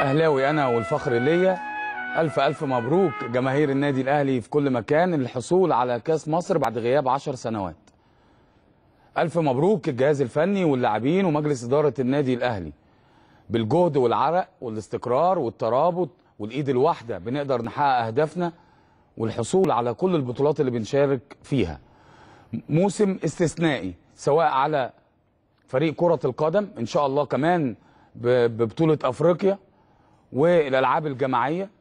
اهلاوي انا والفخر ليا الف الف مبروك جماهير النادي الاهلي في كل مكان الحصول على كاس مصر بعد غياب عشر سنوات الف مبروك الجهاز الفني واللاعبين ومجلس اداره النادي الاهلي بالجهد والعرق والاستقرار والترابط والايد الواحده بنقدر نحقق اهدافنا والحصول على كل البطولات اللي بنشارك فيها موسم استثنائي سواء على فريق كرة القدم إن شاء الله كمان ب- ببطولة أفريقيا والألعاب الجماعية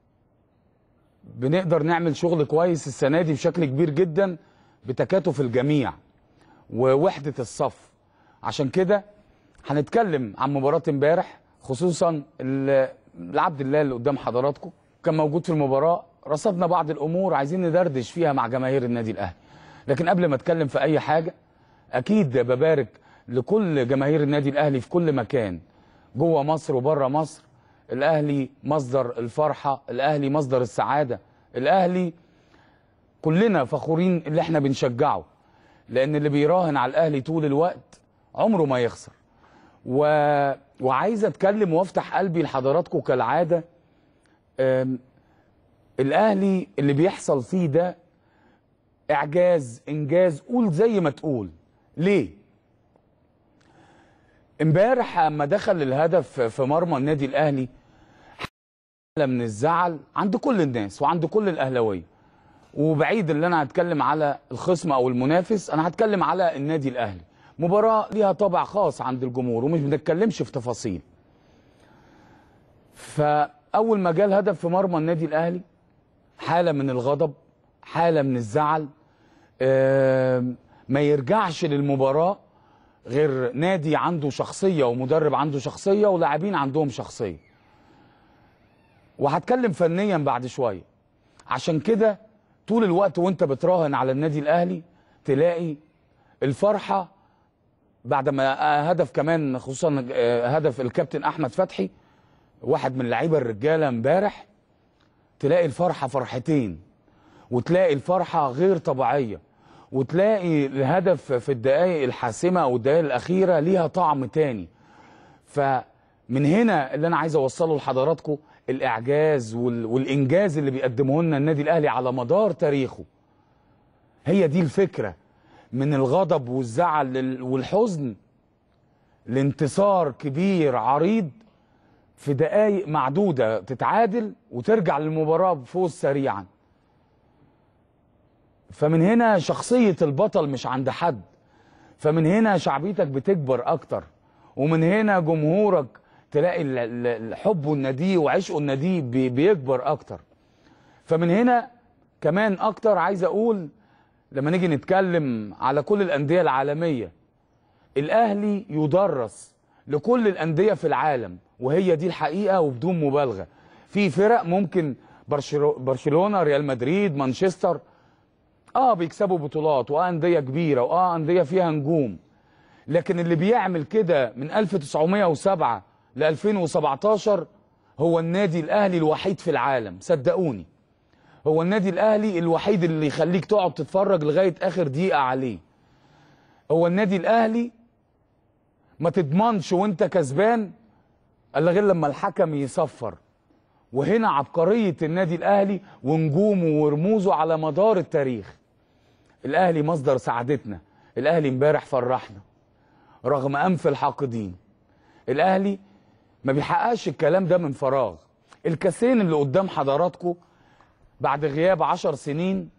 بنقدر نعمل شغل كويس السنة دي بشكل كبير جدا بتكاتف الجميع ووحدة الصف عشان كده هنتكلم عن مباراة امبارح خصوصا ال- العبد الله اللي قدام حضراتكم كان موجود في المباراة رصدنا بعض الأمور عايزين ندردش فيها مع جماهير النادي الأهلي لكن قبل ما اتكلم في أي حاجة اكيد ببارك لكل جماهير النادي الاهلي في كل مكان جوه مصر وبره مصر الاهلي مصدر الفرحه الاهلي مصدر السعاده الاهلي كلنا فخورين اللي احنا بنشجعه لان اللي بيراهن على الاهلي طول الوقت عمره ما يخسر و... وعايز اتكلم وافتح قلبي لحضراتكم كالعاده أم... الاهلي اللي بيحصل فيه ده اعجاز انجاز قول زي ما تقول ليه امبارح اما دخل الهدف في مرمى النادي الاهلي حاله من الزعل عند كل الناس وعند كل الاهلاويه وبعيد اللي انا هتكلم على الخصم او المنافس انا هتكلم على النادي الاهلي مباراه ليها طابع خاص عند الجمهور ومش بنتكلمش في تفاصيل فاول ما جه الهدف في مرمى النادي الاهلي حاله من الغضب حاله من الزعل آم، ما يرجعش للمباراه غير نادي عنده شخصيه ومدرب عنده شخصيه ولاعبين عندهم شخصيه وهتكلم فنيا بعد شويه عشان كده طول الوقت وانت بتراهن على النادي الاهلي تلاقي الفرحه بعد ما هدف كمان خصوصا آه، هدف الكابتن احمد فتحي واحد من لعيبه الرجاله امبارح تلاقي الفرحه فرحتين وتلاقي الفرحه غير طبيعيه وتلاقي الهدف في الدقائق الحاسمه او الدقائق الاخيره ليها طعم تاني فمن هنا اللي انا عايز اوصله لحضراتكم الاعجاز وال- والانجاز اللي بيقدمه لنا النادي الاهلي على مدار تاريخه هي دي الفكره من الغضب والزعل لل- والحزن لانتصار كبير عريض في دقائق معدوده تتعادل وترجع للمباراه بفوز سريعا فمن هنا شخصيه البطل مش عند حد فمن هنا شعبيتك بتكبر اكتر ومن هنا جمهورك تلاقي ال- ال- الحب النديه وعشقه النديه بي- بيكبر اكتر فمن هنا كمان اكتر عايز اقول لما نيجي نتكلم على كل الانديه العالميه الاهلي يدرس لكل الانديه في العالم وهي دي الحقيقه وبدون مبالغه في فرق ممكن برشلو- برشلونه ريال مدريد مانشستر اه بيكسبوا بطولات واه انديه كبيره واه انديه فيها نجوم لكن اللي بيعمل كده من 1907 ل 2017 هو النادي الاهلي الوحيد في العالم صدقوني هو النادي الاهلي الوحيد اللي يخليك تقعد تتفرج لغايه اخر دقيقه عليه هو النادي الاهلي ما تضمنش وانت كسبان الا غير لما الحكم يصفر وهنا عبقريه النادي الاهلي ونجومه ورموزه على مدار التاريخ الاهلي مصدر سعادتنا الاهلي امبارح فرحنا رغم انف الحاقدين الاهلي ما بيحققش الكلام ده من فراغ الكاسين اللي قدام حضراتكم بعد غياب عشر سنين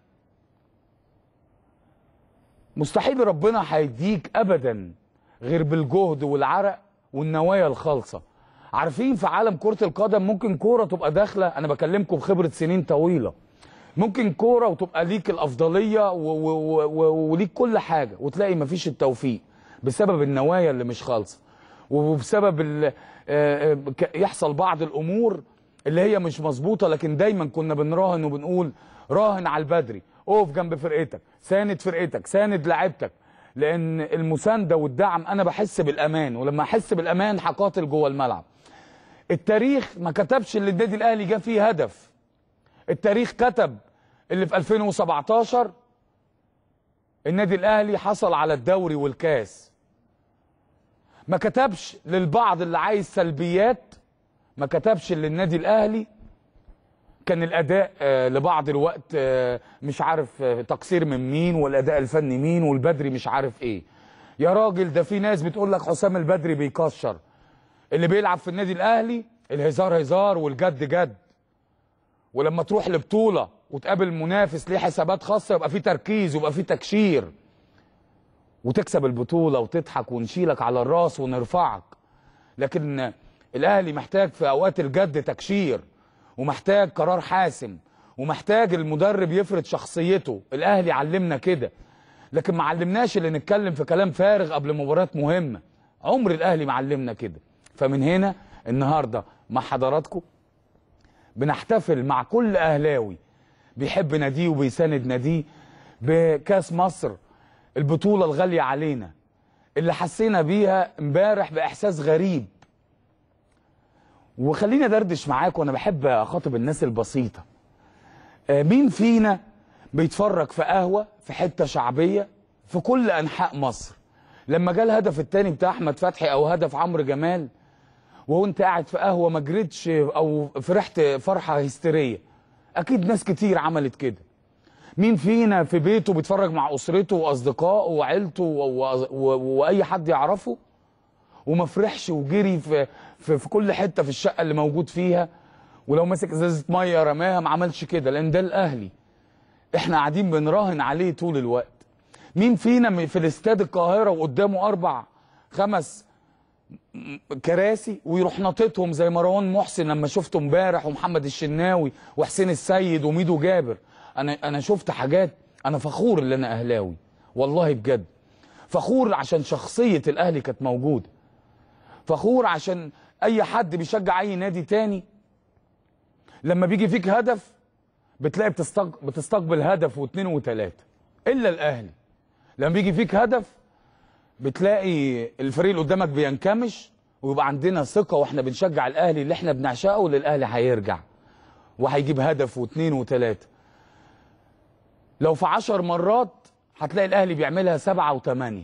مستحيل ربنا هيديك ابدا غير بالجهد والعرق والنوايا الخالصه عارفين في عالم كرة القدم ممكن كورة تبقى داخلة أنا بكلمكم بخبرة سنين طويلة ممكن كورة وتبقى ليك الأفضلية و- و- و- وليك كل حاجة وتلاقي مفيش التوفيق بسبب النوايا اللي مش خالصة وبسبب ال- آه، آه، ك- يحصل بعض الأمور اللي هي مش مظبوطة لكن دايما كنا بنراهن وبنقول راهن على البدري اقف جنب فرقتك ساند فرقتك ساند لعيبتك لان المسانده والدعم انا بحس بالامان ولما احس بالامان هقاتل جوه الملعب التاريخ ما كتبش اللي النادي الاهلي جه فيه هدف التاريخ كتب اللي في 2017 النادي الاهلي حصل على الدوري والكاس ما كتبش للبعض اللي عايز سلبيات ما كتبش للنادي الاهلي كان الاداء آه، لبعض الوقت آه، مش عارف آه، تقصير من مين والاداء الفني مين والبدري مش عارف ايه يا راجل ده في ناس بتقول لك حسام البدري بيكشر اللي بيلعب في النادي الاهلي الهزار هزار والجد جد ولما تروح لبطوله وتقابل منافس ليه حسابات خاصه يبقى في تركيز ويبقى في تكشير وتكسب البطوله وتضحك ونشيلك على الراس ونرفعك لكن الاهلي محتاج في اوقات الجد تكشير ومحتاج قرار حاسم ومحتاج المدرب يفرض شخصيته الاهلي علمنا كده لكن ما علمناش اللي نتكلم في كلام فارغ قبل مباريات مهمه عمر الاهلي ما علمنا كده فمن هنا النهارده مع حضراتكم بنحتفل مع كل اهلاوي بيحب ناديه وبيساند ناديه بكاس مصر البطوله الغاليه علينا اللي حسينا بيها امبارح باحساس غريب وخليني ادردش معاك وانا بحب اخاطب الناس البسيطه آه، مين فينا بيتفرج في قهوه في حته شعبيه في كل انحاء مصر لما جه الهدف الثاني بتاع احمد فتحي او هدف عمرو جمال وانت قاعد في قهوه ما جريتش او فرحت فرحه هستيريه اكيد ناس كتير عملت كده مين فينا في بيته بيتفرج مع اسرته واصدقائه وعيلته و- و- و- واي حد يعرفه وما فرحش وجري في, في في كل حته في الشقه اللي موجود فيها ولو مسك ازازه ميه رماها ما عملش كده لان ده الاهلي احنا قاعدين بنراهن عليه طول الوقت مين فينا في الاستاد القاهره وقدامه اربع خمس م- كراسي ويروح ناططهم زي مروان محسن لما شفته امبارح ومحمد الشناوي وحسين السيد وميدو جابر انا انا شفت حاجات انا فخور ان انا اهلاوي والله بجد فخور عشان شخصيه الاهلي كانت موجوده فخور عشان اي حد بيشجع اي نادي تاني لما بيجي فيك هدف بتلاقي بتستق... بتستقبل هدف واثنين وثلاثه الا الاهلي لما بيجي فيك هدف بتلاقي الفريق اللي قدامك بينكمش ويبقى عندنا ثقه واحنا بنشجع الاهلي اللي احنا بنعشقه اللي الاهلي هيرجع وهيجيب هدف واثنين وثلاثه لو في عشر مرات هتلاقي الاهلي بيعملها سبعه وثمانيه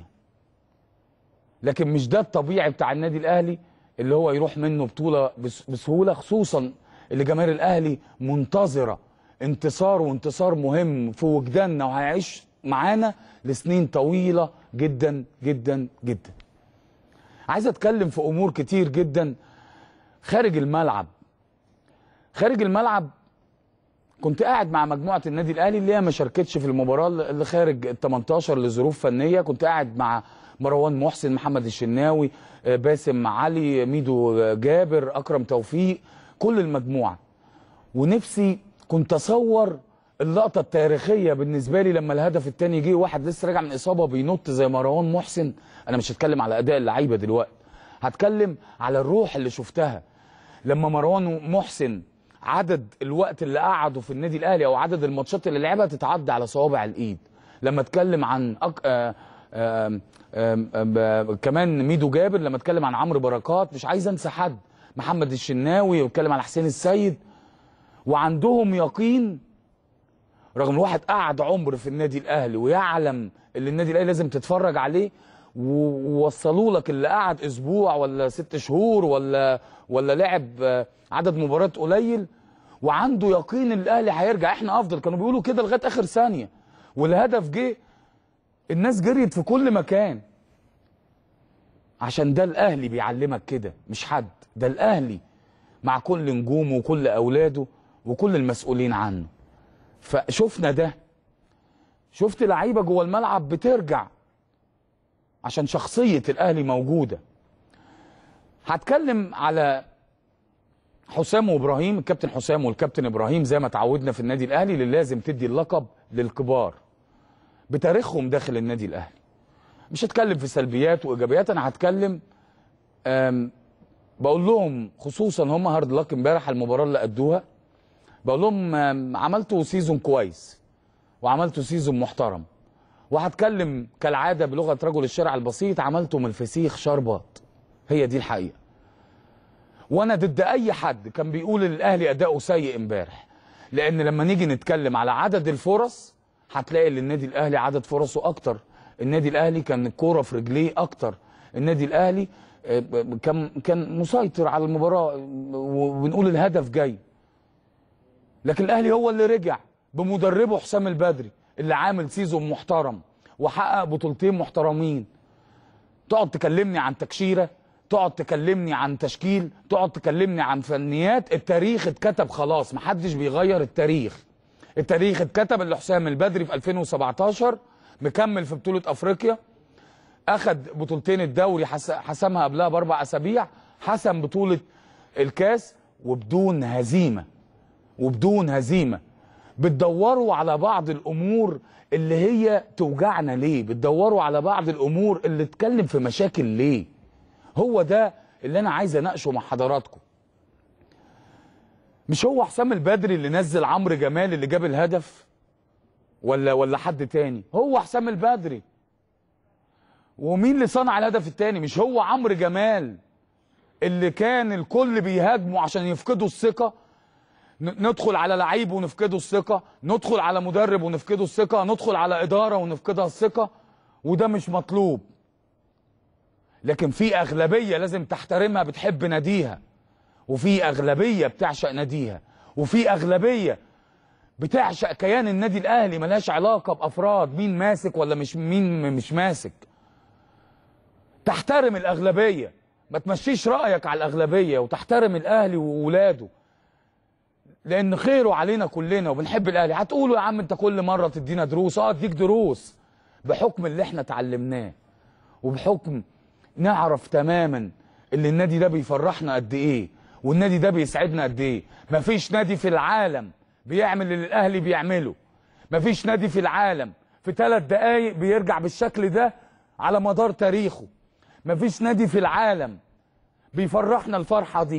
لكن مش ده الطبيعي بتاع النادي الاهلي اللي هو يروح منه بطوله بس- بسهوله خصوصا اللي جماهير الاهلي منتظره انتصار وانتصار مهم في وجداننا وهيعيش معانا لسنين طويله جدا جدا جدا. عايز اتكلم في امور كتير جدا خارج الملعب. خارج الملعب كنت قاعد مع مجموعه النادي الاهلي اللي هي ما شاركتش في المباراه اللي خارج ال 18 لظروف فنيه كنت قاعد مع مروان محسن محمد الشناوي آه، باسم علي ميدو آه، جابر اكرم توفيق كل المجموعه ونفسي كنت اصور اللقطه التاريخيه بالنسبه لي لما الهدف الثاني جه واحد لسه راجع من اصابه بينط زي مروان محسن انا مش هتكلم على اداء اللعيبه دلوقتي هتكلم على الروح اللي شفتها لما مروان محسن عدد الوقت اللي قعده في النادي الاهلي او عدد الماتشات اللي لعبها تتعدى على صوابع الايد لما اتكلم عن أك... آه آم آم آم آم كمان ميدو جابر لما اتكلم عن عمرو بركات مش عايز انسى حد محمد الشناوي واتكلم عن حسين السيد وعندهم يقين رغم الواحد قعد عمر في النادي الاهلي ويعلم اللي النادي الاهلي لازم تتفرج عليه و- ووصلوا لك اللي قعد اسبوع ولا ست شهور ولا ولا لعب آه، عدد مباريات قليل وعنده يقين ان الاهلي هيرجع احنا افضل كانوا بيقولوا كده لغايه اخر ثانيه والهدف جه الناس جريت في كل مكان عشان ده الاهلي بيعلمك كده مش حد ده الاهلي مع كل نجومه وكل اولاده وكل المسؤولين عنه فشفنا ده شفت لعيبه جوه الملعب بترجع عشان شخصيه الاهلي موجوده هتكلم على حسام وابراهيم الكابتن حسام والكابتن ابراهيم زي ما تعودنا في النادي الاهلي اللي لازم تدي اللقب للكبار بتاريخهم داخل النادي الاهلي مش هتكلم في سلبيات وايجابيات انا هتكلم أم، بقول لهم خصوصا هم هارد لك امبارح المباراه اللي ادوها بقول لهم أم، عملتوا سيزون كويس وعملتوا سيزون محترم وهتكلم كالعاده بلغه رجل الشارع البسيط عملتوا من الفسيخ شربات هي دي الحقيقه وانا ضد اي حد كان بيقول ان الاهلي اداؤه سيء امبارح لان لما نيجي نتكلم على عدد الفرص هتلاقي ان النادي الاهلي عدد فرصه اكتر النادي الاهلي كان الكوره في رجليه اكتر النادي الاهلي آه، كان كان مسيطر على المباراه وبنقول الهدف جاي لكن الاهلي هو اللي رجع بمدربه حسام البدري اللي عامل سيزون محترم وحقق بطولتين محترمين تقعد تكلمني عن تكشيره تقعد تكلمني عن تشكيل تقعد تكلمني عن فنيات التاريخ اتكتب خلاص محدش بيغير التاريخ التاريخ اتكتب اللي حسام البدري في 2017 مكمل في بطوله افريقيا اخد بطولتين الدوري حس- حسمها قبلها باربع اسابيع حسم بطوله الكاس وبدون هزيمه وبدون هزيمه بتدوروا على بعض الامور اللي هي توجعنا ليه بتدوروا على بعض الامور اللي تتكلم في مشاكل ليه هو ده اللي انا عايز اناقشه مع حضراتكم مش هو حسام البدري اللي نزل عمرو جمال اللي جاب الهدف ولا ولا حد تاني هو حسام البدري ومين اللي صنع الهدف التاني مش هو عمرو جمال اللي كان الكل بيهاجمه عشان يفقدوا الثقه ن- ندخل على لعيب ونفقده الثقه ندخل على مدرب ونفقده الثقه ندخل على اداره ونفقدها الثقه وده مش مطلوب لكن في اغلبيه لازم تحترمها بتحب ناديها وفي اغلبيه بتعشق ناديها وفي اغلبيه بتعشق كيان النادي الاهلي ملهاش علاقه بافراد مين ماسك ولا مش مين مش ماسك تحترم الاغلبيه ما تمشيش رايك على الاغلبيه وتحترم الاهلي وولاده لان خيره علينا كلنا وبنحب الاهلي هتقولوا يا عم انت كل مره تدينا دروس اه اديك دروس بحكم اللي احنا اتعلمناه وبحكم نعرف تماما اللي النادي ده بيفرحنا قد ايه والنادي ده بيسعدنا قد ايه مفيش نادي في العالم بيعمل اللي الاهلي بيعمله مفيش نادي في العالم في ثلاث دقايق بيرجع بالشكل ده على مدار تاريخه مفيش نادي في العالم بيفرحنا الفرحه دي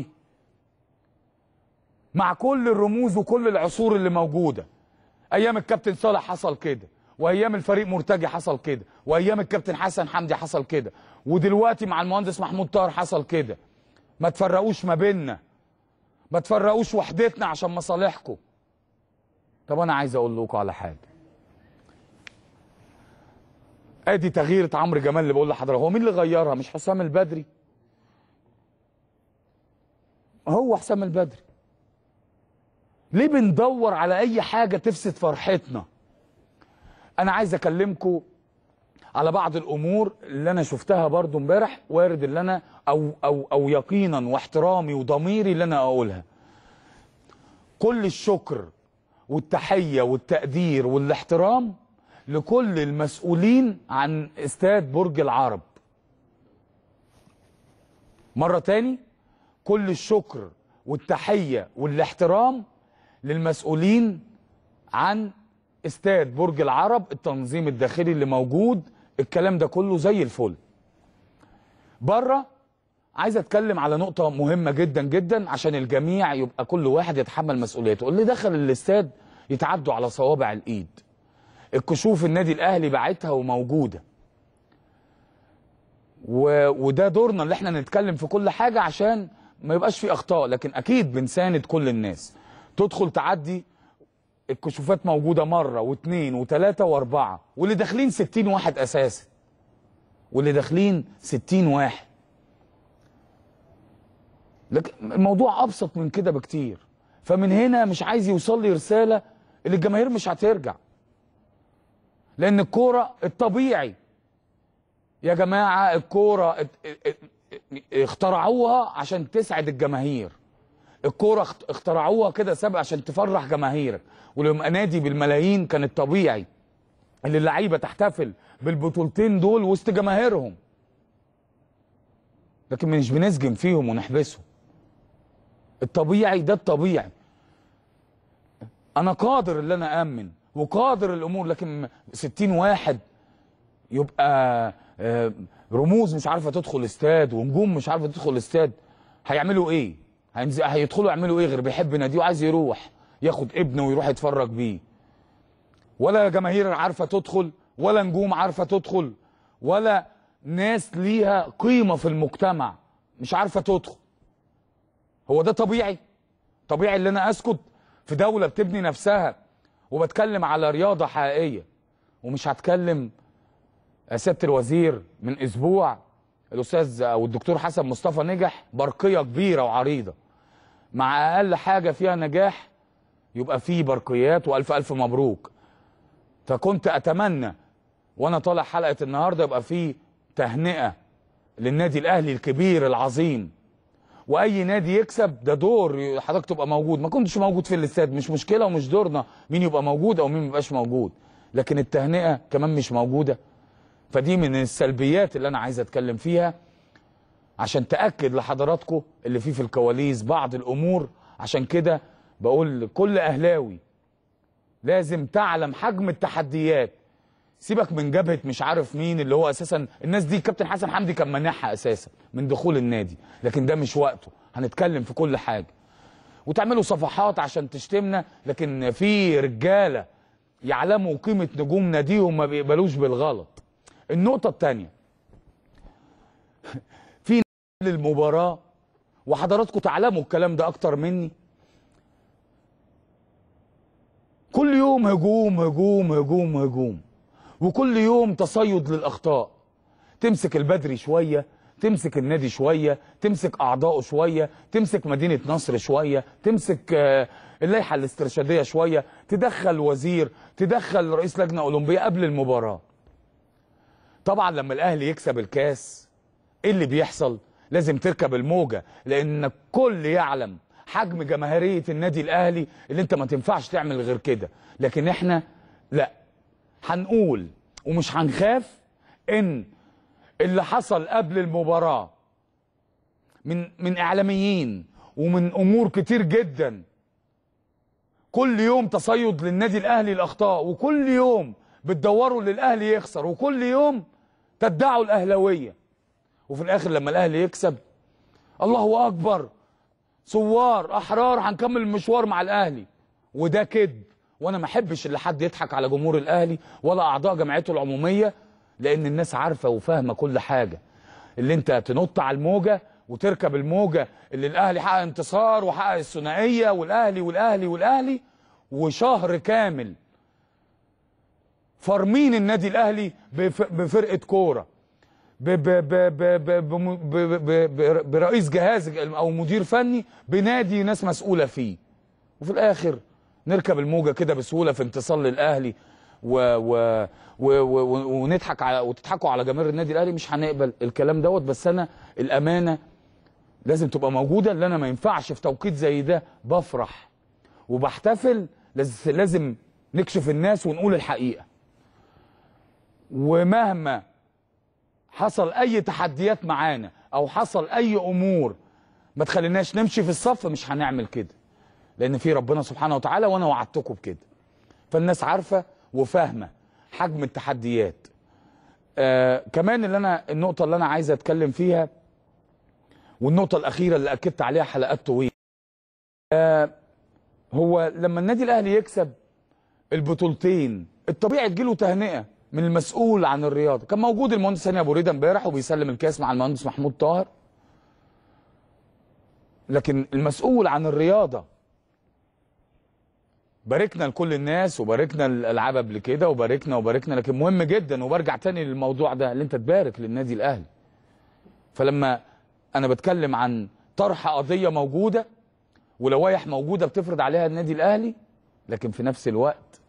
مع كل الرموز وكل العصور اللي موجوده ايام الكابتن صالح حصل كده وايام الفريق مرتجي حصل كده وايام الكابتن حسن حمدي حصل كده ودلوقتي مع المهندس محمود طاهر حصل كده ما تفرقوش ما بيننا ما تفرقوش وحدتنا عشان مصالحكم طب انا عايز اقول لكم على حاجه ادي تغيير عمرو جمال اللي بقول لحضرتك هو مين اللي غيرها مش حسام البدري هو حسام البدري ليه بندور على اي حاجه تفسد فرحتنا انا عايز اكلمكم على بعض الامور اللي انا شفتها برضو امبارح وارد اللي انا او او او يقينا واحترامي وضميري اللي انا اقولها كل الشكر والتحيه والتقدير والاحترام لكل المسؤولين عن استاد برج العرب مره تاني كل الشكر والتحيه والاحترام للمسؤولين عن استاد برج العرب التنظيم الداخلي اللي موجود الكلام ده كله زي الفل بره عايز اتكلم على نقطه مهمه جدا جدا عشان الجميع يبقى كل واحد يتحمل مسؤوليته اللي دخل الاستاد يتعدوا على صوابع الايد الكشوف النادي الاهلي باعتها وموجوده و... وده دورنا اللي احنا نتكلم في كل حاجه عشان ما يبقاش في اخطاء لكن اكيد بنساند كل الناس تدخل تعدي الكشوفات موجوده مره واثنين وثلاثه واربعه واللي داخلين 60 واحد اساسا واللي داخلين 60 واحد لكن الموضوع ابسط من كده بكتير فمن هنا مش عايز يوصل لي رساله اللي الجماهير مش هترجع لان الكوره الطبيعي يا جماعه الكوره ات- ات- ات- اخترعوها عشان تسعد الجماهير الكوره اخت- اخترعوها كده سبب عشان تفرح جماهيرك ولما نادي بالملايين كان الطبيعي اللي اللعيبه تحتفل بالبطولتين دول وسط جماهيرهم لكن مش بنسجن فيهم ونحبسهم الطبيعي ده الطبيعي انا قادر ان انا امن وقادر الامور لكن 60 واحد يبقى آه، رموز مش عارفه تدخل استاد ونجوم مش عارفه تدخل استاد هيعملوا ايه هينزل هيدخلوا يعملوا ايه غير بيحب ناديه وعايز يروح ياخد ابنه ويروح يتفرج بيه ولا جماهير عارفه تدخل ولا نجوم عارفه تدخل ولا ناس ليها قيمه في المجتمع مش عارفه تدخل هو ده طبيعي طبيعي ان انا اسكت في دوله بتبني نفسها وبتكلم على رياضه حقيقيه ومش هتكلم يا سياده الوزير من اسبوع الاستاذ او الدكتور حسن مصطفى نجح برقيه كبيره وعريضه مع اقل حاجه فيها نجاح يبقى فيه برقيات والف الف مبروك فكنت اتمنى وانا طالع حلقه النهارده يبقى فيه تهنئه للنادي الاهلي الكبير العظيم واي نادي يكسب ده دور حضرتك تبقى موجود ما كنتش موجود في الاستاد مش مشكله ومش دورنا مين يبقى موجود او مين ما يبقاش موجود لكن التهنئه كمان مش موجوده فدي من السلبيات اللي انا عايز اتكلم فيها عشان تاكد لحضراتكم اللي فيه في الكواليس بعض الامور عشان كده بقول لكل اهلاوي لازم تعلم حجم التحديات سيبك من جبهه مش عارف مين اللي هو اساسا الناس دي كابتن حسن حمدي كان مانعها اساسا من دخول النادي لكن ده مش وقته هنتكلم في كل حاجه وتعملوا صفحات عشان تشتمنا لكن في رجاله يعلموا قيمه نجوم ناديهم ما بيقبلوش بالغلط النقطه الثانيه في المباراه وحضراتكم تعلموا الكلام ده اكتر مني كل يوم هجوم هجوم هجوم هجوم وكل يوم تصيد للاخطاء تمسك البدري شويه تمسك النادي شويه تمسك اعضائه شويه تمسك مدينه نصر شويه تمسك آه، اللائحه الاسترشاديه شويه تدخل وزير تدخل رئيس لجنه اولمبيه قبل المباراه طبعا لما الاهلي يكسب الكاس ايه اللي بيحصل لازم تركب الموجه لان الكل يعلم حجم جماهيريه النادي الاهلي اللي انت ما تنفعش تعمل غير كده لكن احنا لا هنقول ومش هنخاف ان اللي حصل قبل المباراه من من اعلاميين ومن امور كتير جدا كل يوم تصيد للنادي الاهلي الاخطاء وكل يوم بتدوروا للاهلي يخسر وكل يوم تدعوا الاهلاويه وفي الاخر لما الاهلي يكسب الله اكبر ثوار احرار هنكمل المشوار مع الاهلي وده كذب وانا ما احبش اللي حد يضحك على جمهور الاهلي ولا اعضاء جمعيته العموميه لان الناس عارفه وفاهمه كل حاجه اللي انت تنط على الموجه وتركب الموجه اللي الاهلي حقق انتصار وحقق الثنائيه والاهلي والاهلي والاهلي وشهر كامل فارمين النادي الاهلي بف- بفرقه كوره ب- ب- ب- ب- ب- بم- ب- ب- ب- برئيس جهاز او مدير فني بنادي ناس مسؤوله فيه وفي الاخر نركب الموجه كده بسهوله في انتصار للاهلي و و و و و ونضحك على وتضحكوا على جماهير النادي الاهلي مش هنقبل الكلام دوت بس انا الامانه لازم تبقى موجوده لان انا ما ينفعش في توقيت زي ده بفرح وبحتفل لاز- لازم نكشف الناس ونقول الحقيقه ومهما حصل اي تحديات معانا او حصل اي امور ما تخليناش نمشي في الصف مش هنعمل كده لان في ربنا سبحانه وتعالى وانا وعدتكم بكده فالناس عارفه وفاهمه حجم التحديات آه كمان اللي انا النقطه اللي انا عايز اتكلم فيها والنقطه الاخيره اللي اكدت عليها حلقات طويله آه هو لما النادي الاهلي يكسب البطولتين الطبيعي تجيله تهنئه من المسؤول عن الرياضه كان موجود المهندس هاني ابو ريده امبارح وبيسلم الكاس مع المهندس محمود طاهر لكن المسؤول عن الرياضه باركنا لكل الناس وباركنا الالعاب قبل كده وباركنا وباركنا لكن مهم جدا وبرجع تاني للموضوع ده اللي انت تبارك للنادي الاهلي فلما انا بتكلم عن طرح قضيه موجوده ولوائح موجوده بتفرض عليها النادي الاهلي لكن في نفس الوقت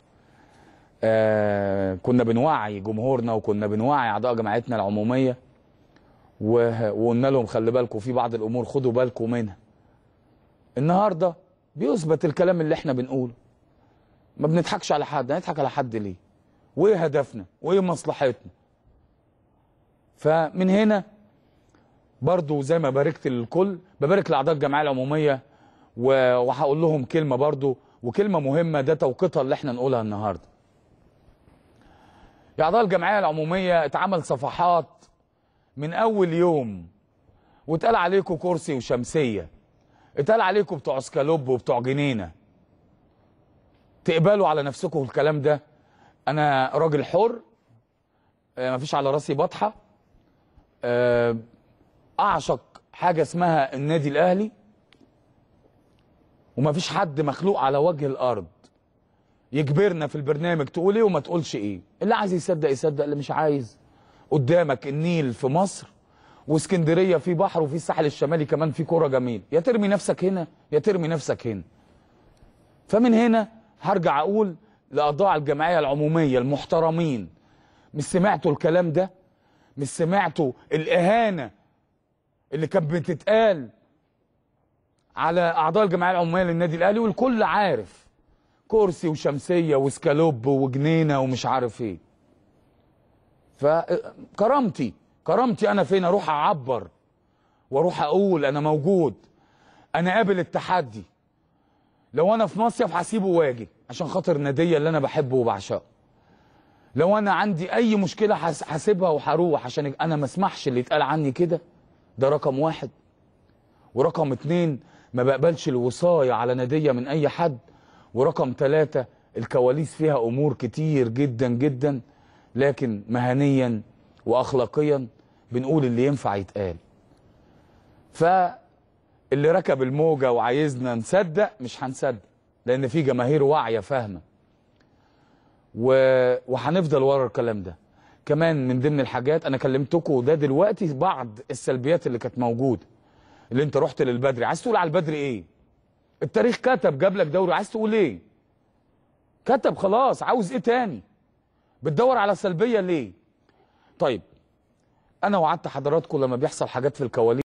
آه كنا بنوعي جمهورنا وكنا بنوعي اعضاء جمعيتنا العموميه و- وقلنا لهم خلي بالكم في بعض الامور خدوا بالكم منها النهارده بيثبت الكلام اللي احنا بنقوله ما بنضحكش على حد هنضحك على حد ليه وايه هدفنا وايه مصلحتنا فمن هنا برضو زي ما باركت للكل ببارك لاعضاء الجمعيه العموميه و- وهقول لهم كلمه برضو وكلمه مهمه ده توقيتها اللي احنا نقولها النهارده يا اعضاء الجمعيه العموميه اتعمل صفحات من اول يوم واتقال عليكم كرسي وشمسيه اتقال عليكم بتوع اسكالوب وبتوع جنينه تقبلوا على نفسكم الكلام ده انا راجل حر آه، مفيش على راسي بطحه آه، اعشق حاجه اسمها النادي الاهلي ومفيش حد مخلوق على وجه الارض يجبرنا في البرنامج تقول ايه وما تقولش ايه اللي عايز يصدق يصدق اللي مش عايز قدامك النيل في مصر واسكندريه في بحر وفي الساحل الشمالي كمان في كوره جميل يا ترمي نفسك هنا يا ترمي نفسك هنا فمن هنا هرجع اقول لاعضاء الجمعيه العموميه المحترمين مش سمعتوا الكلام ده مش سمعتوا الاهانه اللي كانت بتتقال على اعضاء الجمعيه العموميه للنادي الاهلي والكل عارف كرسي وشمسيه وسكالوب وجنينه ومش عارف ايه فكرامتي كرامتي انا فين اروح اعبر واروح اقول انا موجود انا قابل التحدي لو انا في مصيف هسيبه واجي عشان خاطر ناديه اللي انا بحبه وبعشقه لو انا عندي اي مشكله هس- هسيبها وهروح عشان انا ما اسمحش اللي يتقال عني كده ده رقم واحد ورقم اتنين ما بقبلش الوصاية على نادية من أي حد ورقم ثلاثة الكواليس فيها أمور كتير جدا جدا لكن مهنيا وأخلاقيا بنقول اللي ينفع يتقال فاللي ركب الموجة وعايزنا نصدق مش هنصدق لأن في جماهير واعية فاهمة و... وهنفضل ورا الكلام ده كمان من ضمن الحاجات انا كلمتكم ده دلوقتي بعض السلبيات اللي كانت موجوده اللي انت رحت للبدري عايز تقول على البدري ايه التاريخ كتب جاب لك دوري عايز تقول ايه كتب خلاص عاوز ايه تاني بتدور على سلبيه ليه طيب انا وعدت حضراتكم لما بيحصل حاجات في الكواليس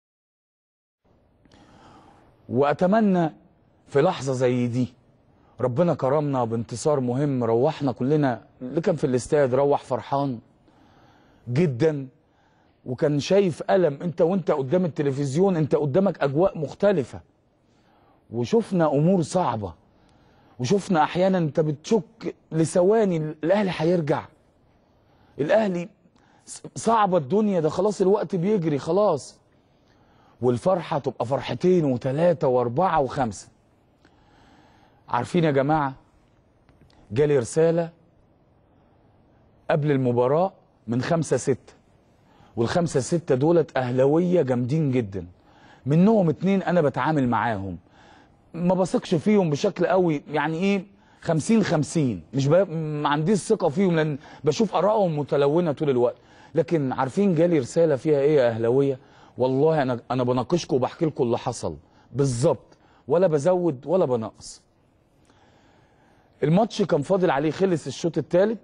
واتمنى في لحظه زي دي ربنا كرمنا بانتصار مهم روحنا كلنا اللي كان في الاستاد روح فرحان جدا وكان شايف ألم انت وانت قدام التلفزيون انت قدامك اجواء مختلفة وشفنا امور صعبة وشفنا احيانا انت بتشك لثواني الاهلي هيرجع الاهلي صعبة الدنيا ده خلاص الوقت بيجري خلاص والفرحة تبقى فرحتين وثلاثة واربعة وخمسة عارفين يا جماعة جالي رسالة قبل المباراة من خمسة ستة والخمسة ستة دولت أهلوية جامدين جدا منهم اتنين أنا بتعامل معاهم ما بثقش فيهم بشكل قوي يعني إيه خمسين خمسين مش ب... ما عنديش ثقة فيهم لأن بشوف آرائهم متلونة طول الوقت لكن عارفين جالي رسالة فيها إيه يا أهلوية والله أنا أنا بناقشكم وبحكي لكم اللي حصل بالظبط ولا بزود ولا بنقص الماتش كان فاضل عليه خلص الشوط الثالث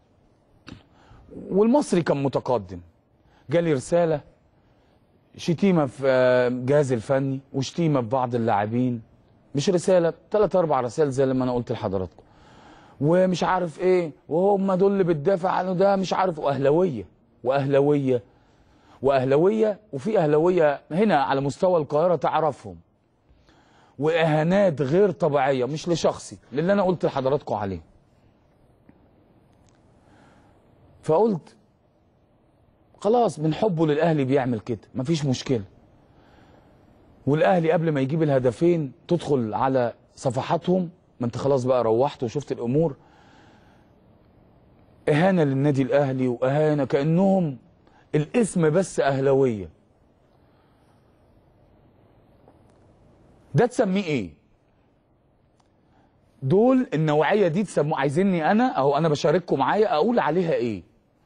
والمصري كان متقدم جالي رسالة شتيمة في الجهاز الفني وشتيمة في بعض اللاعبين مش رسالة ثلاث أربع رسائل زي لما أنا قلت لحضراتكم ومش عارف إيه وهم دول اللي بتدافع عنه ده مش عارف وأهلوية وأهلوية وأهلوية وفي أهلوية هنا على مستوى القاهرة تعرفهم واهانات غير طبيعيه مش لشخصي للي انا قلت لحضراتكم عليه فقلت خلاص من حبه للاهلي بيعمل كده مفيش مشكله والاهلي قبل ما يجيب الهدفين تدخل على صفحاتهم ما انت خلاص بقى روحت وشفت الامور اهانه للنادي الاهلي واهانه كانهم الاسم بس اهلاويه ده تسميه ايه دول النوعيه دي تسموه عايزيني انا اهو انا بشارككم معايا اقول عليها ايه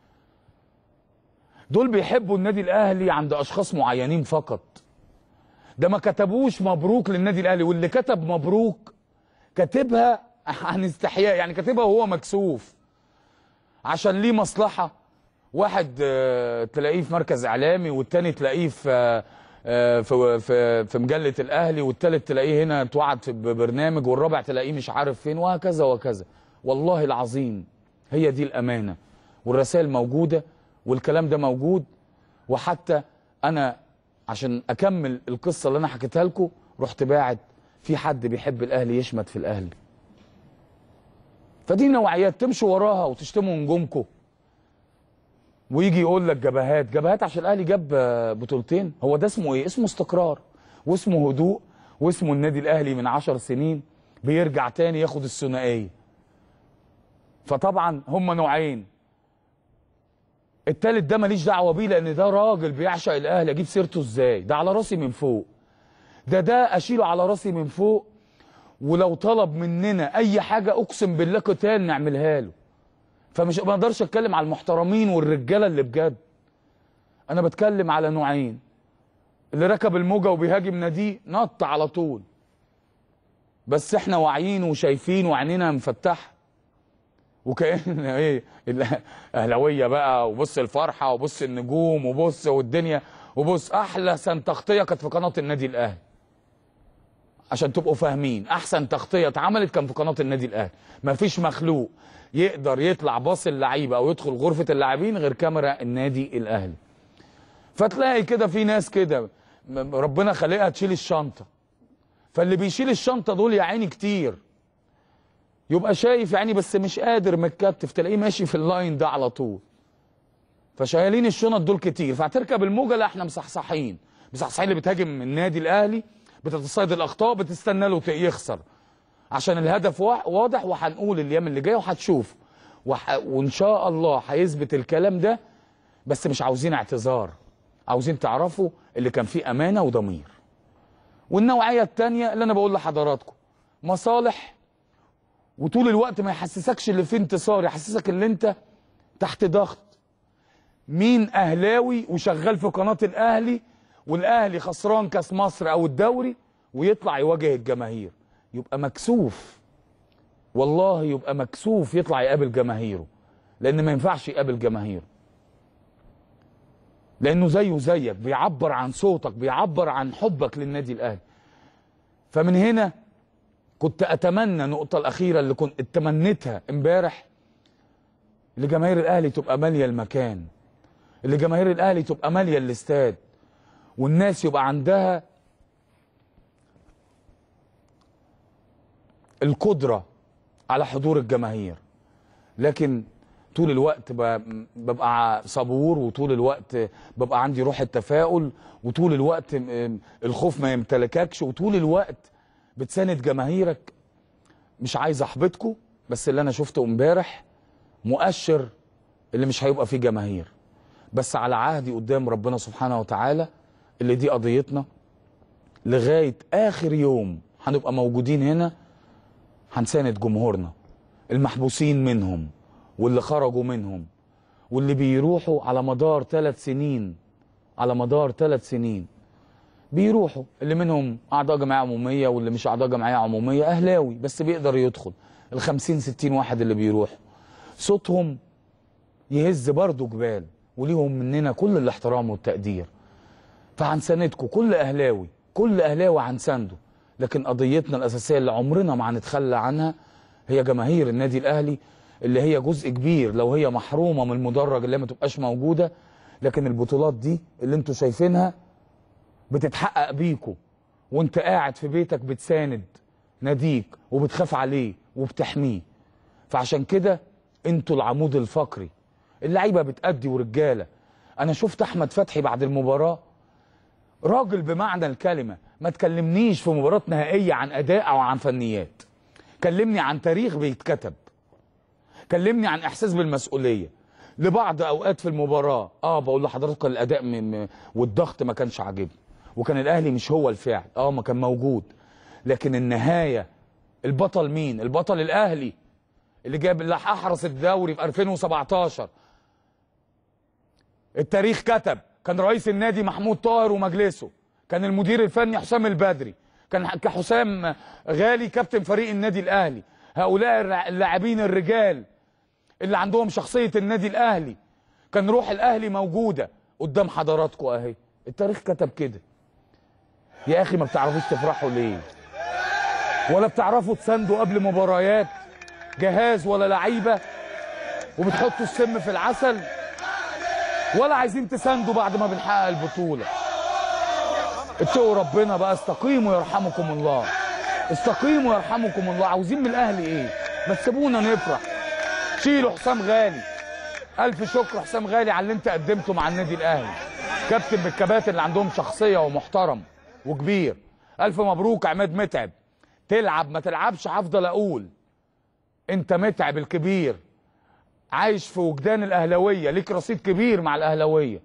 دول بيحبوا النادي الاهلي عند اشخاص معينين فقط ده ما كتبوش مبروك للنادي الاهلي واللي كتب مبروك كاتبها عن استحياء يعني كاتبها وهو مكسوف عشان ليه مصلحه واحد آه، تلاقيه في مركز اعلامي والتاني تلاقيه في آه، آه، في في في مجله الاهلي والتالت تلاقيه هنا اتوعد في برنامج والرابع تلاقيه مش عارف فين وهكذا وكذا والله العظيم هي دي الامانه والرسائل موجوده والكلام ده موجود وحتى انا عشان اكمل القصه اللي انا حكيتها لكم رحت باعت في حد بيحب الاهلي يشمت في الاهلي فدي نوعيات تمشوا وراها وتشتموا نجومكم ويجي يقول لك جبهات جبهات عشان الاهلي جاب آه، بطولتين هو ده اسمه ايه اسمه استقرار واسمه هدوء واسمه النادي الاهلي من عشر سنين بيرجع تاني ياخد الثنائيه فطبعا هم نوعين التالت ده ماليش دعوه بيه لان ده راجل بيعشق الاهلي اجيب سيرته ازاي ده على راسي من فوق ده ده اشيله على راسي من فوق ولو طلب مننا اي حاجه اقسم بالله قتال نعملها له فمش ما اقدرش اتكلم على المحترمين والرجاله اللي بجد انا بتكلم على نوعين اللي ركب الموجه وبيهاجم ناديه نط على طول بس احنا واعيين وشايفين وعينينا مفتحه وكأن ايه الاهلاويه بقى وبص الفرحه وبص النجوم وبص والدنيا وبص احلى سن تغطيه كانت في قناه النادي الاهلي عشان تبقوا فاهمين احسن تغطيه اتعملت كان في قناه النادي الاهلي مفيش مخلوق يقدر يطلع باص اللعيبه او يدخل غرفه اللاعبين غير كاميرا النادي الاهلي فتلاقي كده في ناس كده م- ربنا خلقها تشيل الشنطه فاللي بيشيل الشنطه دول يا عيني كتير يبقى شايف يعني بس مش قادر متكتف تلاقيه ماشي في اللاين ده على طول فشايلين الشنط دول كتير فهتركب الموجه لا احنا مصحصحين مصحصحين اللي بتهاجم النادي الاهلي بتتصيد الاخطاء بتستنى له ت- يخسر عشان الهدف وا- واضح وهنقول الايام اللي جايه وهتشوف وح... وان شاء الله هيثبت الكلام ده بس مش عاوزين اعتذار عاوزين تعرفوا اللي كان فيه امانه وضمير والنوعيه الثانيه اللي انا بقول لحضراتكم مصالح وطول الوقت ما يحسسكش اللي فيه انتصار يحسسك اللي انت تحت ضغط مين اهلاوي وشغال في قناه الاهلي والاهلي خسران كاس مصر او الدوري ويطلع يواجه الجماهير يبقى مكسوف والله يبقى مكسوف يطلع يقابل جماهيره لان ما ينفعش يقابل جماهيره لانه زيه زيك بيعبر عن صوتك بيعبر عن حبك للنادي الاهلي فمن هنا كنت اتمنى النقطه الاخيره اللي كنت تمنيتها امبارح اللي جماهير الاهلي تبقى ماليه المكان اللي جماهير الاهلي تبقى ماليه الاستاد والناس يبقى عندها القدره على حضور الجماهير لكن طول الوقت ب- ببقى صبور وطول الوقت ببقى عندي روح التفاؤل وطول الوقت م- الخوف ما يمتلككش وطول الوقت بتساند جماهيرك مش عايز احبطكم بس اللي انا شفته امبارح مؤشر اللي مش هيبقى فيه جماهير بس على عهدي قدام ربنا سبحانه وتعالى اللي دي قضيتنا لغايه اخر يوم هنبقى موجودين هنا هنساند جمهورنا المحبوسين منهم واللي خرجوا منهم واللي بيروحوا على مدار ثلاث سنين على مدار ثلاث سنين بيروحوا اللي منهم اعضاء جمعيه عموميه واللي مش اعضاء جمعيه عموميه اهلاوي بس بيقدر يدخل ال 50 60 واحد اللي بيروحوا صوتهم يهز برضه جبال وليهم مننا كل الاحترام والتقدير فهنساندكم كل اهلاوي كل اهلاوي هنسانده لكن قضيتنا الاساسيه اللي عمرنا ما هنتخلى عنها هي جماهير النادي الاهلي اللي هي جزء كبير لو هي محرومه من المدرج اللي ما تبقاش موجوده لكن البطولات دي اللي انتوا شايفينها بتتحقق بيكوا وانت قاعد في بيتك بتساند ناديك وبتخاف عليه وبتحميه فعشان كده انتوا العمود الفقري اللعيبه بتأدي ورجاله انا شفت احمد فتحي بعد المباراه راجل بمعنى الكلمه ما تكلمنيش في مباراه نهائيه عن اداء او عن فنيات كلمني عن تاريخ بيتكتب كلمني عن احساس بالمسؤوليه لبعض اوقات في المباراه اه بقول لحضرتك الاداء م... م... والضغط ما كانش عاجبني وكان الاهلي مش هو الفاعل اه ما كان موجود لكن النهايه البطل مين البطل الاهلي اللي جاب اللي احرز الدوري في 2017 التاريخ كتب كان رئيس النادي محمود طاهر ومجلسه كان المدير الفني حسام البدري كان حسام غالي كابتن فريق النادي الاهلي هؤلاء اللاعبين الرجال اللي عندهم شخصيه النادي الاهلي كان روح الاهلي موجوده قدام حضراتكم اهي التاريخ كتب كده يا اخي ما بتعرفوش تفرحوا ليه ولا بتعرفوا تساندوا قبل مباريات جهاز ولا لعيبه وبتحطوا السم في العسل ولا عايزين تساندوا بعد ما بنحقق البطوله اتقوا ربنا بقى استقيموا يرحمكم الله استقيموا يرحمكم الله عاوزين من الاهلي ايه ما تسيبونا نفرح شيلوا حسام غالي الف شكر حسام غالي على اللي انت قدمته مع النادي الاهلي كابتن من الكباتن اللي عندهم شخصيه ومحترم وكبير الف مبروك عماد متعب تلعب ما تلعبش هفضل اقول انت متعب الكبير عايش في وجدان الاهلاويه ليك رصيد كبير مع الاهلاويه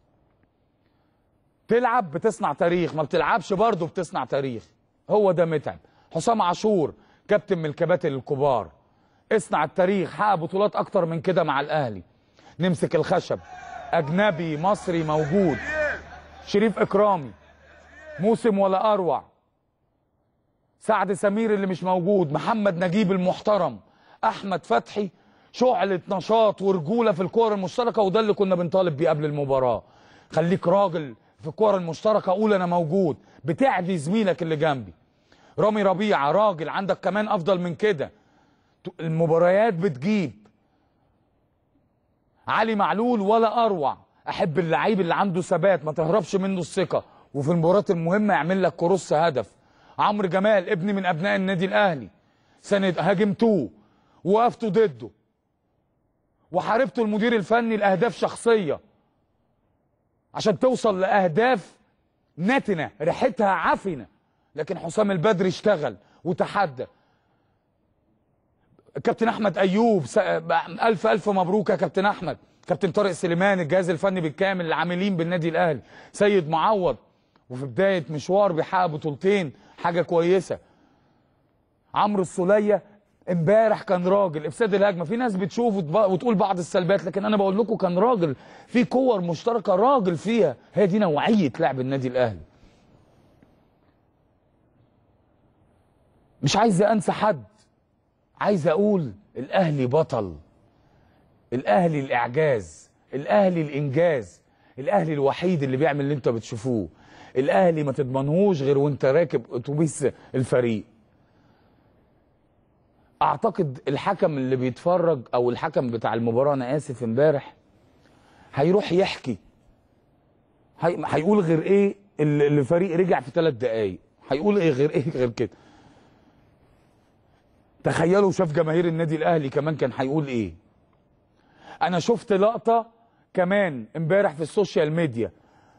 تلعب بتصنع تاريخ ما بتلعبش برضه بتصنع تاريخ هو ده متعب حسام عاشور كابتن من الكباتن الكبار اصنع التاريخ حقق بطولات اكتر من كده مع الاهلي نمسك الخشب اجنبي مصري موجود شريف اكرامي موسم ولا اروع سعد سمير اللي مش موجود محمد نجيب المحترم احمد فتحي شعلة نشاط ورجولة في الكور المشتركة وده اللي كنا بنطالب بيه قبل المباراة خليك راجل في الكور المشتركة قول انا موجود بتعدي زميلك اللي جنبي رامي ربيعة راجل عندك كمان افضل من كده المباريات بتجيب علي معلول ولا اروع احب اللعيب اللي عنده ثبات ما تهربش منه الثقه وفي المباريات المهمه يعمل لك كروس هدف عمرو جمال ابني من ابناء النادي الاهلي سند هاجمتوه وقفتوا ضده وحاربتوا المدير الفني لاهداف شخصيه عشان توصل لاهداف نتنه ريحتها عفنه لكن حسام البدري اشتغل وتحدى كابتن احمد ايوب س- الف الف مبروك يا كابتن احمد كابتن طارق سليمان الجهاز الفني بالكامل العاملين بالنادي الاهلي سيد معوض وفي بدايه مشوار بيحقق بطولتين حاجه كويسه عمرو السوليه امبارح كان راجل افساد الهجمه في ناس بتشوف وتب- وتقول بعض السلبيات لكن انا بقول لكم كان راجل في كور مشتركه راجل فيها هي دي نوعيه لعب النادي الاهلي مش عايز انسى حد عايز اقول الاهلي بطل الاهلي الاعجاز الاهلي الانجاز الاهلي الوحيد اللي بيعمل اللي انت بتشوفوه الاهلي ما تضمنهوش غير وانت راكب اتوبيس الفريق اعتقد الحكم اللي بيتفرج او الحكم بتاع المباراه انا اسف امبارح هيروح يحكي هي... هيقول غير ايه اللي الفريق رجع في ثلاث دقايق هيقول ايه غير ايه غير كده تخيلوا شاف جماهير النادي الاهلي كمان كان هيقول ايه انا شفت لقطه كمان امبارح في السوشيال ميديا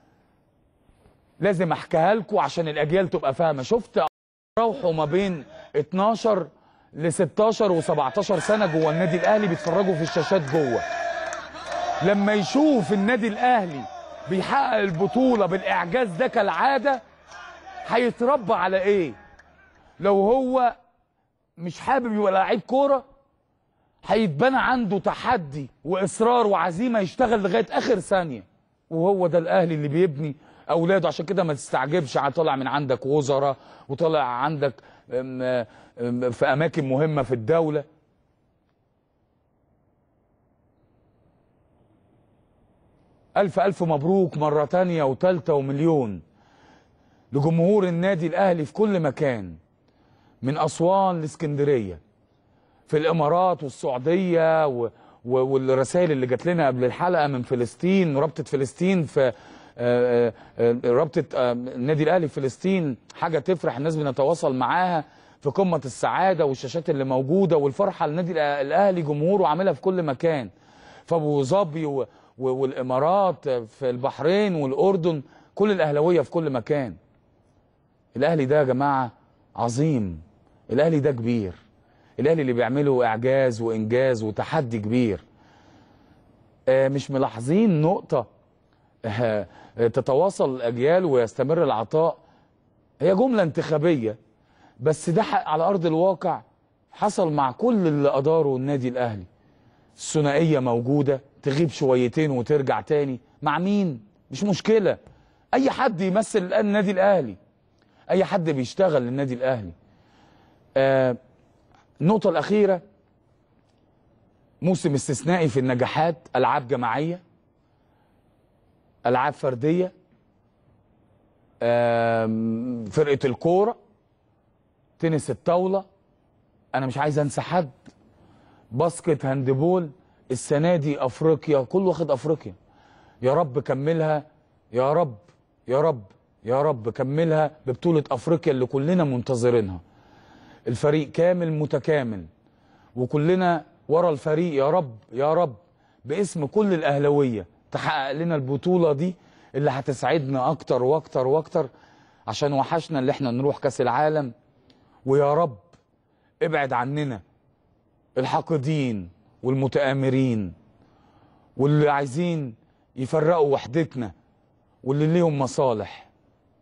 لازم احكيها لكم عشان الاجيال تبقى فاهمه شفت روحوا ما بين 12 ل 16 و17 سنه جوه النادي الاهلي بيتفرجوا في الشاشات جوه لما يشوف النادي الاهلي بيحقق البطوله بالاعجاز ده كالعاده هيتربى على ايه لو هو مش حابب يبقى لعيب كوره هيتبنى عنده تحدي واصرار وعزيمه يشتغل لغايه اخر ثانيه وهو ده الاهلي اللي بيبني اولاده عشان كده ما تستعجبش ع- طالع من عندك وزراء وطالع عندك أم، أم، في اماكن مهمه في الدوله الف الف مبروك مره تانية وتالتة ومليون لجمهور النادي الاهلي في كل مكان من اسوان لاسكندريه في الامارات والسعوديه و... و... والرسائل اللي جات لنا قبل الحلقه من فلسطين رابطه فلسطين في آه، آه، رابطه آه، النادي الاهلي في فلسطين حاجه تفرح الناس بنتواصل معاها في قمه السعاده والشاشات اللي موجوده والفرحه النادي الأ- الاهلي جمهوره عاملها في كل مكان في ابو ظبي و... و... والامارات في البحرين والاردن كل الاهلاويه في كل مكان الاهلي ده يا جماعه عظيم الاهلي ده كبير الاهلي اللي بيعمله اعجاز وانجاز وتحدي كبير آه، مش ملاحظين نقطه آه، آه، تتواصل الاجيال ويستمر العطاء هي جمله انتخابيه بس ده ح- على ارض الواقع حصل مع كل اللي اداروا النادي الاهلي الثنائيه موجوده تغيب شويتين وترجع تاني مع مين مش مشكله اي حد يمثل الآن النادي الاهلي اي حد بيشتغل للنادي الاهلي آه النقطه الاخيره موسم استثنائي في النجاحات العاب جماعيه العاب فرديه آم، فرقه الكوره تنس الطاوله انا مش عايز انسى حد باسكت هاندبول السنه دي افريقيا كل واخد افريقيا يا رب كملها يا رب يا رب يا رب كملها ببطوله افريقيا اللي كلنا منتظرينها الفريق كامل متكامل وكلنا ورا الفريق يا رب يا رب باسم كل الاهلاويه تحقق لنا البطوله دي اللي هتسعدنا اكتر واكتر واكتر عشان وحشنا اللي احنا نروح كاس العالم ويا رب ابعد عننا الحاقدين والمتآمرين واللي عايزين يفرقوا وحدتنا واللي ليهم مصالح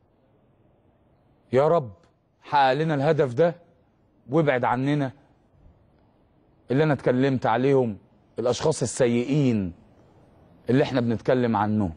يا رب حقق لنا الهدف ده وابعد عننا اللي انا اتكلمت عليهم الاشخاص السيئين اللي احنا بنتكلم عنه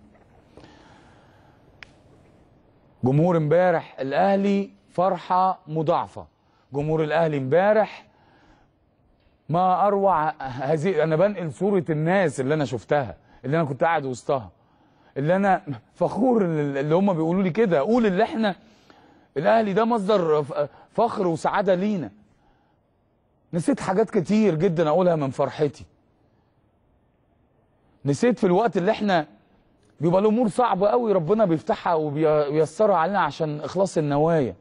جمهور امبارح الاهلي فرحه مضاعفه جمهور الاهلي امبارح ما اروع هذه انا بنقل صوره الناس اللي انا شفتها اللي انا كنت قاعد وسطها اللي انا فخور اللي هم بيقولوا لي كده اقول اللي احنا الاهلي ده مصدر فخر وسعاده لينا نسيت حاجات كتير جدا اقولها من فرحتي نسيت في الوقت اللي احنا بيبقى الامور صعبه قوي ربنا بيفتحها وبييسرها علينا عشان اخلاص النوايا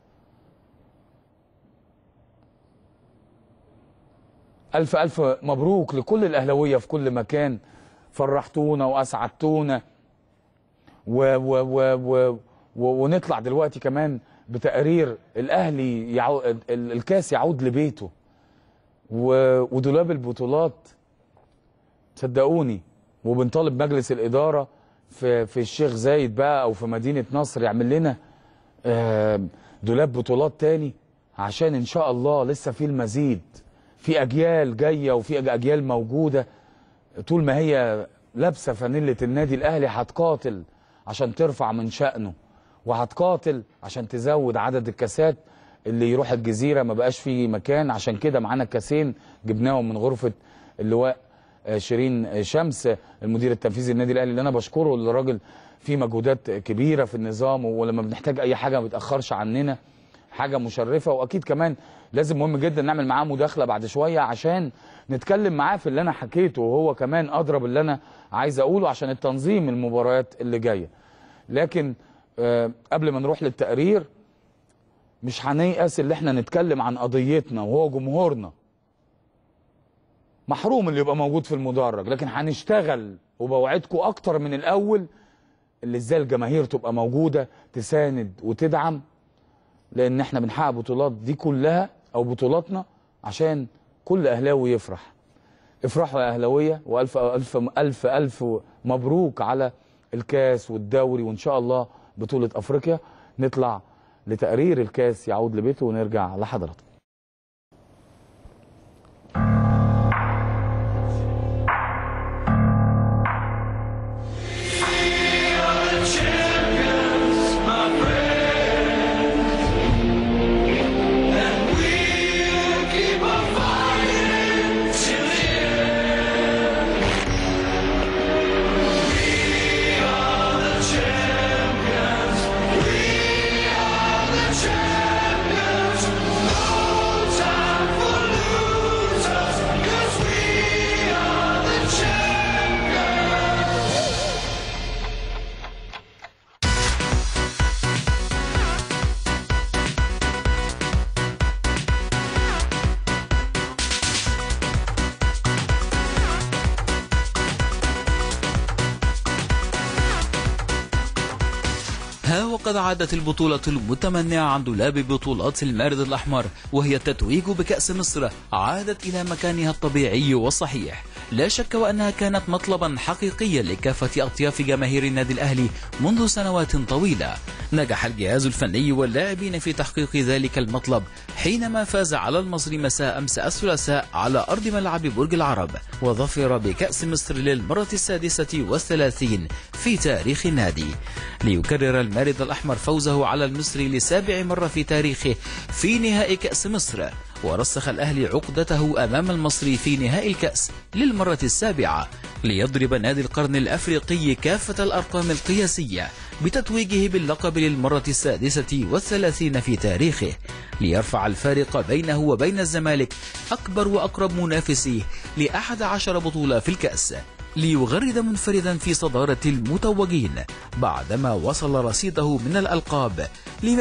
الف الف مبروك لكل الاهلاويه في كل مكان فرحتونا واسعدتونا و و و و و ونطلع دلوقتي كمان بتقرير الاهلي يعو... الكاس يعود لبيته و... ودولاب البطولات صدقوني وبنطالب مجلس الاداره في في الشيخ زايد بقى او في مدينه نصر يعمل لنا دولاب بطولات تاني عشان ان شاء الله لسه في المزيد في اجيال جايه وفي اجيال موجوده طول ما هي لابسه فانيله النادي الاهلي هتقاتل عشان ترفع من شأنه وهتقاتل عشان تزود عدد الكاسات اللي يروح الجزيره ما بقاش فيه مكان عشان كده معانا كاسين جبناهم من غرفه اللواء شيرين شمس المدير التنفيذي للنادي الاهلي اللي انا بشكره الراجل فيه مجهودات كبيره في النظام ولما بنحتاج اي حاجه ما بيتاخرش عننا حاجه مشرفه واكيد كمان لازم مهم جدا نعمل معاه مداخله بعد شويه عشان نتكلم معاه في اللي انا حكيته وهو كمان اضرب اللي انا عايز اقوله عشان التنظيم المباريات اللي جايه لكن آه قبل ما نروح للتقرير مش هنيأس اللي احنا نتكلم عن قضيتنا وهو جمهورنا محروم اللي يبقى موجود في المدرج لكن هنشتغل وبوعدكم اكتر من الاول اللي ازاي الجماهير تبقى موجوده تساند وتدعم لان احنا بنحقق بطولات دي كلها او بطولاتنا عشان كل اهلاوي يفرح افرحوا يا اهلاويه والف الف الف الف مبروك على الكاس والدوري وان شاء الله بطوله افريقيا نطلع لتقرير الكاس يعود لبيته ونرجع لحضراتكم ها وقد عادت البطولة المتمنعة عن دولاب بطولات المارد الأحمر وهي التتويج بكأس مصر عادت إلى مكانها الطبيعي والصحيح لا شك وأنها كانت مطلبا حقيقيا لكافة أطياف جماهير النادي الأهلي منذ سنوات طويلة نجح الجهاز الفني واللاعبين في تحقيق ذلك المطلب حينما فاز على المصري مساء أمس الثلاثاء على أرض ملعب برج العرب وظفر بكأس مصر للمرة السادسة والثلاثين في تاريخ النادي ليكرر المارد الأحمر فوزه على المصري لسابع مرة في تاريخه في نهائي كأس مصر ورسخ الأهلي عقدته أمام المصري في نهائي الكأس للمرة السابعة ليضرب نادي القرن الأفريقي كافة الأرقام القياسية بتتويجه باللقب للمرة السادسة والثلاثين في تاريخه ليرفع الفارق بينه وبين الزمالك أكبر وأقرب منافسيه لأحد عشر بطولة في الكأس ليغرد منفردا في صدارة المتوجين بعدما وصل رصيده من الألقاب ل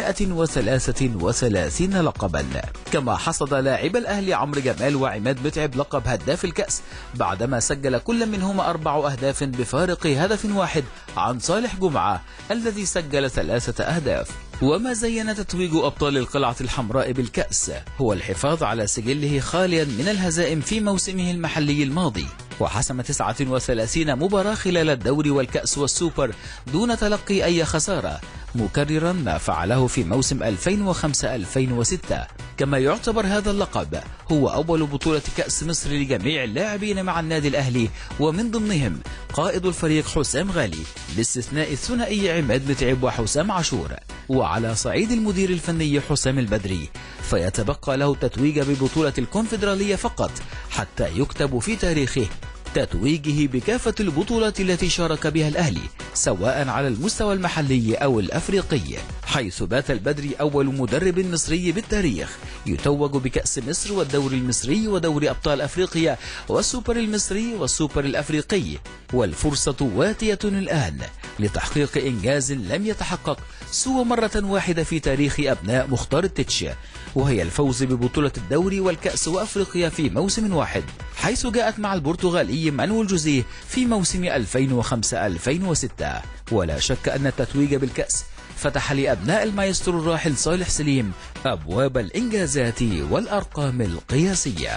133 لقبا كما حصد لاعب الأهلي عمرو جمال وعماد متعب لقب هداف الكأس بعدما سجل كل منهما أربع أهداف بفارق هدف واحد عن صالح جمعة الذي سجل ثلاثة أهداف وما زين تتويج أبطال القلعة الحمراء بالكأس هو الحفاظ على سجله خاليا من الهزائم في موسمه المحلي الماضي وحسم 39 مباراة خلال الدوري والكأس والسوبر دون تلقي أي خسارة مكررا ما فعله في موسم 2005-2006 كما يعتبر هذا اللقب هو أول بطولة كأس مصر لجميع اللاعبين مع النادي الأهلي ومن ضمنهم قائد الفريق حسام غالي باستثناء الثنائي عماد متعب وحسام عاشور وعلى صعيد المدير الفني حسام البدري فيتبقى له التتويج ببطولة الكونفدرالية فقط حتى يكتب في تاريخه تتويجه بكافة البطولات التي شارك بها الأهلي سواء على المستوى المحلي أو الأفريقي حيث بات البدري أول مدرب مصري بالتاريخ يتوج بكأس مصر والدوري المصري ودوري أبطال أفريقيا والسوبر المصري والسوبر الأفريقي والفرصة واتية الآن لتحقيق إنجاز لم يتحقق سوى مرة واحدة في تاريخ أبناء مختار التتش وهي الفوز ببطولة الدوري والكأس وأفريقيا في موسم واحد حيث جاءت مع البرتغالي مانويل جوزيه في موسم 2005-2006 ولا شك أن التتويج بالكأس فتح لأبناء المايسترو الراحل صالح سليم أبواب الإنجازات والأرقام القياسية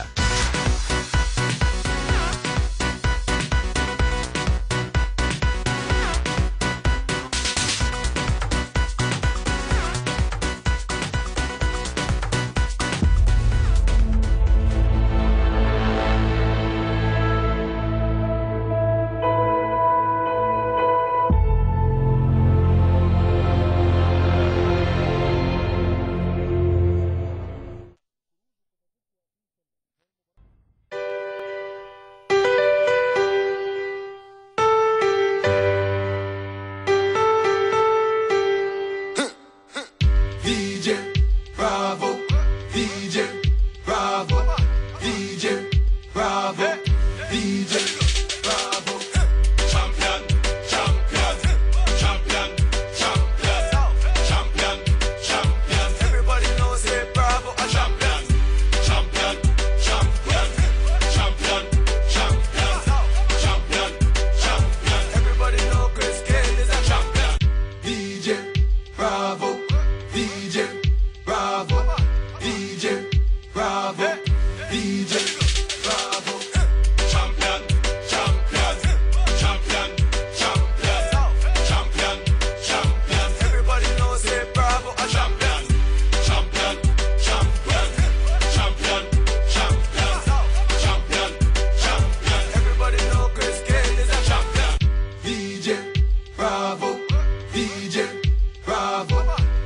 DJ Bravo, DJ Bravo, DJ Bravo, DJ Bravo. Champion, champion, champion, champion, champion, champion. Everybody knows say Bravo a champion. Champion, champion, champion, champion, champion, champion. Everybody know Chris Gayle is a champion. DJ Bravo, DJ Bravo, DJ Bravo, DJ Bravo. Champion, champion, champion, champion, champion, champion. Everybody knows say Bravo a champion. Champion, champion, champion, champion, champion, champion. Everybody know Chris Gayle is a champion. DJ Bravo, DJ Bravo,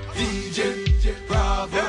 DJ Bravo,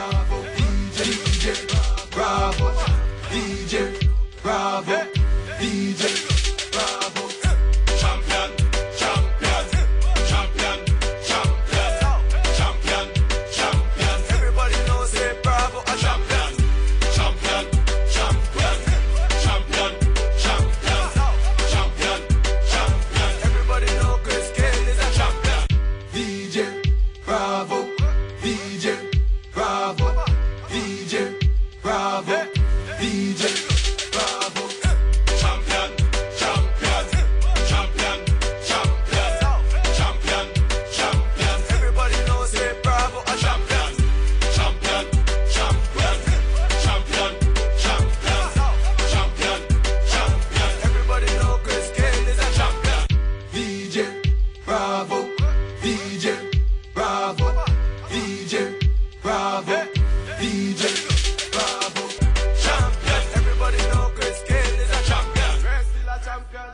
DJ Bravo, DJ Bravo, DJ Bravo. Champion, champion, champion, champion, champion, champion. Everybody knows say Bravo a champion. Champion, champion, champion, champion, champion, champion. Everybody know Chris Gayle is a champion. DJ Bravo, DJ Bravo, DJ Bravo, DJ Bravo. Champion, champion, champion, champion, champion, champion. Everybody knows say Bravo a champion. Champion, champion, champion, champion, champion, champion. Everybody know Chris Gayle is a champion. DJ Bravo, DJ Bravo, DJ Bravo, DJ Bravo. Champion, everybody know Chris Gayle is a champion. Chris still a champion.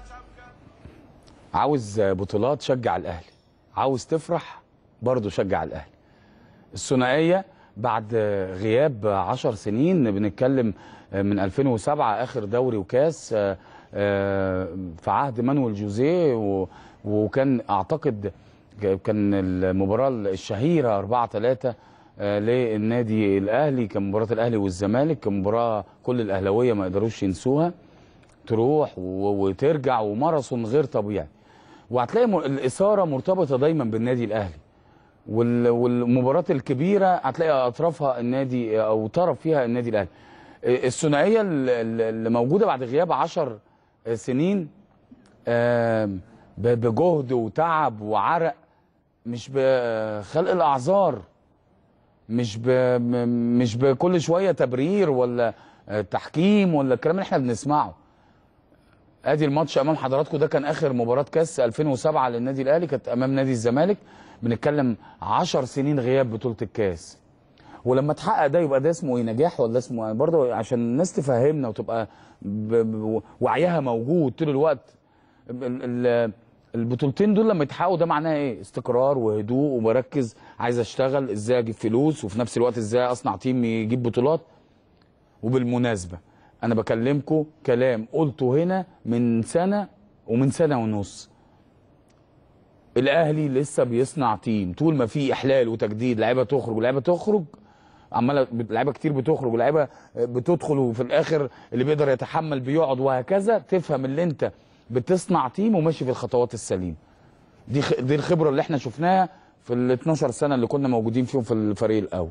عاوز بطولات شجع الاهلي عاوز تفرح برضه شجع الاهلي الثنائيه بعد غياب 10 سنين بنتكلم من 2007 اخر دوري وكاس آه، آه، في عهد مانويل جوزيه و- وكان اعتقد كان المباراه الشهيره 4 3 للنادي الاهلي كان مباراه الاهلي والزمالك كان مباراه كل الاهلاويه ما قدروش ينسوها تروح و- وترجع وماراثون غير طبيعي وهتلاقي م- الاثاره مرتبطه دايما بالنادي الاهلي وال- والمباراه الكبيره هتلاقي اطرافها النادي او طرف فيها النادي الاهلي الثنائيه ال- ال- اللي موجوده بعد غياب 10 سنين آم، ب- بجهد وتعب وعرق مش بخلق الاعذار مش ب... م- مش بكل شويه تبرير ولا آه، تحكيم ولا الكلام اللي احنا بنسمعه ادي الماتش امام حضراتكم ده كان اخر مباراه كاس 2007 للنادي الاهلي كانت امام نادي الزمالك بنتكلم 10 سنين غياب بطوله الكاس ولما تحقق ده يبقى ده اسمه ايه نجاح ولا اسمه ايه برضه عشان الناس تفهمنا وتبقى ب... ب... وعيها موجود طول الوقت ال... ال... البطولتين دول لما يتحققوا ده معناها ايه استقرار وهدوء ومركز عايز اشتغل ازاي اجيب فلوس وفي نفس الوقت ازاي اصنع تيم يجيب بطولات وبالمناسبه انا بكلمكم كلام قلته هنا من سنه ومن سنه ونص الاهلي لسه بيصنع تيم طول ما في احلال وتجديد لعيبه تخرج ولعيبه تخرج عماله لعيبه كتير بتخرج ولعيبه بتدخل وفي الاخر اللي بيقدر يتحمل بيقعد وهكذا تفهم اللي انت بتصنع تيم وماشي في الخطوات السليمه دي خ... دي الخبره اللي احنا شفناها في ال 12 سنه اللي كنا موجودين فيهم في الفريق الاول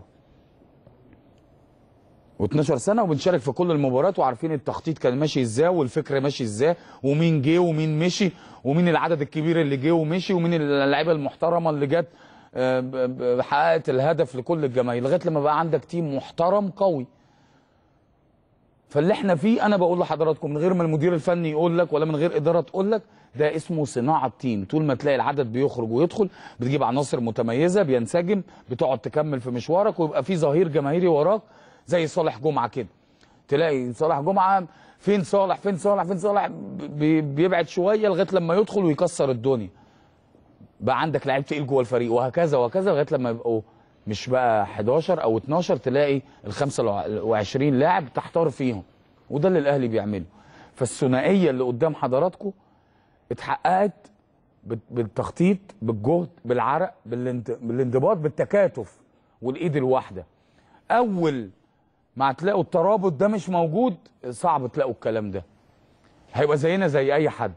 و12 سنه وبنشارك في كل المباريات وعارفين التخطيط كان ماشي ازاي والفكر ماشي ازاي ومين جه ومين مشي ومين العدد الكبير اللي جه ومشي ومين اللعيبه المحترمه اللي جت آه، ب- ب- حققت الهدف لكل الجماهير لغايه لما بقى عندك تيم محترم قوي فاللي احنا فيه انا بقول لحضراتكم من غير ما المدير الفني يقول لك ولا من غير اداره تقول لك ده اسمه صناعه تيم طول ما تلاقي العدد بيخرج ويدخل بتجيب عناصر متميزه بينسجم بتقعد تكمل في مشوارك ويبقى في ظهير جماهيري وراك زي صالح جمعه كده تلاقي صالح جمعه فين صالح فين صالح فين صالح بي- بيبعد شويه لغايه لما يدخل ويكسر الدنيا بقى عندك لعيب تقيل جوه الفريق وهكذا وهكذا لغايه لما يبقوا مش بقى 11 او 12 تلاقي ال 25 لاعب تحتار فيهم وده اللي الاهلي بيعمله فالثنائيه اللي قدام حضراتكم اتحققت بال- بالتخطيط بالجهد بالعرق بالانت- بالانضباط بالتكاتف والايد الواحده اول ما هتلاقوا الترابط ده مش موجود صعب تلاقوا الكلام ده هيبقى زينا زي اي حد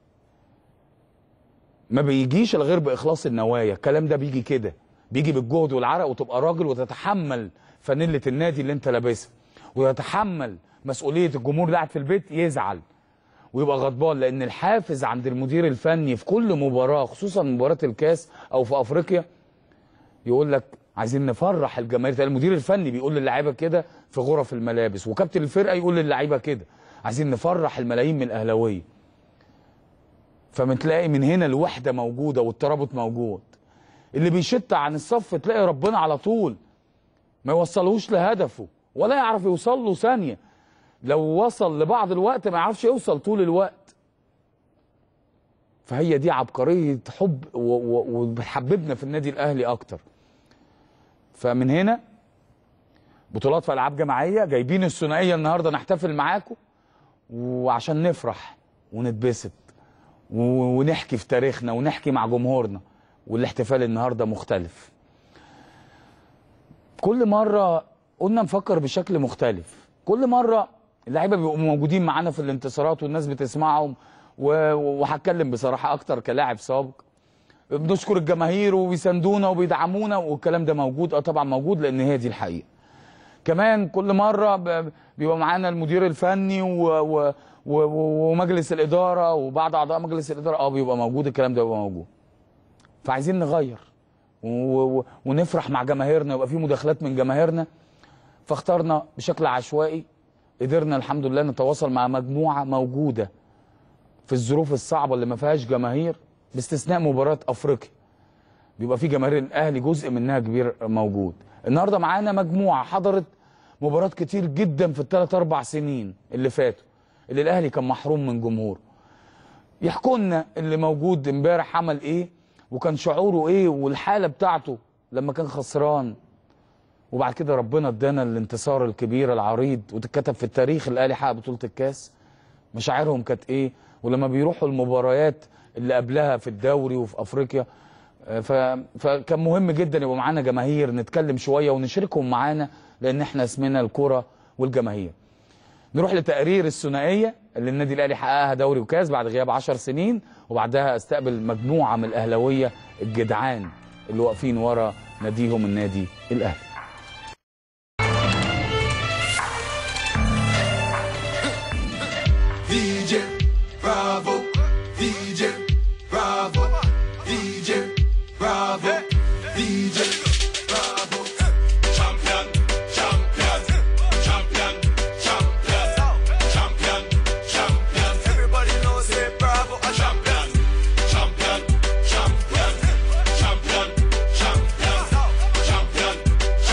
ما بيجيش الا غير باخلاص النوايا الكلام ده بيجي كده بيجي بالجهد والعرق وتبقى راجل وتتحمل فانيله النادي اللي انت لابسها ويتحمل مسؤوليه الجمهور اللي قاعد في البيت يزعل ويبقى غضبان لان الحافز عند المدير الفني في كل مباراه خصوصا مباراه الكاس او في افريقيا يقول لك عايزين نفرح الجماهير ده المدير الفني بيقول للعيبه كده في غرف الملابس وكابتن الفرقه يقول للعيبه كده عايزين نفرح الملايين من الاهلاويه فمتلاقي من هنا الوحده موجوده والترابط موجود اللي بيشت عن الصف تلاقي ربنا على طول ما يوصلهوش لهدفه ولا يعرف يوصل له ثانيه لو وصل لبعض الوقت ما يعرفش يوصل طول الوقت فهي دي عبقريه حب و- و- وبتحببنا في النادي الاهلي اكتر فمن هنا بطولات في العاب جماعيه جايبين الثنائيه النهارده نحتفل معاكم وعشان نفرح ونتبسط و- ونحكي في تاريخنا ونحكي مع جمهورنا والاحتفال النهارده مختلف كل مره قلنا نفكر بشكل مختلف كل مره اللعيبه بيبقوا موجودين معانا في الانتصارات والناس بتسمعهم و- وهتكلم بصراحه اكتر كلاعب سابق بنشكر الجماهير وبيساندونا وبيدعمونا والكلام ده موجود اه طبعا موجود لان هي دي الحقيقه كمان كل مره ب- بيبقى معانا المدير الفني و و و ومجلس الاداره وبعض اعضاء مجلس الاداره اه بيبقى موجود الكلام ده بيبقى موجود فعايزين نغير و- و- ونفرح مع جماهيرنا يبقى في مداخلات من جماهيرنا فاخترنا بشكل عشوائي قدرنا الحمد لله نتواصل مع مجموعه موجوده في الظروف الصعبه اللي ما فيهاش جماهير باستثناء مباراه افريقيا بيبقى في جماهير الاهلي جزء منها كبير موجود النهارده معانا مجموعه حضرت مباراه كتير جدا في الثلاث اربع سنين اللي فاتوا اللي الاهلي كان محروم من جمهوره يحكوا لنا اللي موجود امبارح عمل ايه وكان شعوره ايه والحاله بتاعته لما كان خسران وبعد كده ربنا ادانا الانتصار الكبير العريض وتتكتب في التاريخ الاهلي حقق بطوله الكاس مشاعرهم كانت ايه ولما بيروحوا المباريات اللي قبلها في الدوري وفي افريقيا آه، ف... فكان مهم جدا يبقى معانا جماهير نتكلم شويه ونشاركهم معانا لان احنا اسمنا الكره والجماهير نروح لتقرير الثنائيه اللي النادي الاهلي حققها دوري وكاس بعد غياب 10 سنين وبعدها استقبل مجموعه من الاهلاويه الجدعان اللي واقفين ورا ناديهم النادي الاهلي DJ Bravo, DJ Bravo, DJ Bravo, DJ Bravo. Champion, champion, champion, champion, champion, champion. Everybody knows it, Bravo, a champion, champion, champion, champion, champion, champion,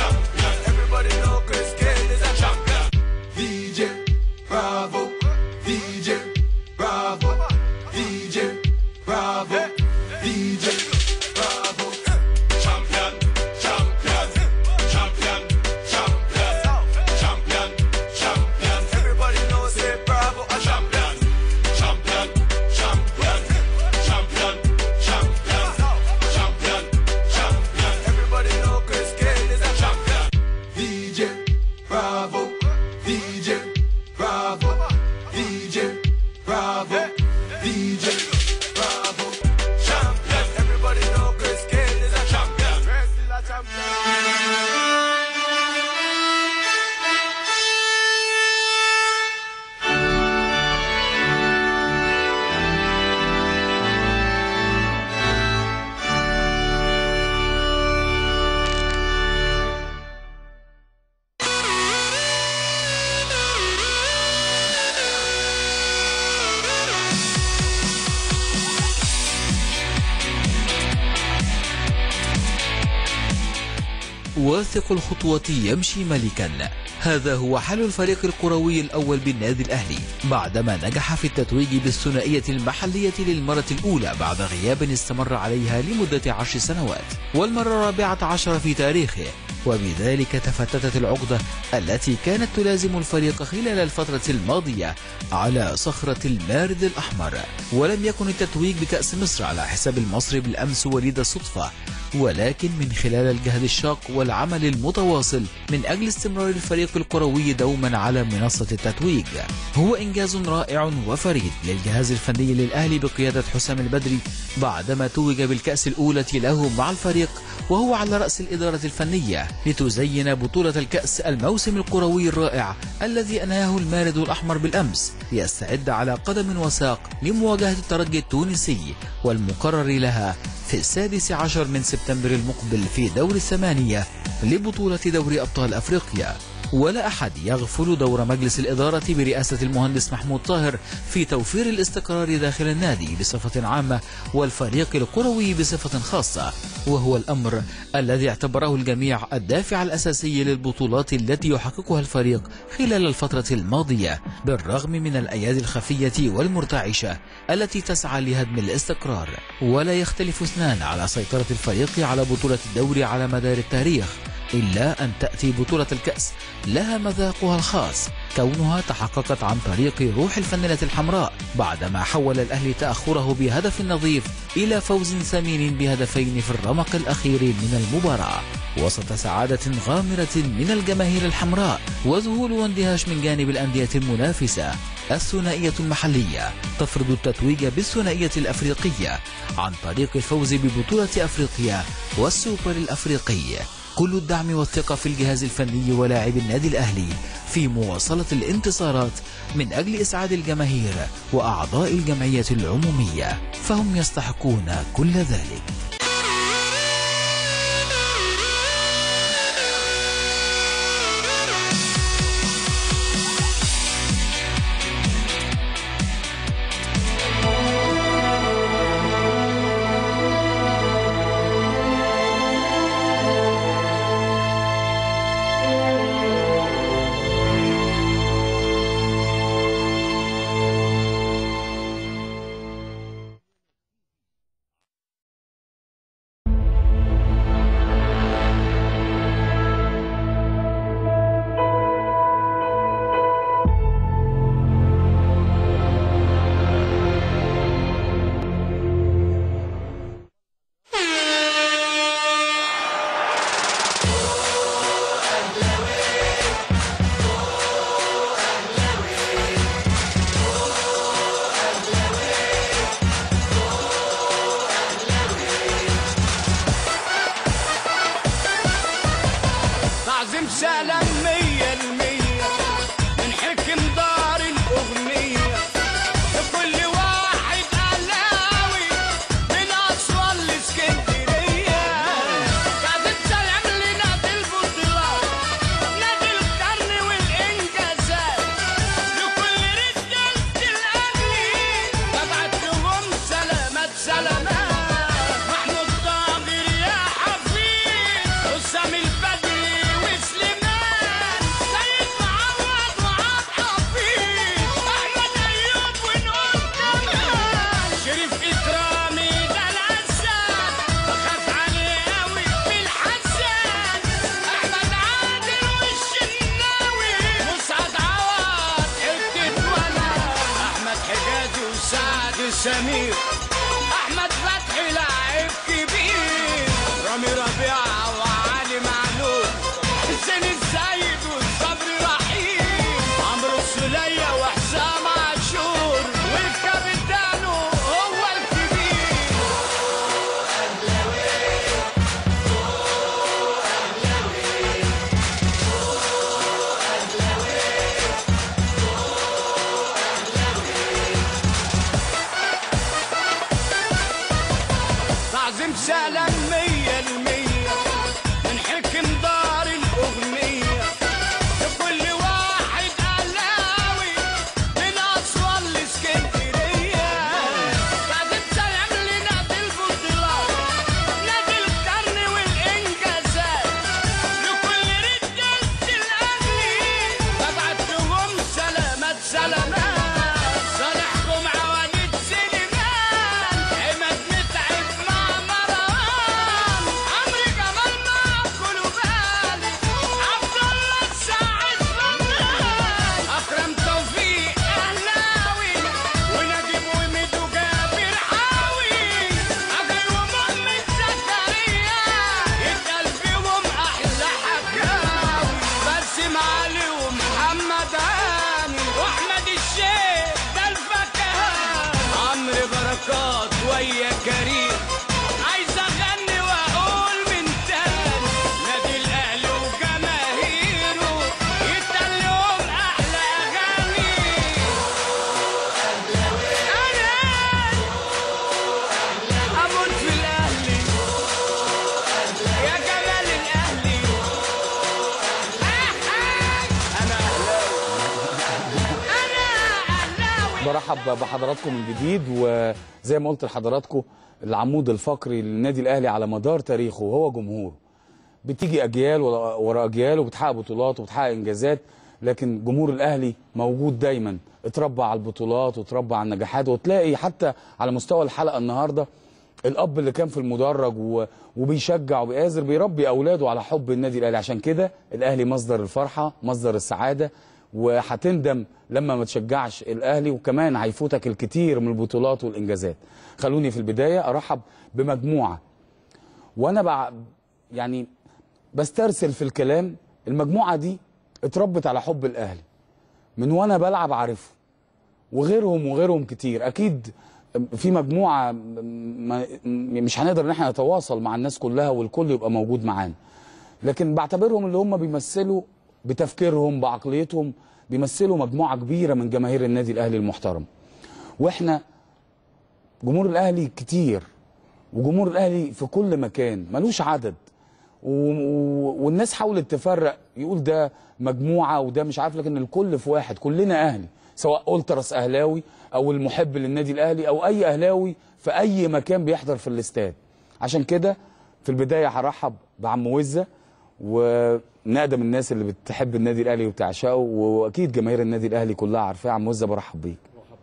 واثق الخطوة يمشي ملكا هذا هو حال الفريق الكروي الأول بالنادي الأهلي بعدما نجح في التتويج بالثنائية المحلية للمرة الأولى بعد غياب استمر عليها لمدة عشر سنوات والمرة الرابعة عشر في تاريخه وبذلك تفتتت العقدة التي كانت تلازم الفريق خلال الفترة الماضية على صخرة المارد الأحمر ولم يكن التتويج بكأس مصر على حساب المصري بالأمس وليد الصدفة ولكن من خلال الجهد الشاق والعمل المتواصل من أجل استمرار الفريق الكروي دوما على منصة التتويج هو إنجاز رائع وفريد للجهاز الفني للأهلي بقيادة حسام البدري بعدما توج بالكأس الأولى له مع الفريق وهو على رأس الإدارة الفنية لتزين بطولة الكأس الموسم الكروي الرائع الذي أنهاه المارد الأحمر بالأمس ليستعد على قدم وساق لمواجهة الترجي التونسي والمقرر لها في السادس عشر من سبتمبر المقبل في دور الثمانية لبطولة دوري أبطال أفريقيا ولا أحد يغفل دور مجلس الإدارة برئاسة المهندس محمود طاهر في توفير الاستقرار داخل النادي بصفة عامة والفريق الكروي بصفة خاصة وهو الأمر الذي اعتبره الجميع الدافع الأساسي للبطولات التي يحققها الفريق خلال الفترة الماضية بالرغم من الأيادي الخفية والمرتعشة التي تسعى لهدم الاستقرار ولا يختلف اثنان على سيطرة الفريق على بطولة الدوري على مدار التاريخ إلا أن تأتي بطولة الكأس لها مذاقها الخاص كونها تحققت عن طريق روح الفانلة الحمراء بعدما حول الأهلي تأخره بهدف نظيف إلى فوز ثمين بهدفين في الرمق الأخير من المباراة وسط سعادة غامرة من الجماهير الحمراء وذهول واندهاش من جانب الأندية المنافسة الثنائية المحلية تفرض التتويج بالثنائية الأفريقية عن طريق الفوز ببطولة أفريقيا والسوبر الأفريقي كل الدعم والثقة في الجهاز الفني ولاعب النادي الأهلي في مواصلة الانتصارات من أجل إسعاد الجماهير وأعضاء الجمعية العمومية فهم يستحقون كل ذلك تعظيم سلام مية المية من حكم دار الأغنية لكل واحد أهلاوي من أسوان لإسكندرية تعظيم سلام لنادي البطولات نادي القرن والإنجازات لكل رجالة الأهلي ببعت لهم سلامات سلامات محمود طاهر يا حفيظ حسام البدري وسليمان سيد معوض وعبد حفيظ احمد ايوب ونقول كمان شريف اكرامي ده الاسد بخاف عليه قوي في الحسن احمد عادل والشناوي مسعد عوض حته ولا احمد حجازي وسعد سمير احمد فتحي لاعب كبير رامي ربيعه وعلي معلول حسين السيد والصبري رحيم عمرو السلية وحسام عاشور والكابتنو هو الكبير تعظيم سلام مية المية من حكم دار الأغنية لكل واحد أهلاوي من أسوان لإسكندرية تعظيم سلام لنادي البطولات نادي القرن والإنجازات برحب بحضراتكم من جديد وزي ما قلت لحضراتكم العمود الفقري للنادي الاهلي على مدار تاريخه هو جمهوره بتيجي اجيال ورا ورا اجيال وبتحقق بطولات وبتحقق انجازات لكن جمهور الاهلي موجود دايما اتربى على البطولات واتربى على النجاحات وتلاقي حتى على مستوى الحلقه النهارده الاب اللي كان في المدرج و- وبيشجع وبيآزر بيربي اولاده على حب النادي الاهلي عشان كده الاهلي مصدر الفرحه مصدر السعاده وهتندم لما ما تشجعش الاهلي وكمان هيفوتك الكتير من البطولات والانجازات خلوني في البدايه ارحب بمجموعه وانا بع... يعني بسترسل في الكلام المجموعه دي اتربت على حب الاهلي من وانا بلعب عارفه وغيرهم وغيرهم كتير اكيد في مجموعه ما مش هنقدر ان احنا نتواصل مع الناس كلها والكل يبقى موجود معانا لكن بعتبرهم اللي هم بيمثلوا بتفكيرهم بعقليتهم بيمثلوا مجموعه كبيره من جماهير النادي الاهلي المحترم واحنا جمهور الاهلي كتير وجمهور الاهلي في كل مكان ملوش عدد و... و... والناس حاولت تفرق يقول ده مجموعه وده مش عارف لكن الكل في واحد كلنا اهلي سواء التراس اهلاوي او المحب للنادي الاهلي او اي اهلاوي في اي مكان بيحضر في الاستاد عشان كده في البدايه هرحب بعم وزه ومن اقدم الناس اللي بتحب النادي الاهلي وبتعشقه واكيد جماهير النادي الاهلي كلها عارفاه عم وزه برحب بيك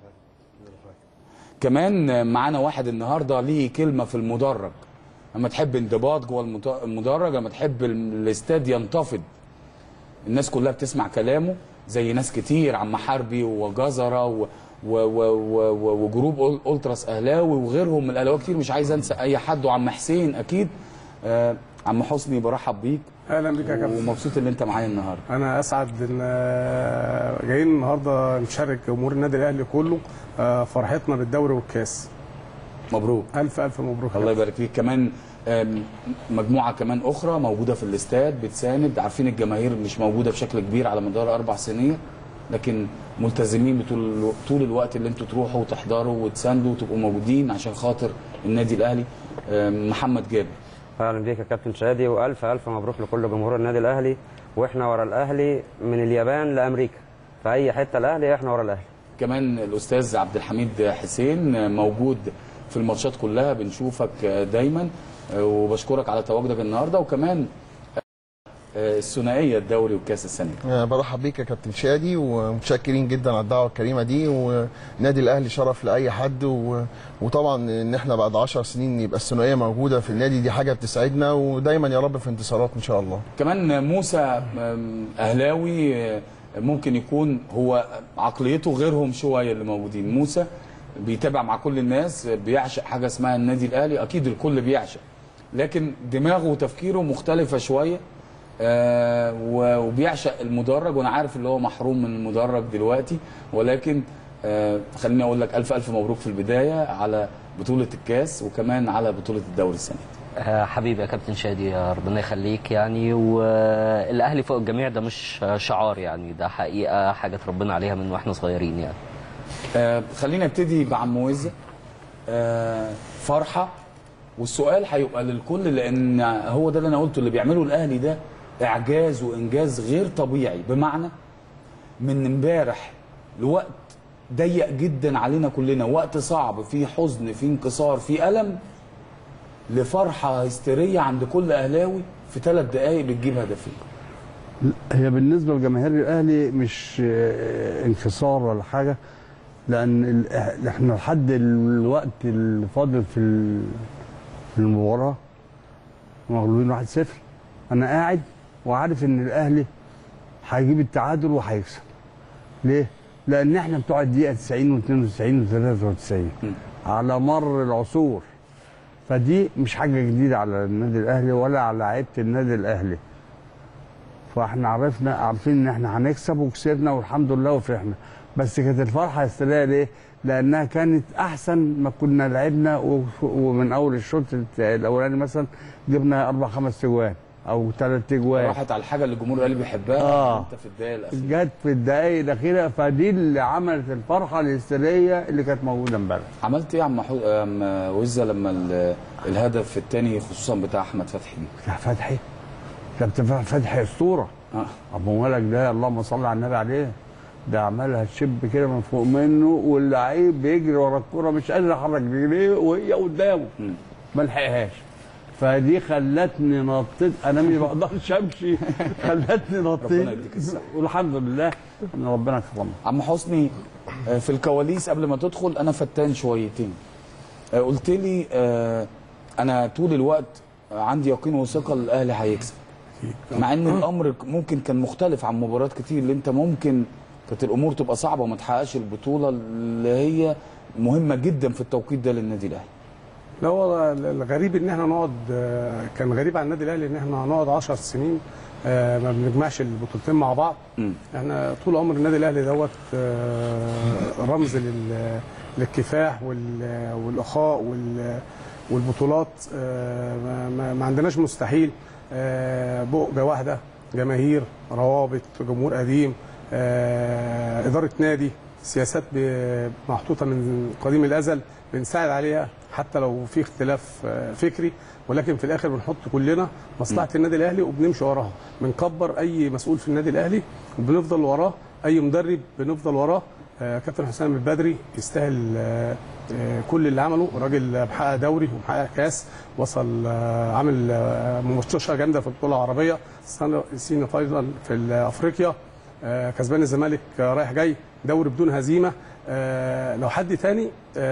كمان معانا واحد النهارده ليه كلمه في المدرج لما تحب انضباط جوه المت- المدرج لما تحب ال- الاستاد ينتفض الناس كلها بتسمع كلامه زي ناس كتير عم حربي وجزره و و و و و وجروب أول- التراس اهلاوي وغيرهم من الاهلاويه كتير مش عايز انسى اي حد وعم حسين اكيد آه عم حسني برحب بيك اهلا بك يا كابتن ومبسوط ان انت معايا النهارده انا اسعد ان آه، جايين النهارده نشارك جمهور النادي الاهلي كله آه، فرحتنا بالدوري والكاس مبروك الف الف مبروك يا الله كابتن. يبارك فيك كمان آم، مجموعه كمان اخرى موجوده في الاستاد بتساند عارفين الجماهير مش موجوده بشكل كبير على مدار اربع سنين لكن ملتزمين بطول طول الوقت اللي انتوا تروحوا وتحضروا وتساندوا وتبقوا موجودين عشان خاطر النادي الاهلي آم، محمد جابر اهلا بيك يا كابتن شادي والف الف مبروك لكل جمهور النادي الاهلي واحنا ورا الاهلي من اليابان لامريكا في اي حته الاهلي احنا ورا الاهلي كمان الاستاذ عبد الحميد حسين موجود في الماتشات كلها بنشوفك دايما وبشكرك على تواجدك النهارده وكمان الثنائيه الدوري والكاس السنه دي. آه، برحب بيك يا كابتن شادي ومتشكرين جدا على الدعوه الكريمه دي ونادي الاهلي شرف لاي حد و... وطبعا ان احنا بعد 10 سنين يبقى الثنائيه موجوده في النادي دي حاجه بتسعدنا ودايما يا رب في انتصارات ان شاء الله كمان موسى آم، اهلاوي آه، ممكن يكون هو عقليته غيرهم شويه اللي موجودين موسى بيتابع مع كل الناس بيعشق حاجه اسمها النادي الاهلي اكيد الكل بيعشق لكن دماغه وتفكيره مختلفه شويه آه، و- وبيعشق المدرج وانا عارف اللي هو محروم من المدرج دلوقتي ولكن آه، خليني اقول لك الف الف مبروك في البدايه على بطوله الكاس وكمان على بطوله الدوري السنه دي. آه، حبيبي يا كابتن شادي يا ربنا يخليك يعني والاهلي فوق الجميع ده مش شعار يعني ده حقيقه حاجه ربنا عليها من واحنا صغيرين يعني آه خلينا نبتدي بعم وزة آه فرحة والسؤال هيبقى للكل لأن هو ده اللي أنا قلته اللي بيعمله الأهلي ده إعجاز وإنجاز غير طبيعي بمعنى من امبارح لوقت ضيق جدا علينا كلنا وقت صعب فيه حزن فيه انكسار فيه ألم لفرحة هستيرية عند كل أهلاوي في ثلاث دقايق بتجيب هدفين هي بالنسبه لجماهير الاهلي مش آه، انكسار ولا حاجه لان ال- احنا لحد الوقت اللي فاضل في ال- في المباراه مغلوبين 1-0 انا قاعد وعارف ان الاهلي هيجيب التعادل وهيكسب ليه؟ لان احنا بتوع الدقيقه 90 و92 و93 على مر العصور فدي مش حاجه جديده على النادي الاهلي ولا على لعيبه النادي الاهلي فاحنا عرفنا عارفين ان احنا هنكسب وكسبنا والحمد لله وفرحنا بس كانت الفرحه هستيريه ليه؟ لانها كانت احسن ما كنا لعبنا و- ومن اول الشوط الاولاني مثلا جبنا اربع خمس اجوان او ثلاث اجوان راحت على الحاجة اللي الجمهور الأهلي بيحبها آه. أنت في الدقايق الأخيرة جت في الدقائق الاخيره فدي اللي عملت الفرحه الهستيريه اللي كانت موجوده امبارح عملت ايه يا عم حو... عم وزه لما ال... الهدف الثاني خصوصا بتاع احمد فتحي يا فتحي كابتن فتحي اسطوره اه ابو مالك ده اللهم صل على النبي عليه ده عملها تشب كده من فوق منه واللعيب بيجري ورا الكوره مش قادر يحرك رجليه وهي قدامه ما لحقهاش فدي خلتني نطيت انا مش بقدرش امشي خلتني ربنا نطيت يديك الصحة. والحمد لله ان ربنا كرمنا عم حسني آه، في الكواليس قبل ما تدخل انا فتان شويتين آه، قلت لي آه، انا طول الوقت عندي يقين وثقه الاهلي هيكسب مع ان الامر ممكن كان مختلف عن مباريات كتير اللي انت ممكن كانت الامور تبقى صعبه وما تحققش البطوله اللي هي مهمه جدا في التوقيت ده للنادي الاهلي لا هو الغريب ان احنا نقعد آه، كان غريب على النادي الاهلي ان احنا هنقعد 10 سنين آه، ما بنجمعش البطولتين مع بعض مم. احنا طول عمر النادي الاهلي دوت آه، رمز لل- للكفاح وال- والاخاء وال- والبطولات آه، ما- ما- ما عندناش مستحيل آه، بؤجه واحده جماهير روابط جمهور قديم آه، اداره نادي سياسات ب- محطوطه من قديم الازل بنساعد عليها حتى لو في اختلاف آه، فكري ولكن في الاخر بنحط كلنا مصلحه النادي الاهلي وبنمشي وراها بنكبر اي مسؤول في النادي الاهلي وبنفضل وراه اي مدرب بنفضل وراه آه، كابتن حسام البدري يستاهل آه، آه، كل اللي عمله راجل محقق دوري ومحقق كاس وصل آه، عامل آه، ماتشات جامده في البطوله العربيه سينا فاينل في افريقيا آه، كسبان الزمالك آه، رايح جاي دوري بدون هزيمه آه، لو حد تاني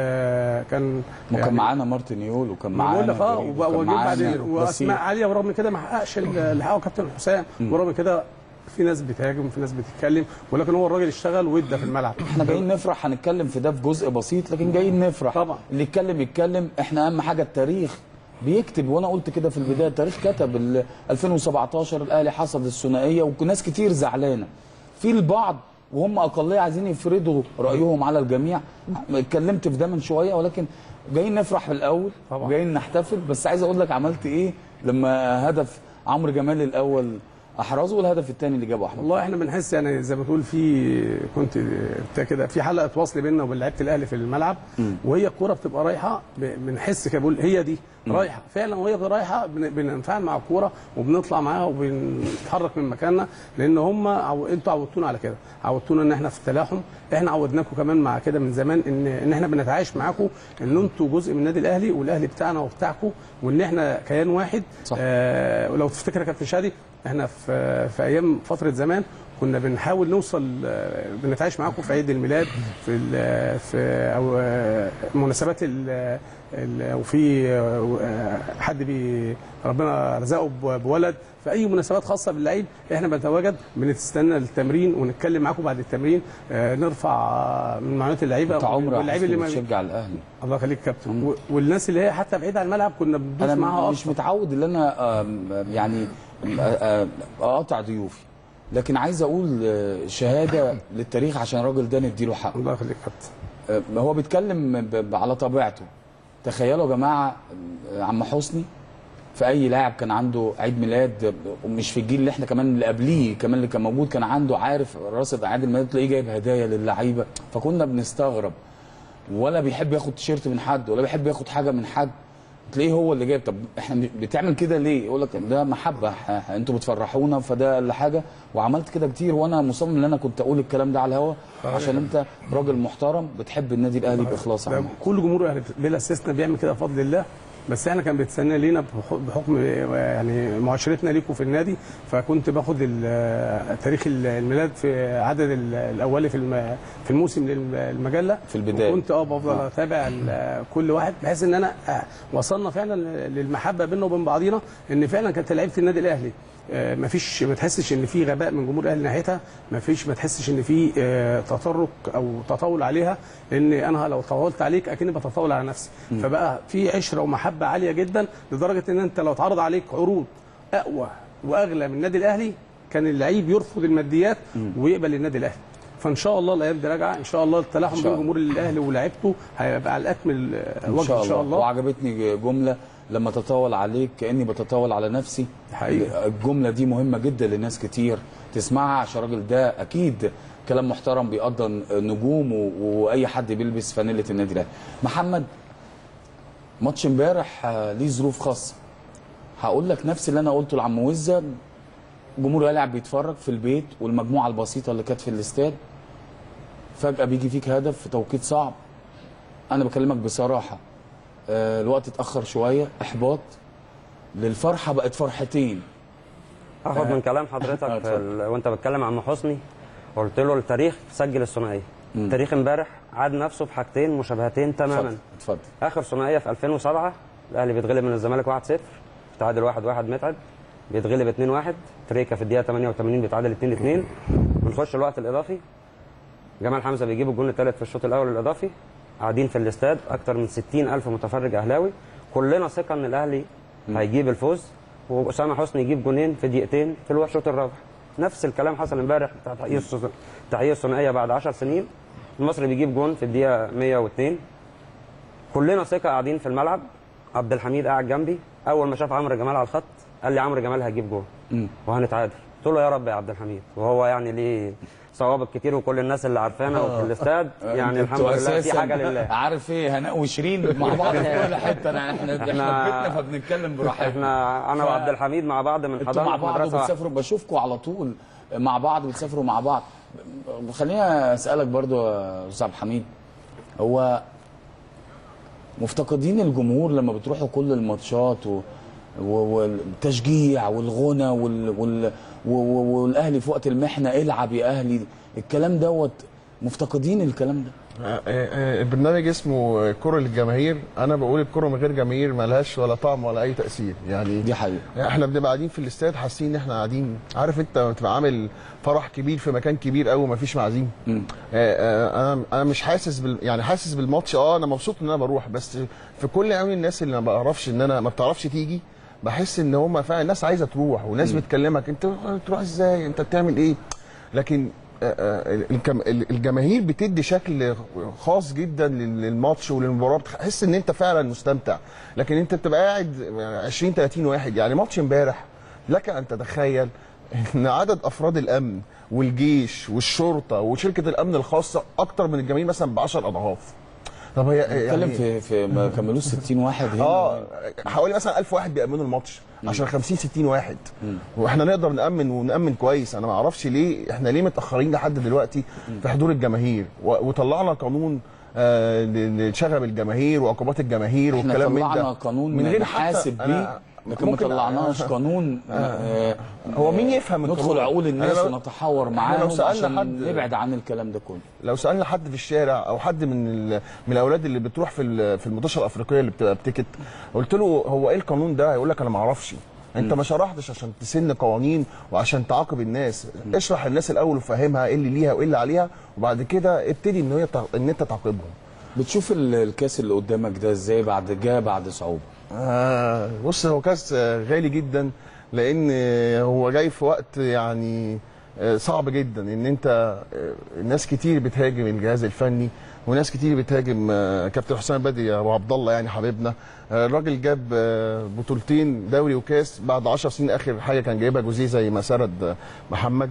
آه، كان وكان معانا مارتن يول وكان ما معانا بقول لك اه فريد وب- وكان وجيب معانا بعدين بسيط. واسماء عاليه ورغم كده ما حققش ال- اللي حققه كابتن حسام ورغم كده في ناس بتهاجم وفي ناس بتتكلم ولكن هو الراجل اشتغل وادى في الملعب احنا جايين نفرح هنتكلم في ده في جزء بسيط لكن جايين نفرح طبعا. اللي يتكلم يتكلم احنا اهم حاجه التاريخ بيكتب وانا قلت كده في البدايه التاريخ كتب ال 2017 الاهلي حصد الثنائيه وناس كتير زعلانه في البعض وهم اقليه عايزين يفرضوا رايهم على الجميع اتكلمت في ده من شويه ولكن جايين نفرح في الاول طبعا. جايين نحتفل بس عايز اقول لك عملت ايه لما هدف عمرو جمال الاول احرزه والهدف الثاني اللي جابه احمد والله احنا بنحس يعني زي ما تقول في كنت بتاع كده في حلقه وصل بيننا وبين لعيبه الاهلي في الملعب وهي الكوره بتبقى رايحه ب- بنحس كده بقول هي دي رايحه فعلا وهي رايحه بن- بننفعل مع الكوره وبنطلع معاها وبنتحرك من مكاننا لان هم عو... انتوا عودتونا على كده عودتونا ان احنا في التلاحم احنا عودناكم كمان مع كده من زمان ان ان احنا بنتعايش معاكم ان انتوا جزء من النادي الاهلي والاهلي بتاعنا وبتاعكم وان احنا كيان واحد صح. آه ولو تفتكر يا كابتن شادي احنا في في ايام فتره زمان كنا بنحاول نوصل آه، بنتعايش معاكم في عيد الميلاد في ال- في او آه، مناسبات ال- ال- وفي آه، حد بي ربنا رزقه ب- بولد في اي مناسبات خاصه باللعيب احنا بنتواجد بنستنى التمرين ونتكلم معاكم بعد التمرين آه، نرفع آه، من معلومات اللعيبه انت عمرك واللعيب اللي ما بتشجع الاهلي الله يخليك يا كابتن و- والناس اللي هي حتى بعيد عن الملعب كنا بندوس انا معاها مش متعود ان انا آم، يعني آم، آم، اقاطع ضيوفي لكن عايز اقول آه، شهاده للتاريخ عشان الراجل ده نديله حقه الله يخليك يا كابتن آه، هو بيتكلم ب- ب- على طبيعته تخيلوا يا جماعه آه، عم حسني في اي لاعب كان عنده عيد ميلاد آه، ومش في الجيل اللي احنا كمان اللي قبليه كمان اللي كان موجود كان عنده عارف راصد عيد الميلاد تلاقيه جايب هدايا للعيبه فكنا بنستغرب ولا بيحب ياخد تيشيرت من حد ولا بيحب ياخد حاجه من حد تلاقيه هو اللي جايب طب احنا بتعمل كده ليه يقول لك ده محبه ح- انتوا بتفرحونا فده اللي حاجه وعملت كده كتير وانا مصمم ان انا كنت اقول الكلام ده على الهوا عشان انت راجل محترم بتحب النادي الاهلي باخلاص يا ده عم كل جمهور الاهلي بلا استثناء بيعمل كده بفضل الله بس احنا كان بيتسنى لينا بح- بحكم يعني معاشرتنا ليكم في النادي فكنت باخد ال- تاريخ الميلاد في عدد ال- الاولي في الم- في الموسم للمجله في البداية. كنت اه بفضل اتابع ال- كل واحد بحيث ان انا آه، وصلنا فعلا للمحبه بيننا وبين بعضينا ان فعلا كانت لعيبه النادي الاهلي آه، مفيش ما تحسش ان في غباء من جمهور الاهلي ناحيتها مفيش ما تحسش ان في آه، تطرق او تطاول عليها لان انا لو طولت عليك اكني بتطاول على نفسي فبقى في عشره ومحبه عاليه جدا لدرجه ان انت لو اتعرض عليك عروض اقوى واغلى من النادي الاهلي كان اللعيب يرفض الماديات ويقبل النادي الاهلي فان شاء الله الايام دي راجعه ان شاء الله التلاحم إن بين شاء جمهور الاهلي ولاعيبته هيبقى على اكمل آه، ان وجه شاء ان شاء الله الله وعجبتني جمله لما تطاول عليك كاني بتطاول على نفسي حقيقة. الجمله دي مهمه جدا لناس كتير تسمعها عشان الراجل ده اكيد كلام محترم بيقدر نجوم و... واي حد بيلبس فانيله النادي الاهلي محمد ماتش امبارح آه، ليه ظروف خاصه هقول لك نفس اللي انا قلته لعم وزه جمهور الاهلي قاعد بيتفرج في البيت والمجموعه البسيطه اللي كانت في الاستاد فجاه بيجي فيك هدف في توقيت صعب انا بكلمك بصراحه آه، الوقت اتاخر شويه احباط للفرحه بقت فرحتين اخد من كلام حضرتك آه، في اتفضل. ال... وانت بتتكلم عن حسني قلت له التاريخ سجل الثنائيه التاريخ امبارح عاد نفسه بحاجتين مشابهتين تماما اتفضل اتفضل اخر ثنائيه في 2007 الاهلي بيتغلب من الزمالك 1-0 في تعادل 1-1 متعب بيتغلب 2-1 تريكا في الدقيقه 88 بيتعادل 2-2 بنخش الوقت الاضافي جمال حمزه بيجيب الجون الثالث في الشوط الاول الاضافي قاعدين في الاستاد اكتر من 60 الف متفرج اهلاوي كلنا ثقه ان الاهلي هيجيب الفوز واسامه حسني يجيب جونين في دقيقتين في الوقت الشوط الرابع نفس الكلام حصل امبارح بتاع تحقيق الث- تحقيق الثنائيه بعد 10 سنين المصري بيجيب جون في الدقيقه 102 كلنا ثقه قاعدين في الملعب عبد الحميد قاعد جنبي اول ما شاف عمرو جمال على الخط قال لي عمرو جمال هيجيب جون وهنتعادل قلت له يا رب يا عبد الحميد وهو يعني ليه صوابك كتير وكل الناس اللي عارفانا وفي الاستاد يعني الحمد انتوا لله في أساساً حاجه لله عارف ايه هناء وشيرين مع بعض في كل حته انا احنا احنا إحنا- في بيتنا فبنتكلم براحتنا احنا انا ف- وعبد الحميد مع بعض من انتوا حضانه مع في بعض مدرسه واحدة. وبتسافروا بشوفكم على طول مع بعض بتسافروا مع بعض خليني اسالك برضو يا استاذ عبد الحميد هو مفتقدين الجمهور لما بتروحوا كل الماتشات و... و- والتشجيع والغنى وال... وال... و- و- والاهلي في وقت المحنه العب يا اهلي الكلام دوت مفتقدين الكلام ده آه، آه، البرنامج اسمه كرة للجماهير انا بقول الكرة من غير جماهير ملهاش ولا طعم ولا اي تاثير يعني دي حقيقه احنا بنبقى قاعدين في الاستاد حاسين ان احنا قاعدين عارف انت لما بتبقى عامل فرح كبير في مكان كبير قوي مفيش معازيم آه، آه، انا انا مش حاسس بال يعني حاسس بالماتش اه انا مبسوط ان انا بروح بس في كل عيون الناس اللي ما بعرفش ان انا ما بتعرفش تيجي بحس ان هم فعلا الناس عايزه تروح وناس بتكلمك انت تروح ازاي انت بتعمل ايه لكن آه، آه، الكم- الجماهير بتدي شكل خاص جدا لل- للماتش وللمباراه بتحس ان انت فعلا مستمتع لكن انت بتبقى قاعد 20 30 واحد يعني ماتش امبارح لك ان تتخيل ان عدد افراد الامن والجيش والشرطه وشركه الامن الخاصه اكتر من الجماهير مثلا ب 10 اضعاف طب هي بتكلم يعني في في ما كملوش 60 واحد هنا اه حوالي مثلا 1000 واحد بيأمنوا الماتش عشان 50 60 واحد واحنا نقدر نأمن ونأمن كويس انا ما اعرفش ليه احنا ليه متأخرين لحد دلوقتي في حضور الجماهير و- وطلعنا قانون آه ل- لشغب الجماهير وعقوبات الجماهير احنا والكلام من طلعنا ده قانون من غير نحاسب حتى بيه لكن ما ممكن- طلعناش قانون آه، هو مين يفهم ندخل القانون؟ عقول الناس أنا لو- ونتحاور إحنا معاهم لو سألنا عشان حد- نبعد عن الكلام ده كله لو سالنا حد في الشارع او حد من ال- من الاولاد اللي بتروح في ال- في المطوشه الافريقيه اللي بتبقى بتيكت قلت له هو ايه القانون ده هيقول لك انا ما اعرفش انت ما شرحتش عشان تسن قوانين وعشان تعاقب الناس اشرح الناس الاول وفهمها ايه اللي ليها وايه اللي عليها وبعد كده ابتدي ان هي تع- ان انت تعاقبهم بتشوف ال- الكاس اللي قدامك ده ازاي بعد جه بعد صعوبه آه بص هو كاس آه، غالي جدا لان آه، هو جاي في وقت يعني آه، صعب جدا ان انت آه، ناس كتير بتهاجم الجهاز الفني وناس كتير بتهاجم آه، كابتن حسام بدري ابو عبد الله يعني حبيبنا آه، الراجل جاب آه، بطولتين دوري وكاس بعد 10 سنين اخر حاجه كان جايبها جوزيه زي ما سرد آه، محمد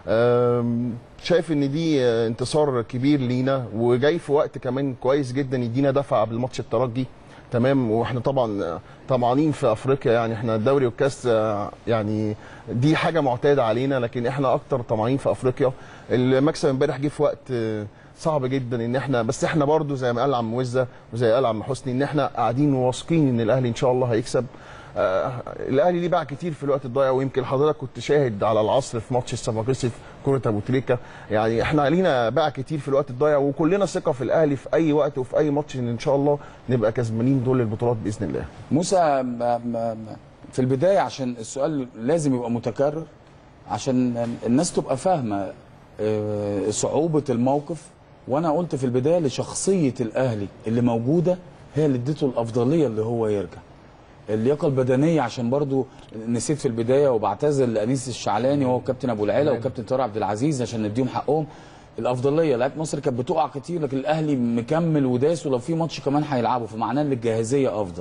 آم، شايف ان دي آه، انتصار كبير لينا وجاي في وقت كمان كويس جدا يدينا دفعه قبل ماتش الترجي تمام واحنا طبعا طمعانين في افريقيا يعني احنا الدوري والكاس آه، يعني دي حاجه معتاده علينا لكن احنا اكتر طمعانين في افريقيا المكسب امبارح جه في وقت آه، صعب جدا ان احنا بس احنا برضو زي ما قال عم وزه وزي قال عم حسني ان احنا قاعدين واثقين ان الاهلي ان شاء الله هيكسب آه الاهلي ليه باع كتير في الوقت الضايع ويمكن حضرتك كنت شاهد على العصر في ماتش الصفاقسي في كره ابو تريكه يعني احنا لينا باع كتير في الوقت الضايع وكلنا ثقه في الاهلي في اي وقت وفي اي ماتش ان ان شاء الله نبقى كسبانين دول البطولات باذن الله موسى م- م- م- في البدايه عشان السؤال لازم يبقى متكرر عشان الناس تبقى فاهمه آه، صعوبه الموقف وانا قلت في البدايه لشخصيه الاهلي اللي موجوده هي اللي اديته الافضليه اللي هو يرجع اللياقه البدنيه عشان برضو نسيت في البدايه وبعتذر لانيس الشعلاني وهو كابتن ابو العلا وكابتن طارق عبد العزيز عشان نديهم حقهم الافضليه لعيبه مصر كانت بتقع كتير لكن الاهلي مكمل وداس ولو في ماتش كمان هيلعبوا فمعناه ان الجاهزيه افضل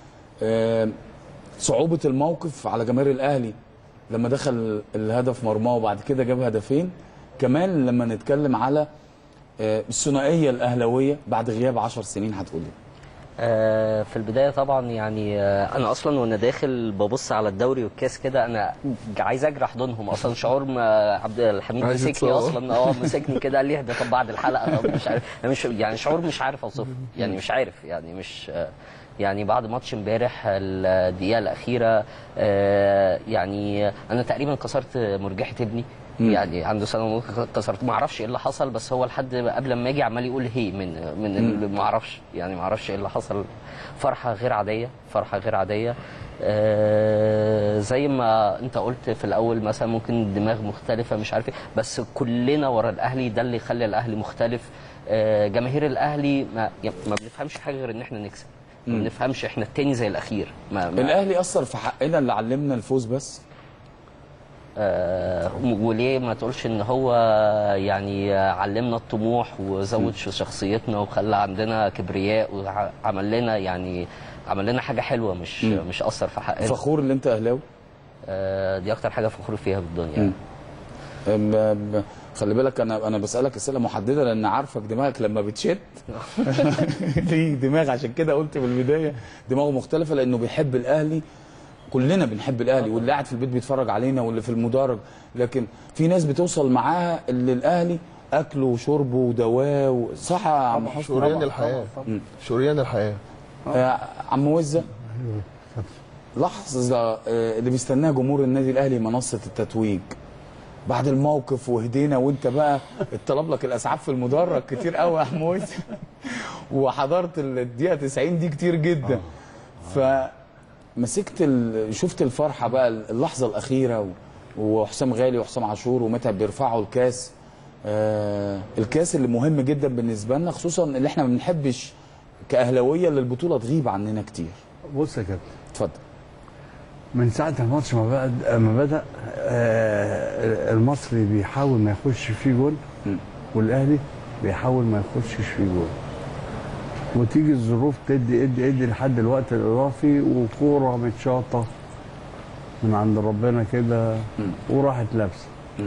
آه، صعوبه الموقف على جماهير الاهلي لما دخل الهدف مرماه وبعد كده جاب هدفين كمان لما نتكلم على آه، الثنائيه الاهلاويه بعد غياب 10 سنين هتقول ايه آه، في البدايه طبعا يعني آه، انا اصلا وانا داخل ببص على الدوري والكاس كده انا عايز اجري احضنهم اصلا شعور ما عبد الحميد عايز مسكني يتصور. اصلا اه مسكني كده قال لي اهدى طب بعد الحلقه طب مش عارف أنا مش يعني شعور مش عارف اوصفه يعني مش عارف يعني مش آه، يعني بعد ماتش امبارح الدقيقه الاخيره آه، يعني انا تقريبا كسرت مرجحه ابني يعني عنده سنه ونص كسرت ما اعرفش ايه اللي حصل بس هو لحد قبل ما اجي عمال يقول هي من من ال- ما اعرفش يعني ما اعرفش ايه اللي حصل فرحه غير عاديه فرحه غير عاديه آه زي ما انت قلت في الاول مثلا ممكن دماغ مختلفه مش عارف ايه بس كلنا ورا الاهلي ده اللي يخلي الاهلي مختلف آه جماهير الاهلي ما يعني ما بنفهمش حاجه غير ان احنا نكسب ما بنفهمش احنا التاني زي الاخير ما ما الاهلي اثر في حقنا اللي علمنا الفوز بس آه، وليه ما تقولش ان هو يعني علمنا الطموح وزود شخصيتنا وخلى عندنا كبرياء وعمل لنا يعني عمل لنا حاجه حلوه مش مش اثر في حقنا فخور ان انت اهلاوي آه، دي اكتر حاجه فخور فيها في الدنيا أم- أم- خلي بالك انا انا بسالك اسئله محدده لان عارفك دماغك لما بتشد ليه دماغ عشان كده قلت في البدايه دماغه مختلفه لانه بيحب الاهلي كلنا بنحب الاهلي واللي قاعد في البيت بيتفرج علينا واللي في المدرج لكن في ناس بتوصل معاها اللي الاهلي اكله وشربه ودواه و- صح يا عم حسن شريان الحياه شريان الحياه آه، عم وزه لحظه آه، اللي بيستناها جمهور النادي الاهلي منصه التتويج بعد الموقف وهدينا وانت بقى اتطلب لك الاسعاف في المدرج كتير قوي يا عم وزه وحضرت الدقيقه 90 دي كتير جدا فمسكت ال... شفت الفرحه بقى اللحظه الاخيره و... وحسام غالي وحسام عاشور ومتعب بيرفعوا الكاس آه الكاس اللي مهم جدا بالنسبه لنا خصوصا اللي احنا ما بنحبش كاهلاويه اللي البطوله تغيب عننا كتير بص يا كابتن اتفضل من ساعة الماتش ما بدأ ما بدأ آه، المصري بيحاول ما يخش فيه جول والأهلي بيحاول ما يخشش فيه جول وتيجي الظروف تدي ادي ادي لحد الوقت الإضافي وكورة متشاطة من عند ربنا كده وراحت لابسة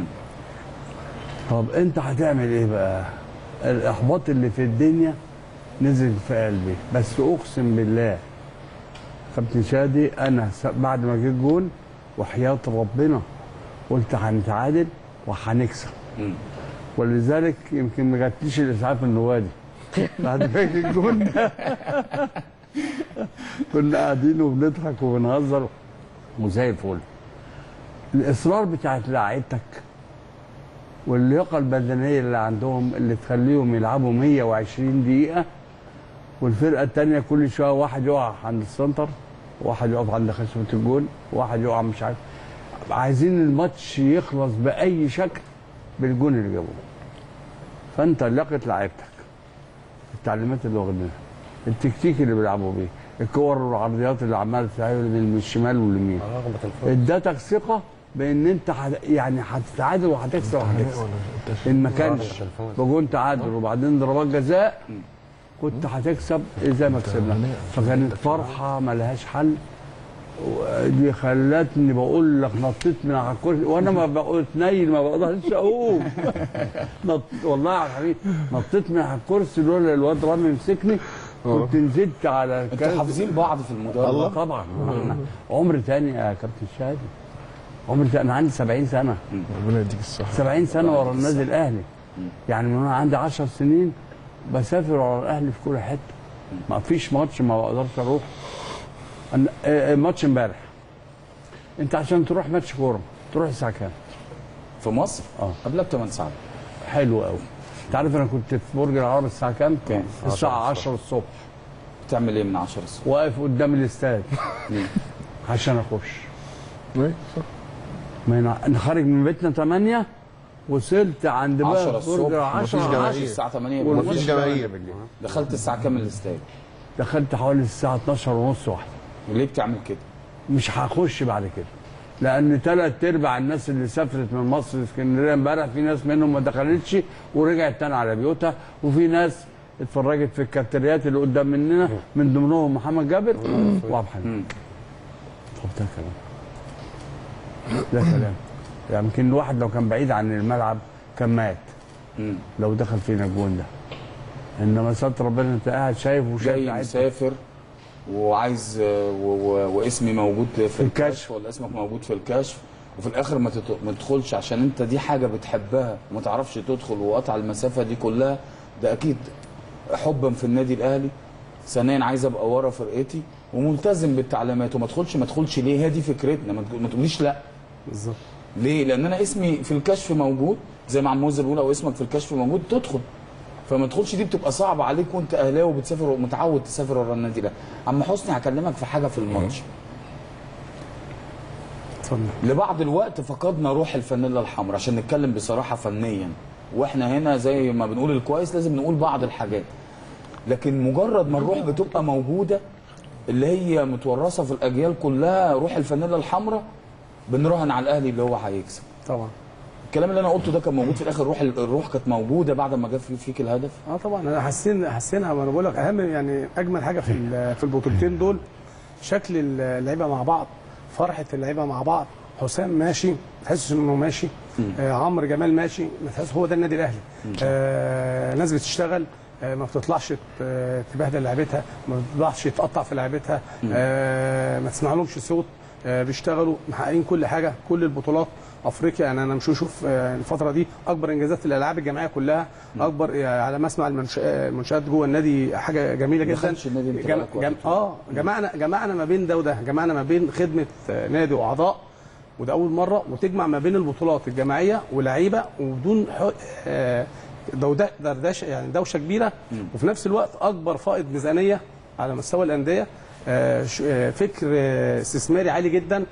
طب أنت هتعمل إيه بقى؟ الإحباط اللي في الدنيا نزل في قلبي بس أقسم بالله كابتن شادي انا س- بعد ما جه جول وحياه ربنا قلت هنتعادل وهنكسب ولذلك يمكن ما جاتليش الاسعاف النوادي بعد ما جه الجول ده كنا قاعدين وبنضحك وبنهزر وزي الفل الاصرار بتاعت لعيبتك واللياقه البدنيه اللي عندهم اللي تخليهم يلعبوا 120 دقيقه والفرقه الثانيه كل شويه واحد يقع عند السنتر واحد يقف عند خشبه الجول واحد يقع مش عارف عايزين الماتش يخلص باي شكل بالجون اللي جابوه فانت لياقه لعيبتك التعليمات اللي واخدينها التكتيك اللي بيلعبوا بيه الكور والعرضيات اللي عماله تتعمل من الشمال واليمين رغبه الفوز ادتك ثقه بان انت حد يعني هتتعادل وهتكسب وهتكسب ان ما كانش بجون تعادل وبعدين ضربات جزاء كنت هتكسب زي ما كسبنا فكانت فرحه ملهاش حل دي خلتني بقول لك نطيت من على الكرسي وانا ما بقول اتنيل ما بقدرش اقوم نط... والله يا حبيبي نطيت من على الكرسي لولا الواد رامي مسكني كنت نزلت على انتوا الكرسي حافظين بعض في المدرج الله طبعا احنا عمر تاني يا كابتن شادي عمر تاني انا عندي 70 سنه ربنا يديك الصحه 70 سنه ورا النادي الاهلي يعني من وانا عندي 10 سنين بسافر ورا الاهلي في كل حته ما فيش ماتش ما بقدرش اروح أنا- آه، آه، ماتش امبارح انت عشان تروح ماتش كوره تروح الساعه كام؟ في مصر اه. قبلها بثمان ساعات حلو قوي انت عارف انا كنت في برج العرب الساعه كام؟ كام؟ الساعه 10 الصبح بتعمل ايه من 10 الصبح واقف قدام الاستاد عشان اخش إيه، صح. من انا خارج من بيتنا 8 وصلت عند 10 بقى برج الصبح 10 مفيش جماهير. الساعه 8 ومفيش جماهير دخلت الساعه كام الاستاد دخلت حوالي الساعه 12 ونص واحده وليه بتعمل كده مش هخش بعد كده لان ثلاث ارباع الناس اللي سافرت من مصر اسكندريه امبارح في ناس منهم ما دخلتش ورجعت تاني على بيوتها وفي ناس اتفرجت في الكافتريات اللي قدام مننا من ضمنهم محمد جابر وعبد الحميد طب ده كلام ده كلام يعني يمكن الواحد لو كان بعيد عن الملعب كان مات مم. لو دخل فينا الجون ده انما ستر ربنا انت قاعد شايف وشايف جاي لعيبتك. مسافر وعايز آه، و- و- واسمي موجود في الكشف. الكشف ولا اسمك موجود في الكشف وفي الاخر ما تت- ما تدخلش عشان انت دي حاجه بتحبها وما تعرفش تدخل وقطع المسافه دي كلها ده اكيد حبا في النادي الاهلي ثانيا عايز ابقى ورا فرقتي وملتزم بالتعليمات وما ادخلش ما ادخلش ليه هي دي فكرتنا ما تقول- ما تقوليش لا بالظبط ليه؟ لان انا اسمي في الكشف موجود زي ما عم موزر بيقول او اسمك في الكشف موجود تدخل فما تدخلش دي بتبقى صعبه عليك وانت اهلاوي وبتسافر ومتعود تسافر ورا النادي ده عم حسني هكلمك في حاجه في الماتش اتفضل لبعض الوقت فقدنا روح الفانيلا الحمراء عشان نتكلم بصراحه فنيا واحنا هنا زي ما بنقول الكويس لازم نقول بعض الحاجات لكن مجرد ما الروح بتبقى موجوده اللي هي متورثه في الاجيال كلها روح الفانيلا الحمراء بنراهن على الاهلي اللي هو هيكسب طبعا الكلام اللي انا قلته ده كان موجود في الاخر روح الروح كانت موجوده بعد ما جاب في- فيك الهدف اه طبعا انا حاسين حاسينها ما انا بقول لك اهم يعني اجمل حاجه في ال- في البطولتين دول شكل اللعيبه مع بعض فرحه اللعيبه مع بعض حسام ماشي تحسش انه ماشي آه عمرو جمال ماشي ما تحس هو ده النادي الاهلي آه ناس بتشتغل آه ما بتطلعش ت- تبهدل لعبتها ما بتطلعش تقطع في لعبتها آه ما تسمع لهمش صوت آه بيشتغلوا محققين كل حاجه كل البطولات افريقيا يعني انا مش اشوف آه، الفتره دي اكبر انجازات الالعاب الجماعيه كلها اكبر آه، على ما اسمع المنش- آه، المنشات جوه النادي حاجه جميله جدا دخلش النادي انت جم... بقالك وقت جم... اه جمعنا جمعنا ما بين ده وده جمعنا ما بين خدمه آه، نادي واعضاء وده اول مره وتجمع ما بين البطولات الجماعيه ولاعيبه وبدون ح... آه، دوده دردشه يعني دوشه كبيره وفي نفس الوقت اكبر فائض ميزانيه على مستوى الانديه آه، ش- آه، فكر آه، استثماري عالي جدا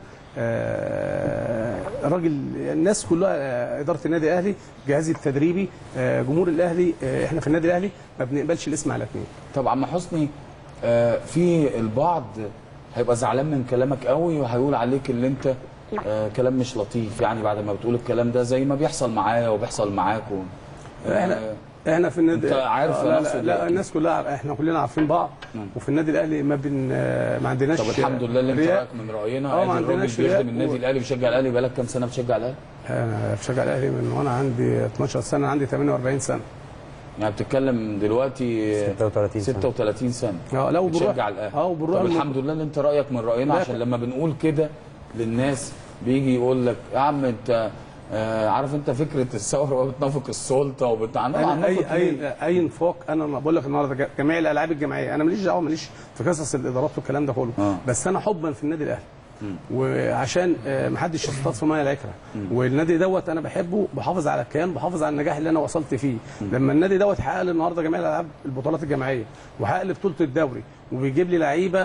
آه، راجل الناس كلها آه، اداره النادي الاهلي جهازي التدريبي آه، جمهور الاهلي آه، احنا في النادي الاهلي ما بنقبلش الاسم على اثنين طب عم حسني آه، في البعض هيبقى زعلان من كلامك قوي وهيقول عليك اللي انت آه، كلام مش لطيف يعني بعد ما بتقول الكلام ده زي ما بيحصل معايا وبيحصل معاكم احنا احنا في النادي انت عارف آه، أنا لا, أقصد لا, لا إيه؟ الناس كلها عار- احنا كلنا عارفين بعض وفي النادي الاهلي ما بن آه، ما عندناش طب الحمد لله اللي انت رياء. رايك من راينا اه، ما ادي الراجل عندناش رياء بيخدم النادي و- الاهلي بيشجع الاهلي بقالك كام سنه بتشجع الاهلي؟ انا بشجع الاهلي من وانا عندي 12 سنه عندي 48 سنه يعني بتتكلم دلوقتي 36 سنة. 36 سنه اه لا وبنروح بتشجع الاهلي اه وبنروح طب الم- الحمد لله اللي انت رايك من راينا لا، عشان لما بنقول كده للناس بيجي يقول لك يا عم انت آه عارف انت فكره الثوره بتنافق السلطه وبتعنف انا اي اي اي انفاق انا ما بقول لك النهارده ج- جميع الالعاب الجماعيه انا ماليش دعوه ماليش في قصص الادارات والكلام ده كله آه. بس انا حبا في النادي الاهلي وعشان آه، محدش يصطاد في ميه العكره والنادي دوت انا بحبه بحافظ على الكيان بحافظ على النجاح اللي انا وصلت فيه لما النادي دوت حقق لي النهارده جميع الالعاب البطولات الجماعيه وحقق لي بطوله الدوري وبيجيب لي لعيبه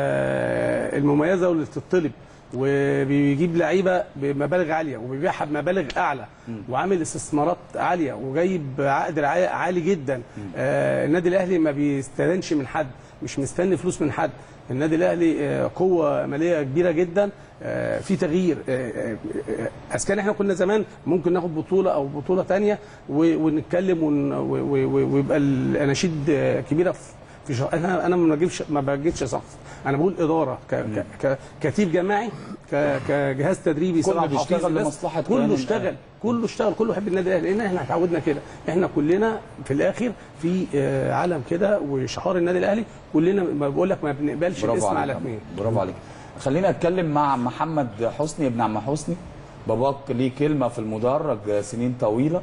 آه، المميزه واللي تطلب وبيجيب لعيبه بمبالغ عاليه وبيبيعها بمبالغ اعلى وعامل استثمارات عاليه وجايب عقد رعايه عالي جدا آه النادي الاهلي ما بيستدنش من حد مش مستني فلوس من حد النادي الاهلي آه قوه ماليه كبيره جدا آه في تغيير آه آه آه، اسكان احنا كنا زمان ممكن ناخد بطوله او بطوله ثانيه ونتكلم ون- و- و- و- ويبقى الاناشيد آه، كبيره في في شهر انا انا ما بجيبش ما بجيبش شخص انا بقول اداره ك ك ك كتيب جماعي ك كجهاز تدريبي كله سبع بيشتغل حفيظ الناس، لمصلحة كله كيان اشتغل كله اشتغل كله يحب النادي الاهلي لان احنا اتعودنا كده احنا كلنا في الاخر في آه، علم كده وشعار النادي الاهلي كلنا ما بقول لك ما بنقبلش برافو الاسم على عليك اثنين برافو عليك خلينا اتكلم مع محمد حسني ابن عم حسني باباك ليه كلمه في المدرج سنين طويله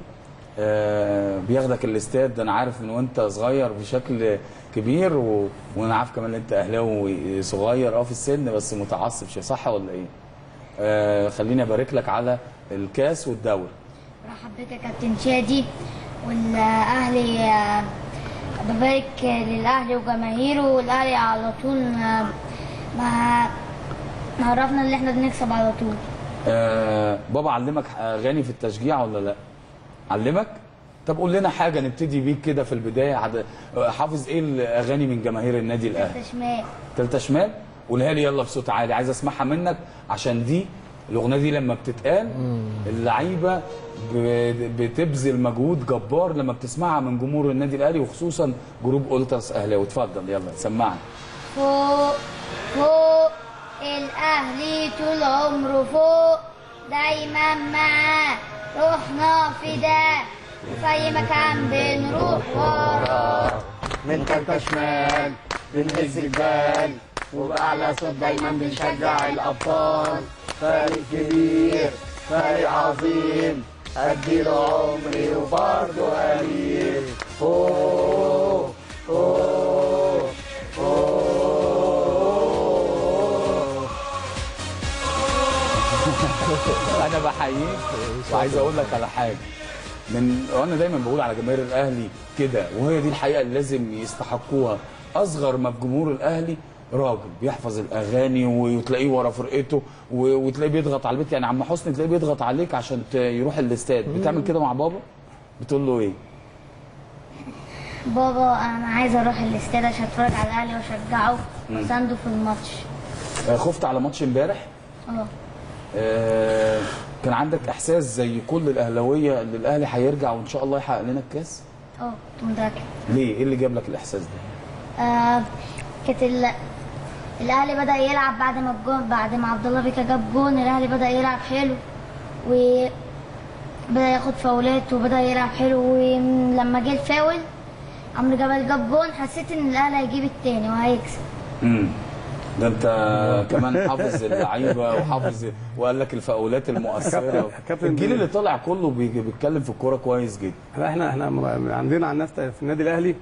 آه، بياخدك الاستاد انا عارف من وانت صغير بشكل كبير و... وانا عارف كمان ان انت اهلاوي صغير اه في السن بس متعصب شويه صح ولا ايه؟ آه خليني ابارك لك على الكاس والدوري حبيت يا كابتن شادي والاهلي آه، ببارك للاهلي وجماهيره والاهلي على طول آه، ما ما عرفنا ان احنا بنكسب على طول آه بابا علمك اغاني في التشجيع ولا لا؟ علمك؟ طب قول لنا حاجه نبتدي بيك كده في البدايه عد... آه، حافظ ايه الاغاني من جماهير النادي الاهلي؟ تشمال تالتة شمال قولها لي يلا بصوت عالي عايز اسمعها منك عشان دي الاغنيه دي لما بتتقال اللعيبه ب- بتبذل مجهود جبار لما بتسمعها من جمهور النادي الاهلي وخصوصا جروب اولتراس اهلاوي اتفضل يلا سمعني فوق فوق الاهلي طول عمره فوق دايما معاه روحنا فداه في أي مكان بنروح ورا من تالتة شمال بنهز جبال وبأعلى صوت دايما بنشجع الأبطال فريق كبير فريق عظيم أديله عمري وبرضه قليل أوه أوه أوه انا بحييك وعايز اقول لك على حاجه من وانا دايما بقول على جماهير الاهلي كده وهي دي الحقيقه اللي لازم يستحقوها اصغر ما في جمهور الاهلي راجل بيحفظ الاغاني وتلاقيه ورا فرقته و- وتلاقيه بيضغط على البيت يعني عم حسني تلاقيه بيضغط عليك عشان ت- يروح الاستاد بتعمل كده مع بابا بتقول له ايه بابا أنا عايزة أروح الاستاد عشان أتفرج على الأهلي وأشجعه وأسانده في الماتش آه، خفت على ماتش امبارح اه آه، كان عندك احساس زي كل الاهلاويه ان الاهلي هيرجع وان شاء الله يحقق لنا الكاس اه كنت متأكد ليه ايه اللي جاب لك الاحساس ده آه كانت ال... الاهلي بدا يلعب بعد ما الجون بعد ما عبد الله بيكا جاب جون الاهلي بدا يلعب حلو وبدا ياخد فاولات وبدا يلعب حلو ولما جه الفاول عمرو جبل جاب جون حسيت ان الاهلي هيجيب التاني وهيكسب امم ده انت كمان حافظ اللعيبه وحافظ وقال لك الفاولات المؤثره كابتن الجيل اللي طالع كله بيجي- بيتكلم في الكوره كويس جدا لا احنا احنا م- عندنا عن نفس في النادي الاهلي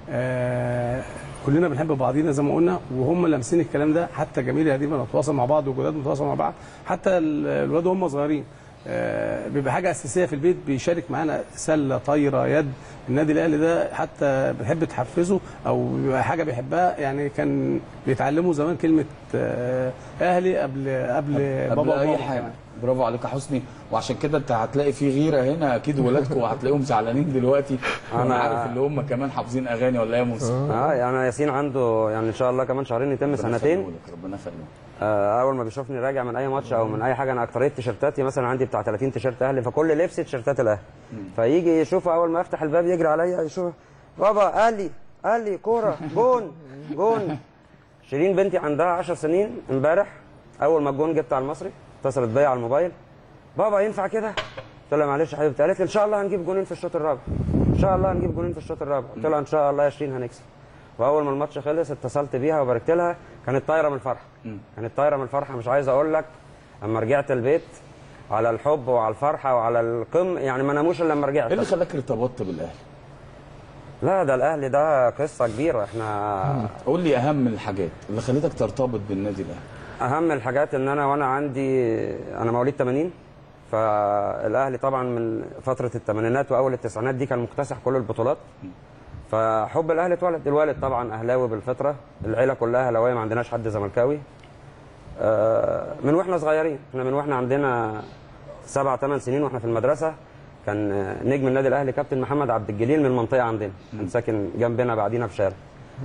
آه كلنا بنحب بعضينا زي ما قلنا وهم لامسين الكلام ده حتى جميل قديما بنتواصل مع بعض وجداد بنتواصل مع بعض حتى ال- الولاد وهم صغيرين آه بيبقى حاجه اساسيه في البيت بيشارك معانا سله طايره يد النادي الاهلي ده حتى بنحب تحفزه او بيبقى حاجه بيحبها يعني كان بيتعلموا زمان كلمه آه اهلي قبل قبل, قبل بابا اي وماما حاجه كمان. برافو عليك يا حسني وعشان كده انت هتلاقي في غيره هنا اكيد ولادكم وهتلاقيهم زعلانين دلوقتي انا أنا- عارف اللي هم كمان حافظين اغاني ولا ايه يا موسى اه يعني ياسين عنده يعني ان شاء الله كمان شهرين يتم سنتين يخليهولك، ربنا يخليك آه، اول ما بيشوفني راجع من اي ماتش او من اي حاجه انا اكتريه تيشيرتاتي مثلا عندي بتاع 30 تيشيرت اهلي فكل لبسي تيشيرتات الاهلي فيجي يشوفه اول ما افتح الباب يجري عليا يشوف بابا اهلي اهلي كوره جون جون شيرين بنتي عندها 10 سنين امبارح اول ما الجون جبت على المصري اتصلت بيا على الموبايل بابا ينفع كده قلت لها معلش يا حبيبتي قالت لي ان شاء الله هنجيب جونين في الشوط الرابع ان شاء الله هنجيب جونين في الشوط الرابع قلت لها ان شاء الله يا شيرين هنكسب واول ما الماتش خلص اتصلت بيها وباركت لها كانت طايره من الفرحه كانت طايره من الفرحه مش عايز اقول لك اما رجعت البيت على الحب وعلى الفرحه وعلى القم يعني ما ناموش الا لما رجعت ايه اللي خلاك ارتبطت بالاهلي لا ده الاهلي ده قصه كبيره احنا قول لي اهم الحاجات اللي خلتك ترتبط بالنادي الاهلي اهم الحاجات ان انا وانا عندي انا مواليد 80 فالاهلي طبعا من فتره الثمانينات واول التسعينات دي كان مكتسح كل البطولات فحب الاهلي اتولد الوالد طبعا اهلاوي بالفطره العيله كلها اهلاويه ما عندناش حد زملكاوي آه، من واحنا صغيرين احنا من واحنا عندنا سبع ثمان سنين واحنا في المدرسه كان آه، نجم النادي الاهلي كابتن محمد عبد الجليل من المنطقه عندنا كان ساكن جنبنا بعدينا بشارع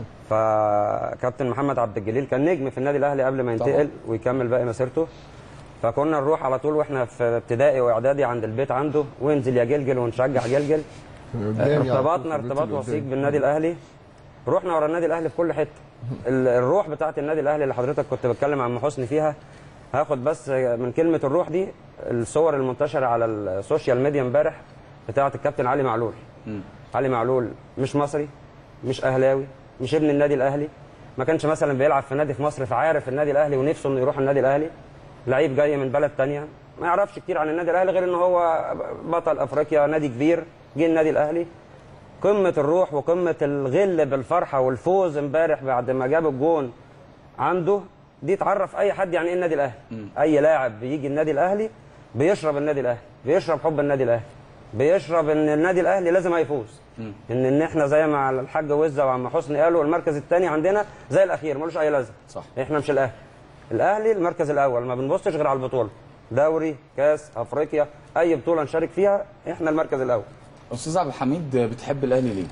فكابتن محمد عبد الجليل كان نجم في النادي الاهلي قبل ما ينتقل ويكمل باقي مسيرته فكنا نروح على طول واحنا في ابتدائي واعدادي عند البيت عنده وانزل يا جلجل ونشجع جلجل قدامي على ارتبطنا طول في البيت ارتباط اللي وثيق قدامي. بالنادي الاهلي رحنا ورا النادي الاهلي في كل حته ال- الروح بتاعت النادي الاهلي اللي حضرتك كنت بتكلم عن حسني فيها هاخد بس من كلمه الروح دي الصور المنتشره على السوشيال ميديا امبارح بتاعت الكابتن علي معلول علي معلول مش مصري مش اهلاوي مش ابن النادي الاهلي ما كانش مثلا بيلعب في نادي في مصر فعارف النادي الاهلي ونفسه انه يروح النادي الاهلي لعيب جاي من بلد تانية ما يعرفش كتير عن النادي الاهلي غير ان هو بطل افريقيا نادي كبير جه النادي الاهلي قمه الروح وقمه الغل بالفرحه والفوز امبارح بعد ما جاب الجون عنده دي تعرف اي حد يعني ايه النادي الاهلي اي لاعب بيجي النادي الاهلي بيشرب النادي الاهلي بيشرب حب النادي الاهلي بيشرب ان النادي الاهلي لازم هيفوز ان ان احنا زي ما الحاج وزه وعم حسني قالوا المركز الثاني عندنا زي الاخير ملوش اي لازمه صح. احنا مش الاهلي الاهلي المركز الاول ما بنبصش غير على البطوله دوري كاس افريقيا اي بطوله نشارك فيها احنا المركز الاول استاذ عبد الحميد بتحب الاهلي ليه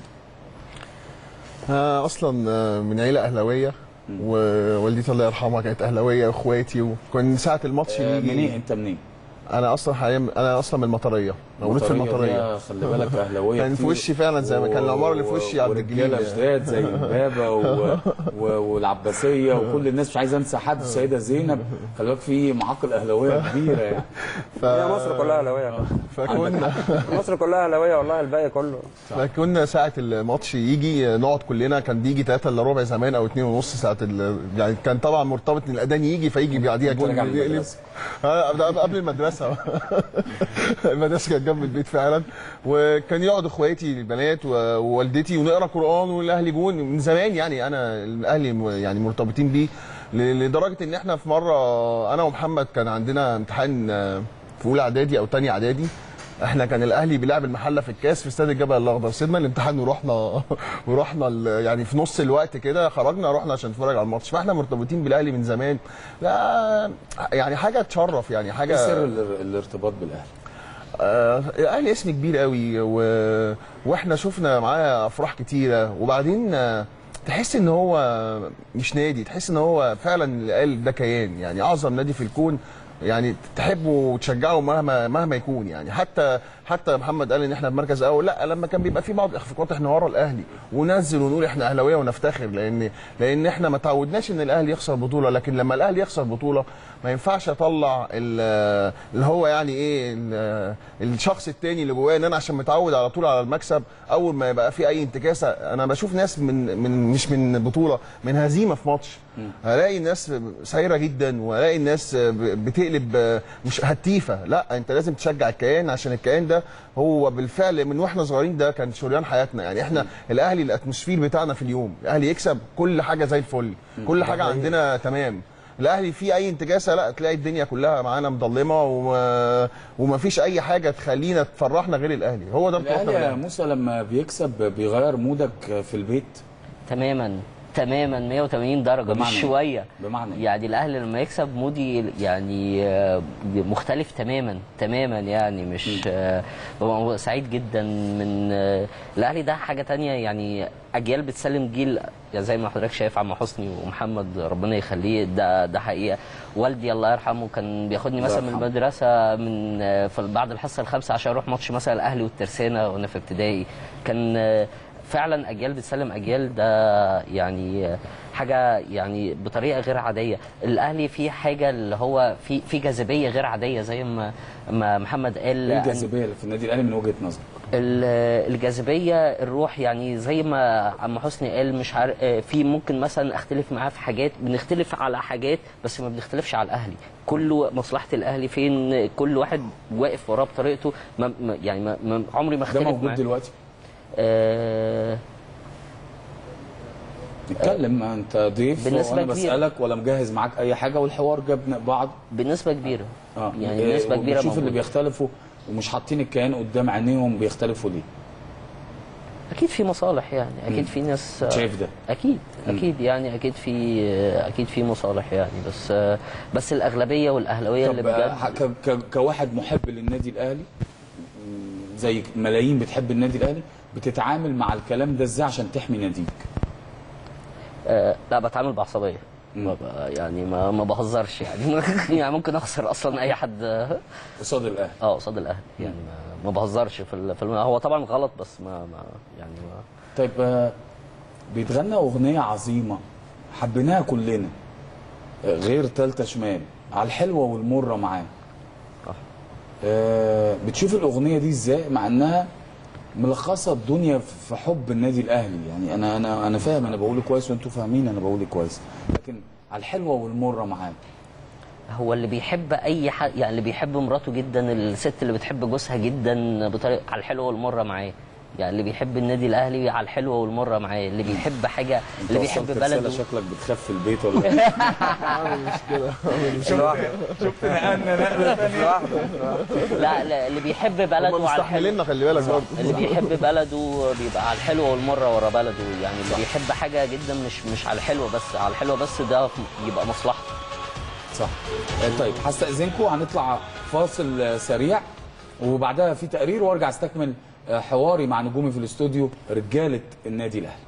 آه، اصلا آه، من عيله اهلاويه ووالدتي الله يرحمها كانت اهلاويه واخواتي وكان ساعه الماتش آه، يجي منين انت منين انا اصلا حاليا انا اصلا من المطريه مولود في المطريه ده خلي بالك اهلاويه كان في كتير. وشي فعلا زي ما كان العماره اللي في وشي عبد الجليل ورجاله جداد زي امبابه و... و... والعباسيه وكل الناس مش عايز انسى حد السيده زينب خلي بالك في معاقل اهلاويه كبيره يعني ف... هي مصر كلها اهلاويه فكنا مصر كلها اهلاويه والله الباقي كله فكنا ساعة الماتش يجي نقعد كلنا كان بيجي 3 الا ربع زمان او 2 ونص ساعة ال... يعني كان طبعا مرتبط ان الاذان يجي فيجي بعديها جول راجع من يقلب. المدرسة. آه، ده قبل المدرسة المدرسة كانت جنب البيت فعلا وكان يقعد اخواتي البنات و- ووالدتي ونقرا قرآن والاهلي جون من زمان يعني انا الاهلي م- يعني مرتبطين بيه ل- لدرجة ان احنا في مرة انا ومحمد كان عندنا امتحان آه، في اولى اعدادي او ثانيه اعدادي احنا كان الاهلي بيلعب المحله في الكاس في استاد الجبل الاخضر سيبنا الامتحان ورحنا ورحنا ال- يعني في نص الوقت كده خرجنا رحنا عشان نتفرج على الماتش فاحنا مرتبطين بالاهلي من زمان لا يعني حاجه تشرف يعني ايه حاجه سر الار- الارتباط بالاهلي؟ آه، الاهلي اسم كبير قوي و... واحنا شفنا معاه افراح كتيره وبعدين آه، تحس ان هو مش نادي تحس ان هو فعلا الاهلي ده كيان يعني اعظم نادي في الكون يعني تحبه وتشجعه مهما مهما يكون يعني حتى حتى محمد قال ان احنا بمركز اول لا لما كان بيبقى في بعض الاخفاقات احنا ورا الاهلي وننزل ونقول احنا اهلاويه ونفتخر لان لان احنا ما تعودناش ان الاهلي يخسر بطوله لكن لما الاهلي يخسر بطوله ما ينفعش اطلع ال- اللي هو يعني ايه ال- الشخص التاني اللي جوايا ان انا عشان متعود على طول على المكسب اول ما يبقى في اي انتكاسه انا بشوف ناس من من مش من بطوله من هزيمه في ماتش هلاقي الناس سايره جدا وهلاقي الناس بتقلب مش هتيفه لا انت لازم تشجع الكيان عشان الكيان ده هو بالفعل من واحنا صغيرين ده كان شريان حياتنا يعني احنا الاهلي الاتموسفير بتاعنا في اليوم الاهلي يكسب كل حاجه زي الفل كل حاجه عندنا تمام الاهلي فيه اي انتكاسه لا تلاقي الدنيا كلها معانا مظلمه و... ومفيش اي حاجه تخلينا تفرحنا غير الاهلي هو ده ارتباطنا الاهلي يا بالأهلي. موسى لما بيكسب بيغير مودك في البيت تماما تماما 180 درجه بمعنى مش إيه؟ شويه بمعنى إيه؟ يعني الاهلي لما يكسب مودي يعني آه، مختلف تماما تماما يعني مش آه، ببقى سعيد جدا من آه، الاهلي ده حاجه تانية يعني اجيال بتسلم جيل يعني زي ما حضرتك شايف عم حسني ومحمد ربنا يخليه ده ده حقيقه والدي الله يرحمه كان بياخدني الله مثلا من يرحمه. المدرسه من آه، في بعد الحصه الخامسه عشان اروح ماتش مثلا الاهلي والترسانه وانا في ابتدائي كان آه، فعلا اجيال بتسلم اجيال ده يعني آه، حاجه يعني بطريقه غير عاديه الاهلي فيه حاجه اللي هو في في جاذبيه غير عاديه زي ما ما محمد قال ايه أن- الجاذبيه اللي في النادي الاهلي من وجهه نظرك؟ ال- الجاذبيه الروح يعني زي ما عم حسني قال مش عارف آه، في ممكن مثلا اختلف معاه في حاجات بنختلف على حاجات بس ما بنختلفش على الاهلي كل مصلحه الاهلي فين كل واحد واقف وراه بطريقته ما ما- يعني ما ما- عمري ما ده اختلف موجود معاه دلوقتي آه نتكلم انت ضيف بنسبة وانا كبيرة. بسالك ولا مجهز معاك اي حاجه والحوار جاب بعض بنسبه كبيره اه يعني إيه، بنسبه كبيره شوف اللي موجودة. بيختلفوا ومش حاطين الكيان قدام عينيهم بيختلفوا ليه؟ اكيد في مصالح يعني اكيد في ناس شايف ده اكيد اكيد يعني اكيد في اكيد في مصالح يعني بس بس الاغلبيه والاهلاويه اللي طب آه، بجد ك- ك- كواحد محب للنادي الاهلي مم، زي ملايين بتحب النادي الاهلي بتتعامل مع الكلام ده ازاي عشان تحمي ناديك؟ آه لا بتعامل بعصبيه مم. ما ب- يعني ما ما بهزرش يعني يعني ممكن اخسر اصلا اي حد اه قصاد الاهلي قصاد الاهلي يعني ما, ما بهزرش في ال- في الم... هو طبعا غلط بس ما, ما يعني ما طيب آه، بيتغنى اغنيه عظيمه حبيناها كلنا آه، غير تالتة شمال على الحلوه والمره معاه صح. آه، بتشوف الاغنيه دي ازاي مع انها ملخصه الدنيا في حب النادي الاهلي يعني انا انا انا فاهم انا بقوله كويس وانتوا فاهمين انا بقوله كويس لكن على الحلوه والمره معاه هو اللي بيحب اي حد يعني اللي بيحب مراته جدا الست اللي بتحب جوزها جدا بطريقه على الحلوه والمره معاه يعني اللي بيحب النادي الاهلي على الحلوه والمره معاه اللي بيحب حاجه انت اللي بيحب وصلت رسالة بلده شكلك بتخاف في البيت ولا إيه؟ عامل مشكله شفت نقلنا نقله ثانيه لا, لا اللي بيحب هم بلده على الحلوه مستحمليننا خلي بالك برضه اللي بيحب بلده بيبقى على الحلوه والمره ورا بلده يعني اللي بيحب حاجه جدا مش مش على الحلوه بس على الحلوه بس ده يبقى مصلحته صح آه، طيب هستأذنكم هنطلع فاصل آه، سريع وبعدها في تقرير وارجع استكمل آه، حواري مع نجومي في الاستوديو رجالة النادي الأهلي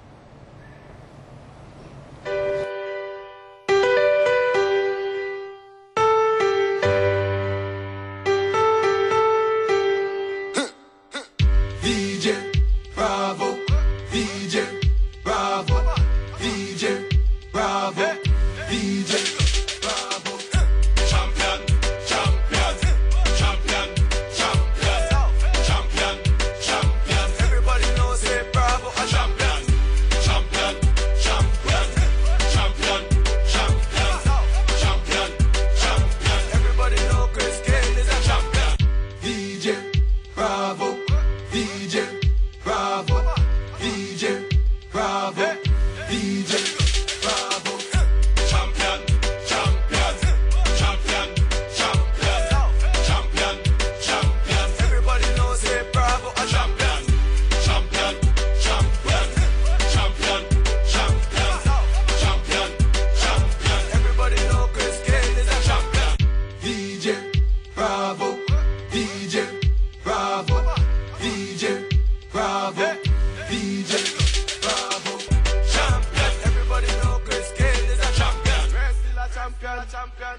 DJ Bravo, DJ Bravo, DJ Bravo, DJ Bravo. Champion, champion, champion, champion, champion, champion. Everybody knows it, Bravo, a champion, champion, champion, champion, champion, champion, champion. Everybody know Chris Gayle is a champion. DJ Bravo, DJ Bravo, DJ Bravo, DJ Bravo. Champion, champion, champion, champion, champion, champion. Everybody knows it, Bravo, a champion. Champion, champion, champion, champion, champion, champion. Everybody know Chris Gayle is a champion. DJ Bravo, DJ Bravo, DJ Bravo, DJ Bravo. Champion, everybody know Chris Gayle is a champion. Still a champion, champion.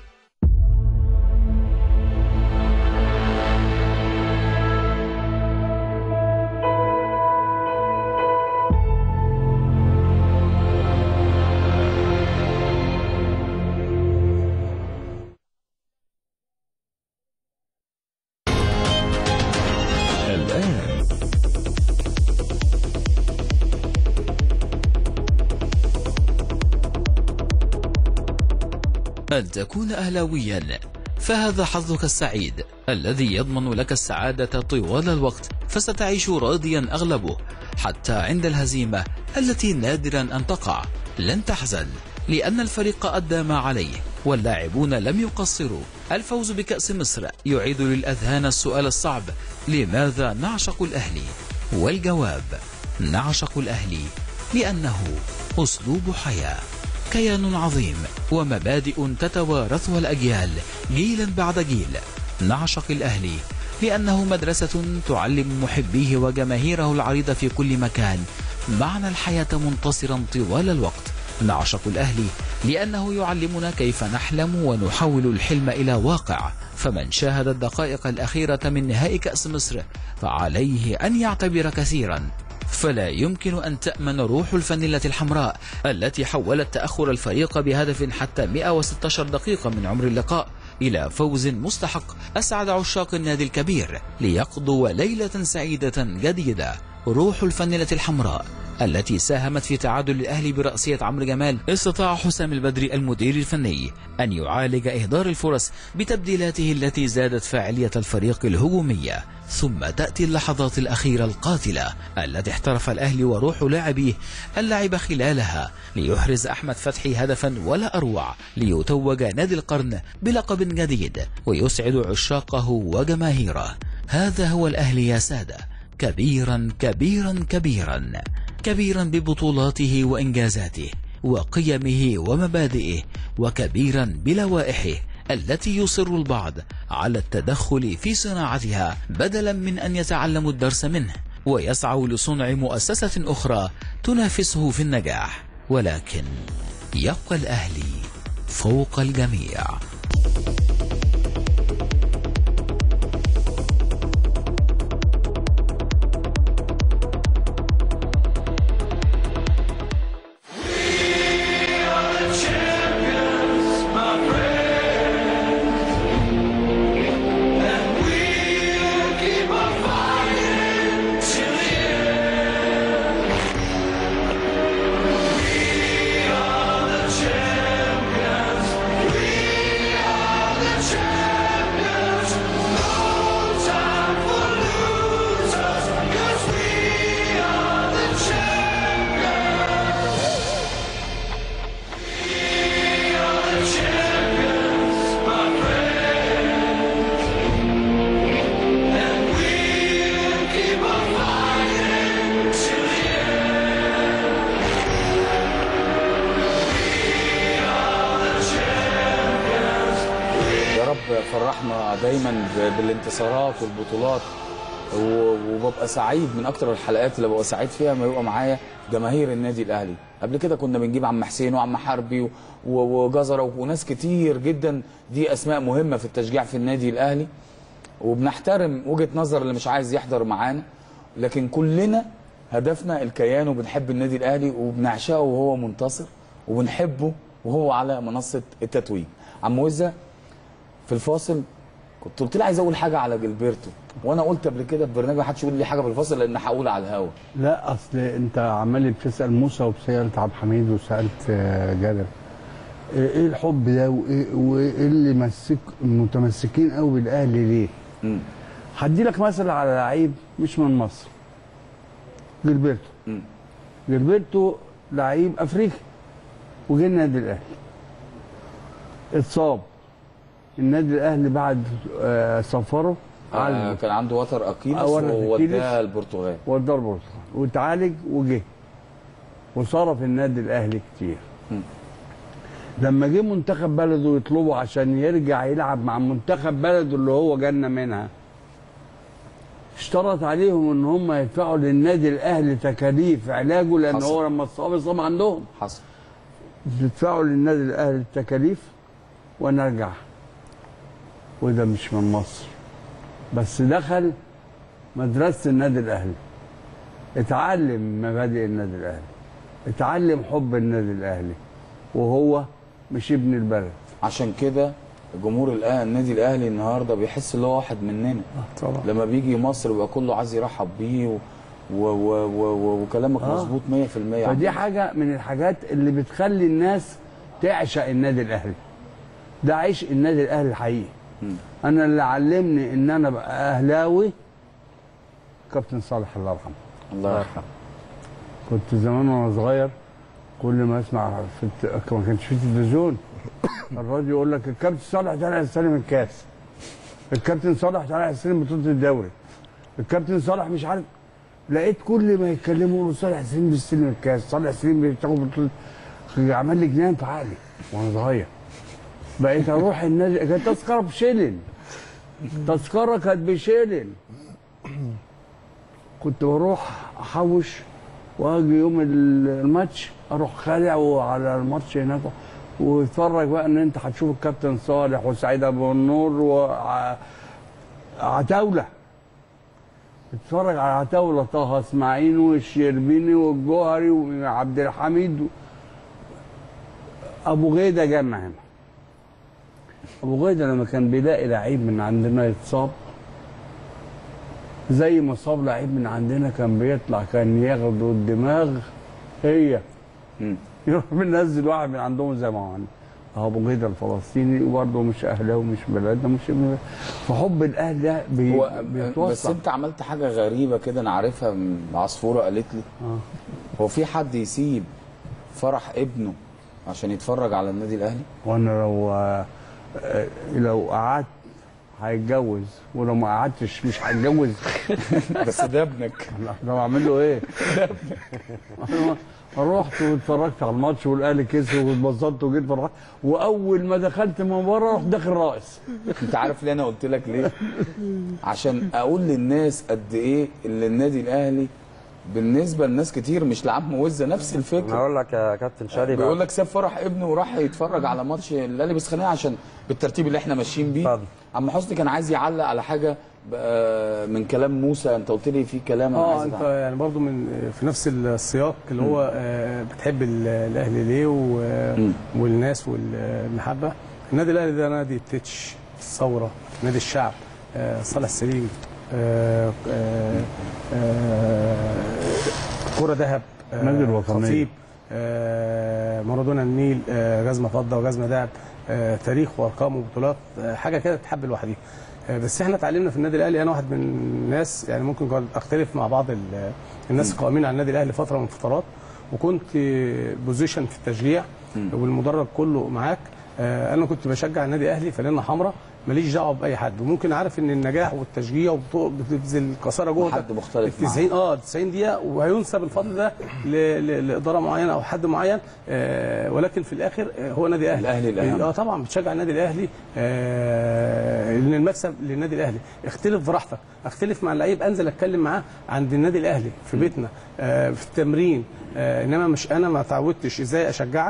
الآن أن تكون أهلاويا فهذا حظك السعيد الذي يضمن لك السعادة طوال الوقت فستعيش راضيا أغلبه حتى عند الهزيمة التي نادرا أن تقع لن تحزن لأن الفريق أدى ما عليه واللاعبون لم يقصروا الفوز بكأس مصر يعيد للأذهان السؤال الصعب لماذا نعشق الأهلي والجواب نعشق الأهلي لأنه أسلوب حياة كيان عظيم ومبادئ تتوارثها الأجيال جيلا بعد جيل نعشق الأهلي لأنه مدرسة تعلم محبيه وجماهيره العريضة في كل مكان معنى الحياة منتصرا طوال الوقت نعشق الأهلي لأنه يعلمنا كيف نحلم ونحول الحلم إلى واقع فمن شاهد الدقائق الأخيرة من نهائي كأس مصر فعليه أن يعتبر كثيرا فلا يمكن أن تأمن روح الفانيلة الحمراء التي حولت تأخر الفريق بهدف حتى 116 دقيقة من عمر اللقاء إلى فوز مستحق أسعد عشاق النادي الكبير ليقضوا ليلة سعيدة جديدة روح الفانيلة الحمراء التي ساهمت في تعادل الأهلي برأسية عمرو جمال استطاع حسام البدري المدير الفني أن يعالج إهدار الفرص بتبديلاته التي زادت فاعلية الفريق الهجومية ثم تأتي اللحظات الأخيرة القاتلة التي احترف الأهلي وروح لاعبيه اللعب خلالها ليحرز أحمد فتحي هدفا ولا أروع ليتوج نادي القرن بلقب جديد ويسعد عشاقه وجماهيره هذا هو الأهلي يا سادة كبيرا كبيرا كبيرا كبيرا ببطولاته وإنجازاته وقيمه ومبادئه وكبيرا بلوائحه التي يصر البعض على التدخل في صناعتها بدلا من أن يتعلموا الدرس منه ويسعوا لصنع مؤسسة أخرى تنافسه في النجاح ولكن يبقى الأهلي فوق الجميع يا رب فرحنا دايما ب- بالانتصارات والبطولات و- وببقى سعيد من اكتر الحلقات اللي ببقى سعيد فيها ما يبقى معايا جماهير النادي الاهلي قبل كده كنا بنجيب عم حسين وعم حربي و- و- وجزره وناس كتير جدا دي اسماء مهمه في التشجيع في النادي الاهلي وبنحترم وجهه نظر اللي مش عايز يحضر معانا لكن كلنا هدفنا الكيان وبنحب النادي الاهلي وبنعشقه وهو منتصر وبنحبه وهو على منصه التتويج عم وزه في الفاصل كنت قلت لي عايز اقول حاجه على جilberto وانا قلت قبل كده في برنامج ما حدش يقول لي حاجه في الفاصل لان هقول على الهوا لا اصل انت عمال بتسال موسى وسالت عبد الحميد وسالت آه، جابر ايه إيه الحب ده وايه وإيه اللي مسك متمسكين قوي بالاهلي ليه؟ مم. هدي لك مثل على لعيب مش من مصر جilberto مم. جilberto لعيب افريقي وجه النادي الاهلي اتصاب النادي الاهلي بعد آه، سفره آه عالجه كان عنده وتر اكيلس آه، وتر ووداه أكيلس. البرتغال وداه البورصه واتعالج وجه وصرف النادي الاهلي كتير مم. لما جه منتخب بلده يطلبه عشان يرجع يلعب مع منتخب بلده اللي هو جالنا منها اشترط عليهم ان هم يدفعوا للنادي الاهلي تكاليف علاجه لان حصل. هو لما اتصاب اتصاب عندهم حصل يدفعوا للنادي الاهلي التكاليف ونرجع وده مش من مصر بس دخل مدرسه النادي الاهلي اتعلم مبادئ النادي الاهلي اتعلم حب النادي الاهلي وهو مش ابن البلد عشان كده جمهور الأهلي النادي الاهلي النهارده بيحس ان هو واحد مننا طبعا لما بيجي مصر بيبقى كله عايز يرحب بيه و... و... و... و... وكلامك آه. مظبوط 100% فدي حاجه من الحاجات اللي بتخلي الناس تعشق النادي الاهلي ده عيش النادي الاهلي الحقيقي مم. انا اللي علمني ان انا ابقى اهلاوي كابتن صالح الله يرحمه الله يرحمه كنت زمان وانا صغير كل ما اسمع في الت... ما كانش في تلفزيون الراديو يقول لك الكابتن صالح طالع يستلم الكاس الكابتن صالح طالع يستلم بطوله الدوري الكابتن صالح مش عارف لقيت كل ما يتكلموا يقولوا صالح سليم بيستلم الكاس صالح سليم بياخد بطوله عمل لي جنان في عقلي وانا صغير بقيت اروح النادي كانت تذكره بشيلن تذكره كانت بشيلن كنت بروح احوش واجي يوم الماتش اروح خالع على الماتش هناك واتفرج بقى ان انت هتشوف الكابتن صالح وسعيد ابو النور وعتاوله اتفرج على عتاوله طه اسماعيل والشربيني والجوهري وعبد الحميد و... ابو غيده جنة هنا ابو غيده لما كان بيلاقي لعيب من عندنا يتصاب زي ما صاب لعيب من عندنا كان بيطلع كان ياخدوا الدماغ هي مم. يروح منزل واحد من عندهم زي ما هو عندنا. اهو ابو غيده الفلسطيني وبرضه مش اهلاوي مش بلدنا مش ابن فحب الاهل ده بي... هو بس بيتوصل انت عملت حاجه غريبه كده انا عارفها من عصفوره قالت لي آه. هو في حد يسيب فرح ابنه عشان يتفرج على النادي الاهلي وانا لو آه، آه، لو قعدت هيتجوز ولو ما قعدتش مش هيتجوز بس ده ابنك لو اعمل له ايه؟ رحت واتفرجت على الماتش والاهلي كسب واتبسطت وجيت فرحت واول ما دخلت من بره رحت داخل راقص انت عارف ليه انا قلت لك ليه عشان اقول للناس قد ايه اللي النادي الاهلي بالنسبه لناس كتير مش لعب موزه نفس انا الفكره هقول لك يا كابتن شادي بيقول لك ساب فرح ابنه وراح يتفرج على ماتش الاهلي بس خلينا عشان بالترتيب اللي احنا ماشيين بيه اتفضل. عم حسني كان عايز يعلق على حاجه آه، من كلام موسى انت قلت لي في كلام انا اه عايز انت أعلق. يعني برضو من في نفس السياق اللي هو آه، بتحب ال- الاهلي ليه و- مم. والناس والمحبه النادي الاهلي ده نادي التتش الثوره نادي الشعب آه، صالح سليم آه، آه، آه، كرة ذهب آه، نادي الوطنية. خطيب آه، مارادونا النيل آه، جزمه فضه وجزمه ذهب آه، تاريخ وارقام وبطولات آه، حاجه كده تحب لوحدها آه، بس احنا اتعلمنا في النادي الاهلي انا واحد من الناس يعني ممكن قد اختلف مع بعض ال- الناس القائمين على النادي الاهلي فتره من الفترات وكنت بوزيشن في التشجيع والمدرج كله معاك آه، انا كنت بشجع النادي الاهلي فانلة حمراء ماليش دعوه باي حد وممكن عارف ان النجاح والتشجيع وبت- بتبذل قصارى جهدك حد مختلف في 90 اه 90 دقيقه وهينسب الفضل ده ل- ل- لاداره معينه او حد معين آه ولكن في الاخر آه هو نادي اهلي الأهلي الأهم. اه طبعا بتشجع النادي الاهلي آه لان المكسب للنادي الاهلي اختلف براحتك اختلف مع اللعيب انزل اتكلم معاه عند النادي الاهلي في بيتنا آه في التمرين آه انما مش انا ما تعودتش ازاي اشجعك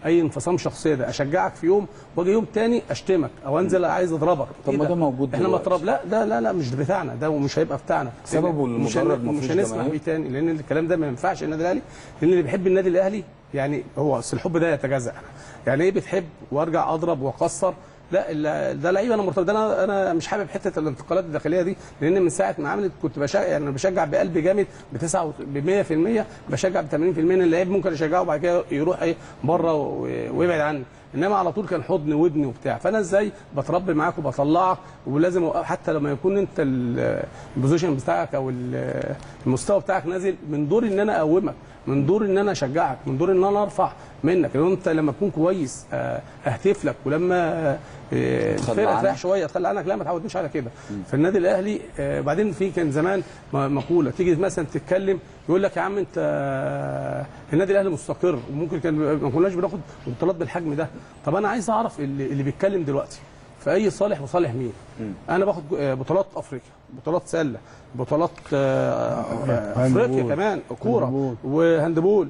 اي انفصام شخصيه ده اشجعك في يوم واجي يوم تاني اشتمك او انزل عايز اضربك طب إيه ما ده موجود احنا ما دلوقتي. اضرب لا ده لا لا مش بتاعنا ده ومش هيبقى بتاعنا سببه مش المدرج هن- ما مش فيهوش هنسمح جماهير؟ بيه تاني لان الكلام ده ما ينفعش النادي الاهلي لان اللي بيحب النادي الاهلي يعني هو اصل الحب ده يتجزأ يعني ايه بتحب وارجع اضرب واكسر لا ال- ده لعيب انا مرتبط ده انا انا مش حابب حته الانتقالات الداخليه دي لان من ساعه ما عملت كنت بشجع يعني أنا بشجع بقلب جامد ب 9 ب 100% بشجع ب 80% ان اللعيب ممكن اشجعه وبعد كده يروح ايه بره و- ويبعد عني انما على طول كان حضن ودني وبتاع فانا ازاي بتربي معاك وبطلعك ولازم أوقف- حتى لما يكون انت ال- البوزيشن بتاعك او ال- المستوى بتاعك نازل من دور ان انا اقومك من دور ان انا اشجعك من دور ان انا ارفع منك لو انت لما تكون كويس آه، اهتف لك ولما آه، تخلى الفرقه عنك. تريح شويه تخلى عنك لا ما تعودنيش على كده فالنادي الاهلي آه، بعدين في كان زمان م- مقوله تيجي مثلا تتكلم يقول لك يا عم انت آه، النادي الاهلي مستقر وممكن كان ما كناش بناخد بطولات بالحجم ده طب انا عايز اعرف اللي, اللي بيتكلم دلوقتي في اي صالح وصالح مين انا باخد آه، بطولات افريقيا بطولات سله بطولات آه، آه، افريقيا هاندبول. كمان كوره هاندبول. وهاندبول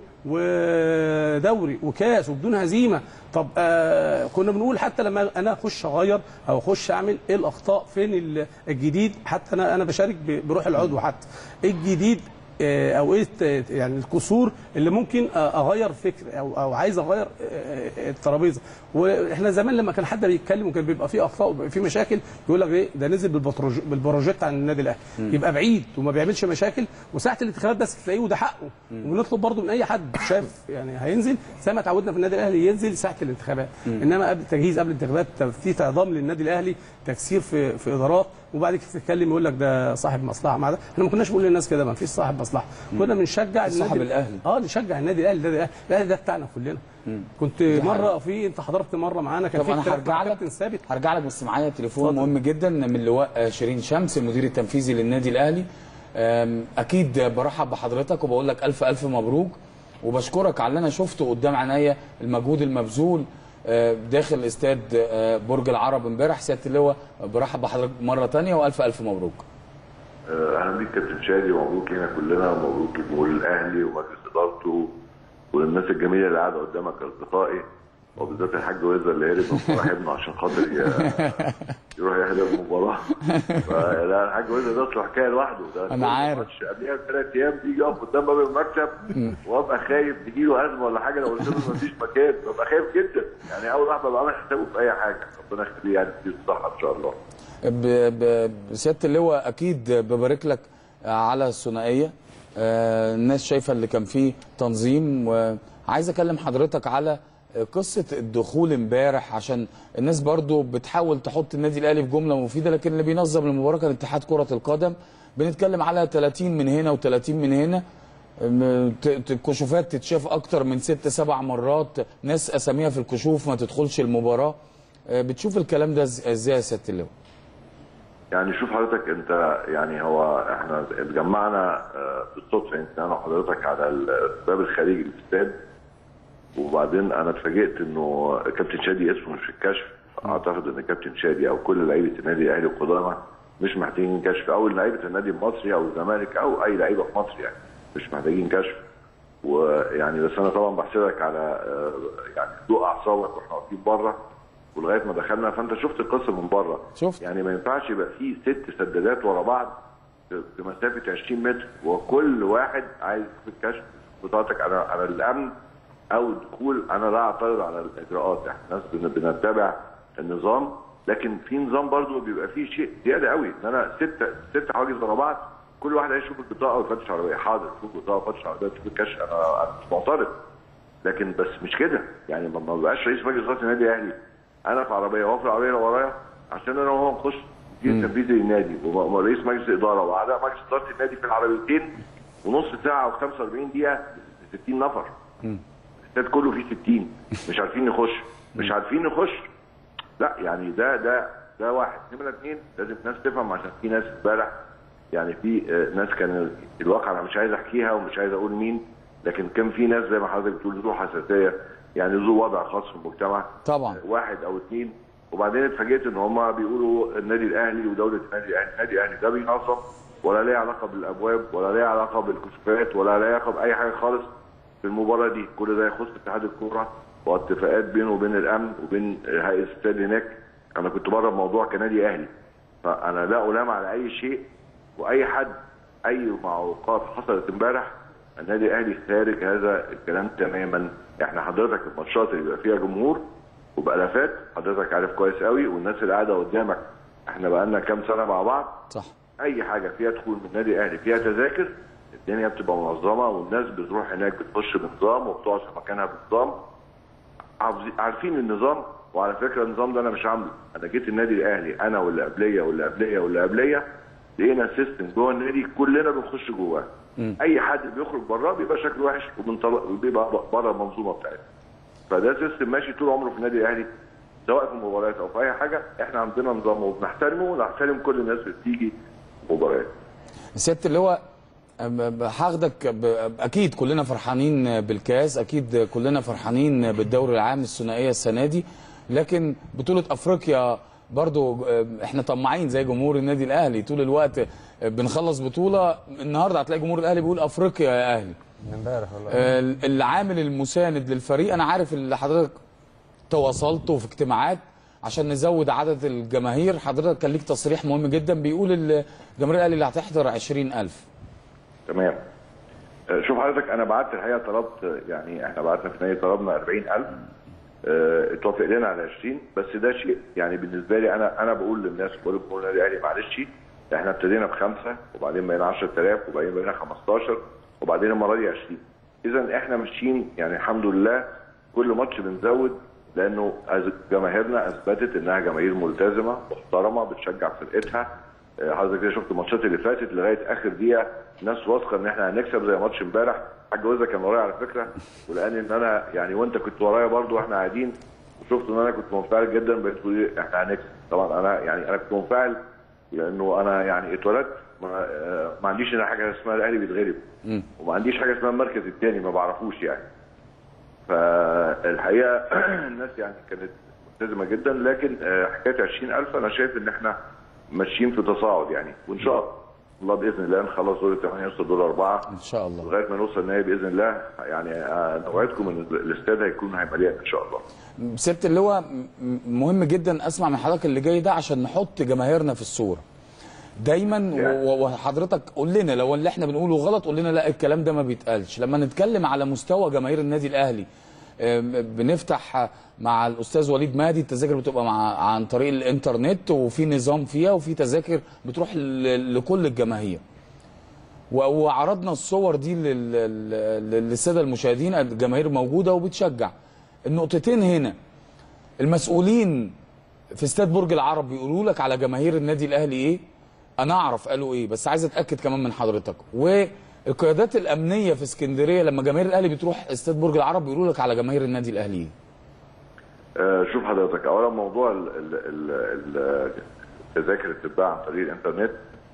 ودوري وكاس وبدون هزيمه طب آه كنا بنقول حتى لما انا اخش اغير او اخش اعمل ايه الاخطاء فين ال- الجديد حتى انا انا بشارك ب- بروح العضو حتى ايه الجديد آه، او ايه الت- يعني الكسور اللي ممكن آه، اغير فكر او او عايز اغير آه، آه، الترابيزه واحنا زمان لما كان حد بيتكلم وكان بيبقى فيه اخطاء وبيبقى فيه مشاكل يقول لك ايه ده نزل بالبتروج- بالبروجيت عن النادي الاهلي يبقى بعيد وما بيعملش مشاكل وساعه الانتخابات بس تلاقيه وده حقه ونطلب برضه من اي حد شايف يعني هينزل زي ما اتعودنا في النادي الاهلي ينزل ساعه الانتخابات انما قبل التجهيز قبل الانتخابات في تعظيم للنادي الاهلي تكسير في في ادارات وبعد كده تتكلم يقول لك ده صاحب مصلحه مع ده احنا ما كناش بنقول للناس كده ما فيش صاحب مصلحه كنا بنشجع صاحب النادي الأهلي. اه نشجع النادي الاهلي ده ده الاهلي ده بتاعنا كلنا كنت مره في انت حضرت مره معانا كان طب في انا اختلاف هرجع مع لك كابتن ثابت هرجع لك بس معايا تليفون اتفضل. مهم جدا من اللواء آه، شيرين شمس المدير التنفيذي للنادي الاهلي آم، اكيد برحب بحضرتك وبقول لك الف الف مبروك وبشكرك على اللي انا شفته قدام عينيا المجهود المبذول آه، داخل استاد آه، برج العرب امبارح سياده اللواء برحب بحضرتك مره تانية والف الف مبروك آه، اهلا بيك كابتن شادي ومبروك لينا كلنا ومبروك لجمهور الاهلي ومجلس ادارته وللناس الجميله اللي قاعده قدامك اصدقائي وبالذات الحاج وزر اللي هرب من صاحبنا عشان خاطر ي- يروح يحضر المباراه فلا الحاج وزر ده اصله حكايه لوحده ده أنا كل عارف. ماتش قبلها بثلاث ايام بيجي يقف قدام باب المكتب وابقى خايف تجيله ازمه ولا حاجه لو قلت له مفيش مكان ببقى خايف جدا يعني اول واحد ببقى عامل حسابه في اي حاجه ربنا يخليه يعني يديه الصحه ان شاء الله ب- ب- بسياده اللواء اكيد ببارك لك على الثنائيه آه، الناس شايفه اللي كان فيه تنظيم وعايز اكلم حضرتك على قصه الدخول امبارح عشان الناس برضو بتحاول تحط النادي الاهلي في جمله مفيده لكن اللي بينظم المباراه كان اتحاد كره القدم بنتكلم على 30 من هنا و30 من هنا م- ت- ت- الكشوفات تتشاف اكتر من ست سبع مرات ناس اساميها في الكشوف ما تدخلش المباراه آه، بتشوف الكلام ده إز- ازاي يا سياده اللواء يعني شوف حضرتك انت يعني هو احنا اتجمعنا آه، بالصدفه يمكن انا وحضرتك على الباب الخارجي للاستاد وبعدين انا اتفاجئت انه كابتن شادي اسمه مش في الكشف اعتقد ان كابتن شادي او كل لعيبه النادي الاهلي القدامى مش محتاجين كشف او لعيبه النادي المصري او الزمالك او اي لعيبه في مصر يعني مش محتاجين كشف ويعني بس انا طبعا بحسدك على آه، يعني هدوء اعصابك واحنا واقفين بره ولغايه ما دخلنا فانت شفت القصه من بره شفت. يعني ما ينفعش يبقى فيه ست سدادات ورا بعض في في مسافه 20 متر وكل واحد عايز يشوف الكشف بطاقتك على على الامن او الدخول انا لا اعترض على الاجراءات احنا ناس بن- بنتبع النظام لكن في نظام برضو بيبقى فيه شيء زياده قوي ان انا ست ست حواجز ورا بعض كل واحد عايز يشوف البطاقه ويفتش عربيه حاضر شوف البطاقه وفتش عربيه شوف الكشف انا انا مش معترض لكن بس مش كده يعني ما ما بقاش رئيس مجلس اداره النادي الاهلي انا في عربيه وهو في العربيه اللي ورايا عشان انا وهو نخش جيل تنفيذي للنادي وم- ورئيس مجلس اداره واعضاء مجلس اداره النادي في العربيتين ونص ساعه و45 دقيقه ل 60 نفر الاستاد كله فيه 60 مش عارفين نخش مش عارفين نخش لا يعني ده ده ده واحد نمره اثنين لازم الناس تفهم عشان في ناس امبارح يعني في آه، ناس كان الواقع انا مش عايز احكيها ومش عايز اقول مين لكن كان في ناس زي ما حضرتك بتقول ذو حساسيه يعني ذو وضع خاص في المجتمع طبعا واحد او اثنين وبعدين اتفاجئت ان هم بيقولوا النادي الاهلي ودوله النادي الاهلي النادي الاهلي ده بينظم ولا ليه علاقه بالابواب ولا ليه علاقه بالكشوفات ولا ليه علاقه باي حاجه خالص في المباراه دي كل ده يخص اتحاد الكوره واتفاقات بينه وبين الامن وبين هيئه الاستاد هناك انا كنت بره الموضوع كنادي اهلي فانا لا الام على اي شيء واي حد اي معوقات حصلت امبارح النادي الاهلي خارج هذا الكلام تماما احنا حضرتك الماتشات اللي بيبقى فيها جمهور وبالافات حضرتك عارف كويس قوي والناس اللي قاعده قدامك احنا بقالنا كام سنه مع بعض صح اي حاجه فيها دخول من النادي الاهلي فيها تذاكر الدنيا بتبقى منظمه والناس بتروح هناك بتخش بنظام وبتقعد في مكانها بنظام عاوزي- عارفين النظام وعلى فكره النظام ده انا مش عامله انا جيت النادي الاهلي انا واللي قبليه واللي قبليه واللي قبليه لقينا سيستم جوه النادي كلنا بنخش جواه اي حد بيخرج بره بيبقى شكله وحش وبنطلق بيبقى بره المنظومه بتاعتنا فده سيستم ماشي طول عمره في النادي الاهلي سواء في المباريات او في اي حاجه احنا عندنا نظام وبنحترمه ونحترم كل الناس اللي بتيجي مباريات سياده اللواء أم- هاخدك ب- اكيد كلنا فرحانين بالكاس اكيد كلنا فرحانين بالدوري العام الثنائيه السنه دي لكن بطوله افريقيا برضو أم، احنا طماعين زي جمهور النادي الاهلي طول الوقت أم، بنخلص بطوله النهارده هتلاقي جمهور الاهلي بيقول افريقيا يا اهلي امبارح والله ال- العامل المساند للفريق انا عارف اللي حضرتك تواصلتوا في اجتماعات عشان نزود عدد الجماهير حضرتك كان ليك تصريح مهم جدا بيقول ال- جماهير الاهلي اللي هتحضر 20000 تمام آه، شوف حضرتك انا بعت الحقيقه طلبت آه، يعني احنا بعتنا في النادي طلبنا 40000 آه، اتوافق لنا على 20 بس ده شيء يعني بالنسبه لي انا انا بقول للناس بقول لجمهور النادي الاهلي معلش احنا ابتدينا بخمسه وبعدين بقينا 10000 وبعدين بقينا 15 وبعدين المره دي 20 اذا احنا ماشيين يعني الحمد لله كل ماتش بنزود لانه أز- جماهيرنا اثبتت انها جماهير ملتزمه محترمه بتشجع فرقتها آه، حضرتك كده شفت الماتشات اللي فاتت لغايه اخر دقيقه ناس واثقه ان احنا هنكسب زي ماتش امبارح حاج وزه كان ورايا على فكره ولان ان انا يعني وانت كنت ورايا برضو واحنا قاعدين وشفت ان انا كنت منفعل جدا بقيت تقول لي احنا هنكسب طبعا انا يعني انا كنت منفعل لانه انا يعني اتولدت ما, آه، ما عنديش هنا حاجه اسمها الاهلي بيتغلب وما عنديش حاجه اسمها المركز الثاني ما بعرفوش يعني فالحقيقه الناس يعني كانت ملتزمه جدا لكن آه، حكايه 20000 انا شايف ان احنا ماشيين في تصاعد يعني وان شاء الله باذن الله نخلص دور الثمانيه نوصل دور اربعه ان شاء الله لغايه ما نوصل النهائي باذن الله يعني آه، نوعدكم ان الاستاد هيكون هيبقى مليان ان شاء الله سياده اللواء م- مهم جدا اسمع من حضرتك اللي جاي ده عشان نحط جماهيرنا في الصوره دايما و- و- وحضرتك قول لنا لو اللي احنا بنقوله غلط قول لنا لا الكلام ده ما بيتقالش لما نتكلم على مستوى جماهير النادي الاهلي آم، بنفتح مع الاستاذ وليد مهدي التذاكر بتبقى مع عن طريق الانترنت وفي نظام فيها وفي تذاكر بتروح ل- لكل الجماهير و- وعرضنا الصور دي لل- لل- للساده المشاهدين الجماهير موجوده وبتشجع النقطتين هنا المسؤولين في استاد برج العرب بيقولوا لك على جماهير النادي الاهلي ايه انا اعرف قالوا ايه بس عايز اتاكد كمان من حضرتك والقيادات الامنيه في اسكندريه لما جماهير الاهلي بتروح استاد برج العرب بيقولوا لك على جماهير النادي الاهلي ايه آه، شوف حضرتك اولا موضوع ال- ال- ال- ال- التذاكر اللي بتتباع عن طريق الانترنت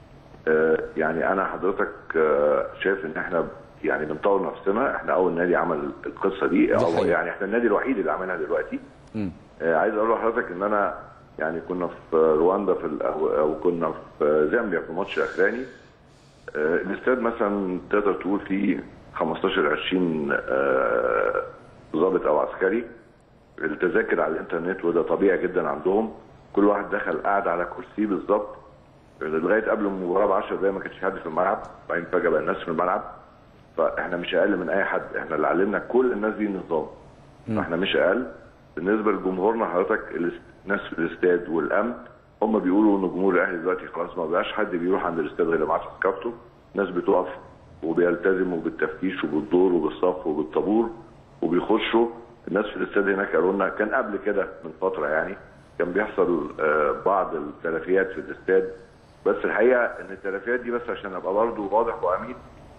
آه، يعني انا حضرتك آه، شايف ان احنا يعني بنطور نفسنا احنا اول نادي عمل القصه دي أو حقيقة. يعني احنا النادي الوحيد اللي عملها دلوقتي مم. آه، عايز اقول لحضرتك ان انا يعني كنا في رواندا في ال- او أو كنا في زامبيا في الماتش الاخراني آه، الاستاد مثلا تقدر تقول فيه 15 20 آه، ضابط او عسكري التذاكر على الانترنت وده طبيعي جدا عندهم كل واحد دخل قاعد على كرسيه بالظبط لغايه قبل المباراه ب 10 دقايق ما كانش حد في الملعب بعدين فجاه بقى الناس في الملعب فاحنا مش اقل من اي حد احنا اللي علمنا كل الناس دي النظام فاحنا مش اقل بالنسبه لجمهورنا حضرتك الاس- الناس في الاستاد والامن هم بيقولوا ان جمهور الاهلي دلوقتي خلاص ما بقاش حد بيروح عند الاستاد غير معاه تذكرته الناس بتقف وبيلتزموا بالتفتيش وبالدور وبالصف وبالطابور وبيخشوا الناس في الاستاد هناك قالوا لنا كان قبل كده من فتره يعني كان بيحصل آه، بعض التلفيات في الاستاد بس الحقيقه ان التلفيات دي بس عشان ابقى برضه واضح وامين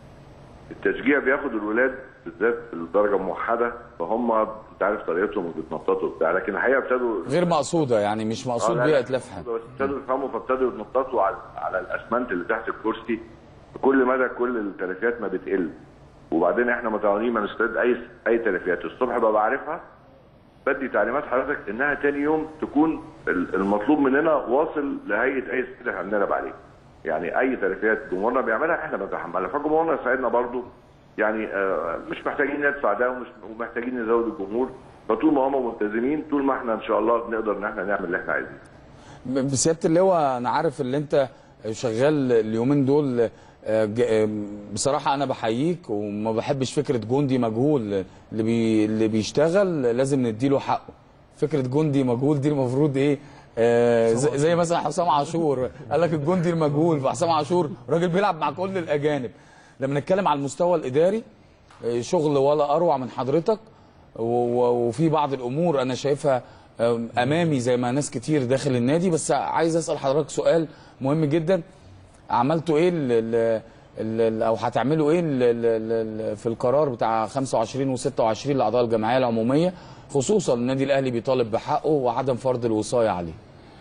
التشجيع بياخد الولاد بالذات الدرجه موحده فهم انت عارف طريقتهم وبيتنططوا وبتاع لكن الحقيقه ابتدوا غير مقصوده يعني مش مقصود آه، لا، بيها لا، اتلاف حاجه بس ابتدوا يفهموا فابتدوا يتنططوا على على الاسمنت اللي تحت الكرسي كل مدى كل التلفيات ما بتقل وبعدين احنا متعودين ما نستعد اي اي تلفيات الصبح ببقى عارفها بدي تعليمات حضرتك انها تاني يوم تكون ال- المطلوب مننا واصل لهيئه اي استاد احنا بنلعب عليه يعني اي تلفيات جمهورنا بيعملها احنا بنتحملها فجمهورنا يساعدنا برضو يعني آه، مش محتاجين ندفع ده ومش ومحتاجين نزود الجمهور فطول ما هم ملتزمين طول ما احنا ان شاء الله بنقدر ان احنا نعمل اللي احنا عايزينه ب- بسياده اللواء انا عارف اللي انت شغال اليومين دول آه، ج- آه، بصراحه انا بحييك وما بحبش فكره جندي مجهول اللي بي اللي بيشتغل لازم نديله حقه فكره جندي مجهول دي المفروض ايه آه، زي زي مثلا حسام عاشور قال لك الجندي المجهول فحسام عاشور راجل بيلعب مع كل الاجانب لما نتكلم على المستوى الاداري آه، شغل ولا اروع من حضرتك و- و- وفي بعض الامور انا شايفها آم، امامي زي ما ناس كتير داخل النادي بس عايز اسال حضرتك سؤال مهم جدا عملتوا ايه ال ال ال او هتعملوا ايه ال ال ال في القرار بتاع 25 و26 لاعضاء الجمعيه العموميه خصوصا النادي الاهلي بيطالب بحقه وعدم فرض الوصايه عليه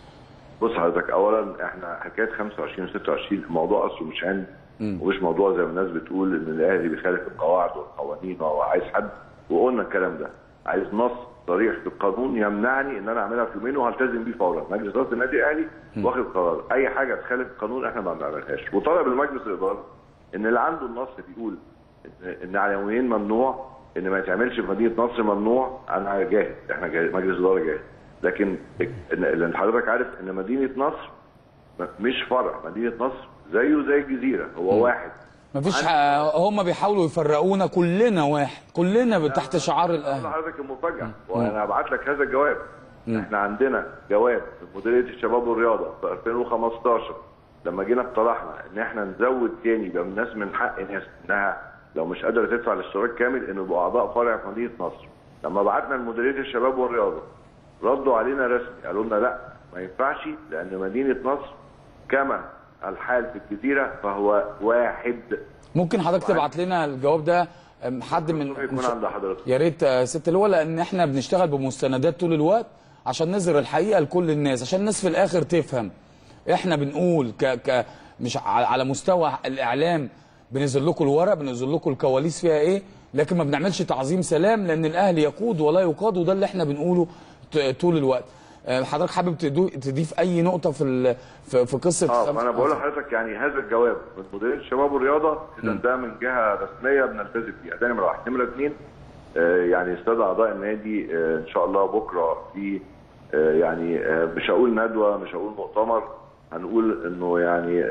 بص حضرتك اولا احنا حكايه 25 و 26 الموضوع اصله مش عندي ومش موضوع زي ما الناس بتقول ان الاهلي بيخالف القواعد والقوانين وهو عايز حد وقلنا الكلام ده عايز نص صريح في القانون يمنعني ان انا اعملها في يومين وهلتزم بيه فورا مجلس اداره النادي الاهلي واخد قرار اي حاجه تخالف القانون احنا ما بنعملهاش وطلب المجلس الاداره ان اللي عنده النص بيقول ان ان على يومين ممنوع ان ما يتعملش في مدينه نصر ممنوع انا جاهز احنا جاهز مجلس الاداره جاهز لكن إن- لان حضرتك عارف ان مدينه نصر مش فرع مدينه نصر زيه زي الجزيره هو واحد مفيش ح- هم بيحاولوا يفرقونا كلنا واحد كلنا تحت شعار اقول الاهلي لحضرتك المفاجاه وانا هبعت لك هذا الجواب احنا عندنا جواب من مديريه الشباب والرياضه في 2015 لما جينا اقترحنا ان احنا نزود تاني يبقى الناس من حق ناس انها لو مش قادره تدفع الاشتراك كامل انه يبقوا اعضاء فرع في مدينه نصر لما بعتنا لمديريه الشباب والرياضه ردوا علينا رسمي قالوا لنا لا ما ينفعش لان مدينه نصر كما الحال في الجزيره فهو واحد ممكن حضرتك تبعت لنا الجواب ده أم، حد من يكون عند حضرتك يا ريت يا ست اللواء لان احنا بنشتغل بمستندات طول الوقت عشان نظهر الحقيقه لكل الناس عشان الناس في الاخر تفهم احنا بنقول ك ك مش ع- على مستوى الاعلام بننزل لكم الورق بننزل لكم الكواليس فيها ايه لكن ما بنعملش تعظيم سلام لان الاهلي يقود ولا يقاد وده اللي احنا بنقوله ت- طول الوقت آه، حضرتك حابب تدو- تضيف اي نقطه في ال- في في قصه اه خمس- فانا بقول لحضرتك يعني هذا الجواب من مديريه الشباب والرياضه اذا ده من جهه رسميه بنلتزم بيها ده نمره واحد نمره اثنين آه يعني استدعى اعضاء النادي آه ان شاء الله بكره في آه يعني آه مش هقول ندوه مش هقول مؤتمر هنقول انه يعني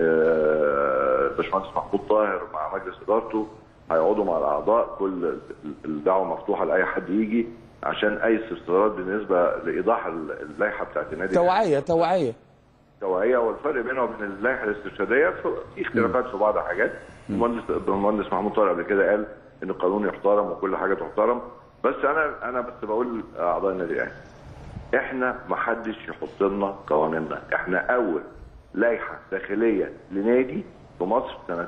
آه باشمهندس محمود طاهر مع مجلس ادارته هيقعدوا مع الاعضاء كل الدعوه مفتوحه لاي حد يجي عشان اي استفسارات بالنسبه لايضاح اللائحه بتاعت النادي توعيه توعيه توعيه والفرق بينها وبين اللائحه الاسترشاديه في اختلافات في بعض الحاجات المهندس المهندس محمود طارق قبل كده قال ان القانون يحترم وكل حاجه تحترم بس انا انا بس بقول اعضاء النادي الاهلي احنا ما حدش يحط لنا قوانيننا احنا اول لائحه داخليه لنادي في مصر سنه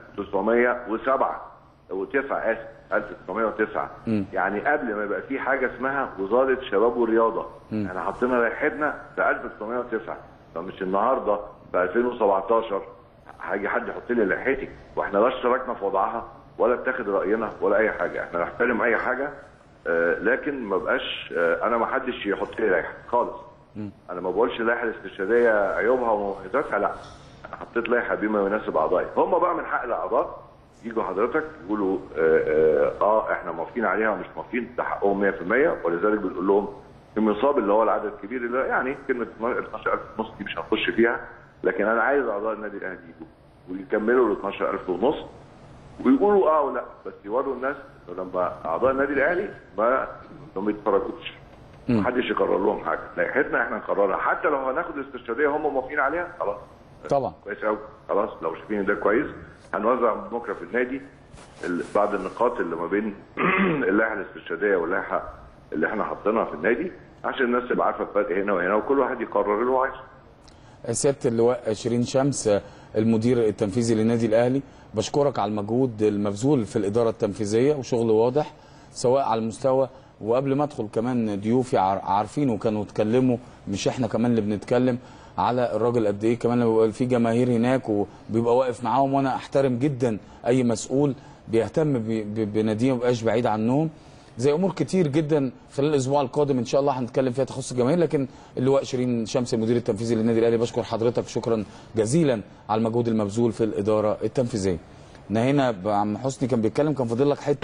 1907 او 9 اسف 1909 يعني قبل ما يبقى في حاجه اسمها وزاره شباب ورياضه احنا حطينا لائحتنا في 1909 فمش النهارده في 2017 هيجي حد يحط لي لائحتي واحنا لا اشتركنا في وضعها ولا اتخذ راينا ولا اي حاجه احنا نحترم اي حاجه آه لكن ما بقاش آه انا ما حدش يحط لي لائحه خالص انا ما بقولش اللائحه الاسترشاديه عيوبها ومميزاتها لا انا حطيت لائحه بما يناسب اعضائي هم بقى من حق الاعضاء يجوا حضرتك يقولوا آه, آه, اه احنا موافقين عليها ومش موافقين ده حقهم 100% ولذلك بنقول لهم المصاب اللي هو العدد الكبير اللي يعني كلمه 12000 ونص دي مش هنخش فيها لكن انا عايز اعضاء النادي الاهلي يجوا ويكملوا ال 12000 ونص ويقولوا اه ولا بس يوروا الناس إنه لما اعضاء النادي الاهلي ما ما بيتفرجوش محدش يقرر لهم حاجه لائحتنا احنا نقررها حتى لو هناخد الاسترشاديه هم موافقين عليها خلاص طبعا كويس قوي خلاص لو شايفين إن ده كويس هنوزع بكره في النادي ال- بعض النقاط اللي ما بين اللائحه الاسترشاديه واللائحه اللي احنا حاطينها في النادي عشان الناس تبقى عارفه الفرق هنا وهنا وكل واحد يقرر اللي هو عايزه سياده اللواء شيرين شمس المدير التنفيذي للنادي الاهلي بشكرك على المجهود المبذول في الاداره التنفيذيه وشغل واضح سواء على المستوى وقبل ما ادخل كمان ضيوفي عار- عارفين وكانوا اتكلموا مش احنا كمان اللي بنتكلم على الراجل قد ايه كمان لما بيبقى في جماهير هناك وبيبقى واقف معاهم وانا احترم جدا اي مسؤول بيهتم ب- ب- بناديه ومبقاش بعيد عنهم زي امور كتير جدا خلال الاسبوع القادم ان شاء الله هنتكلم فيها تخص الجماهير لكن اللواء شيرين شمس المدير التنفيذي للنادي الاهلي بشكر حضرتك شكرا جزيلا على المجهود المبذول في الاداره التنفيذيه. نهينا بعم حسني كان بيتكلم كان فاضل لك حته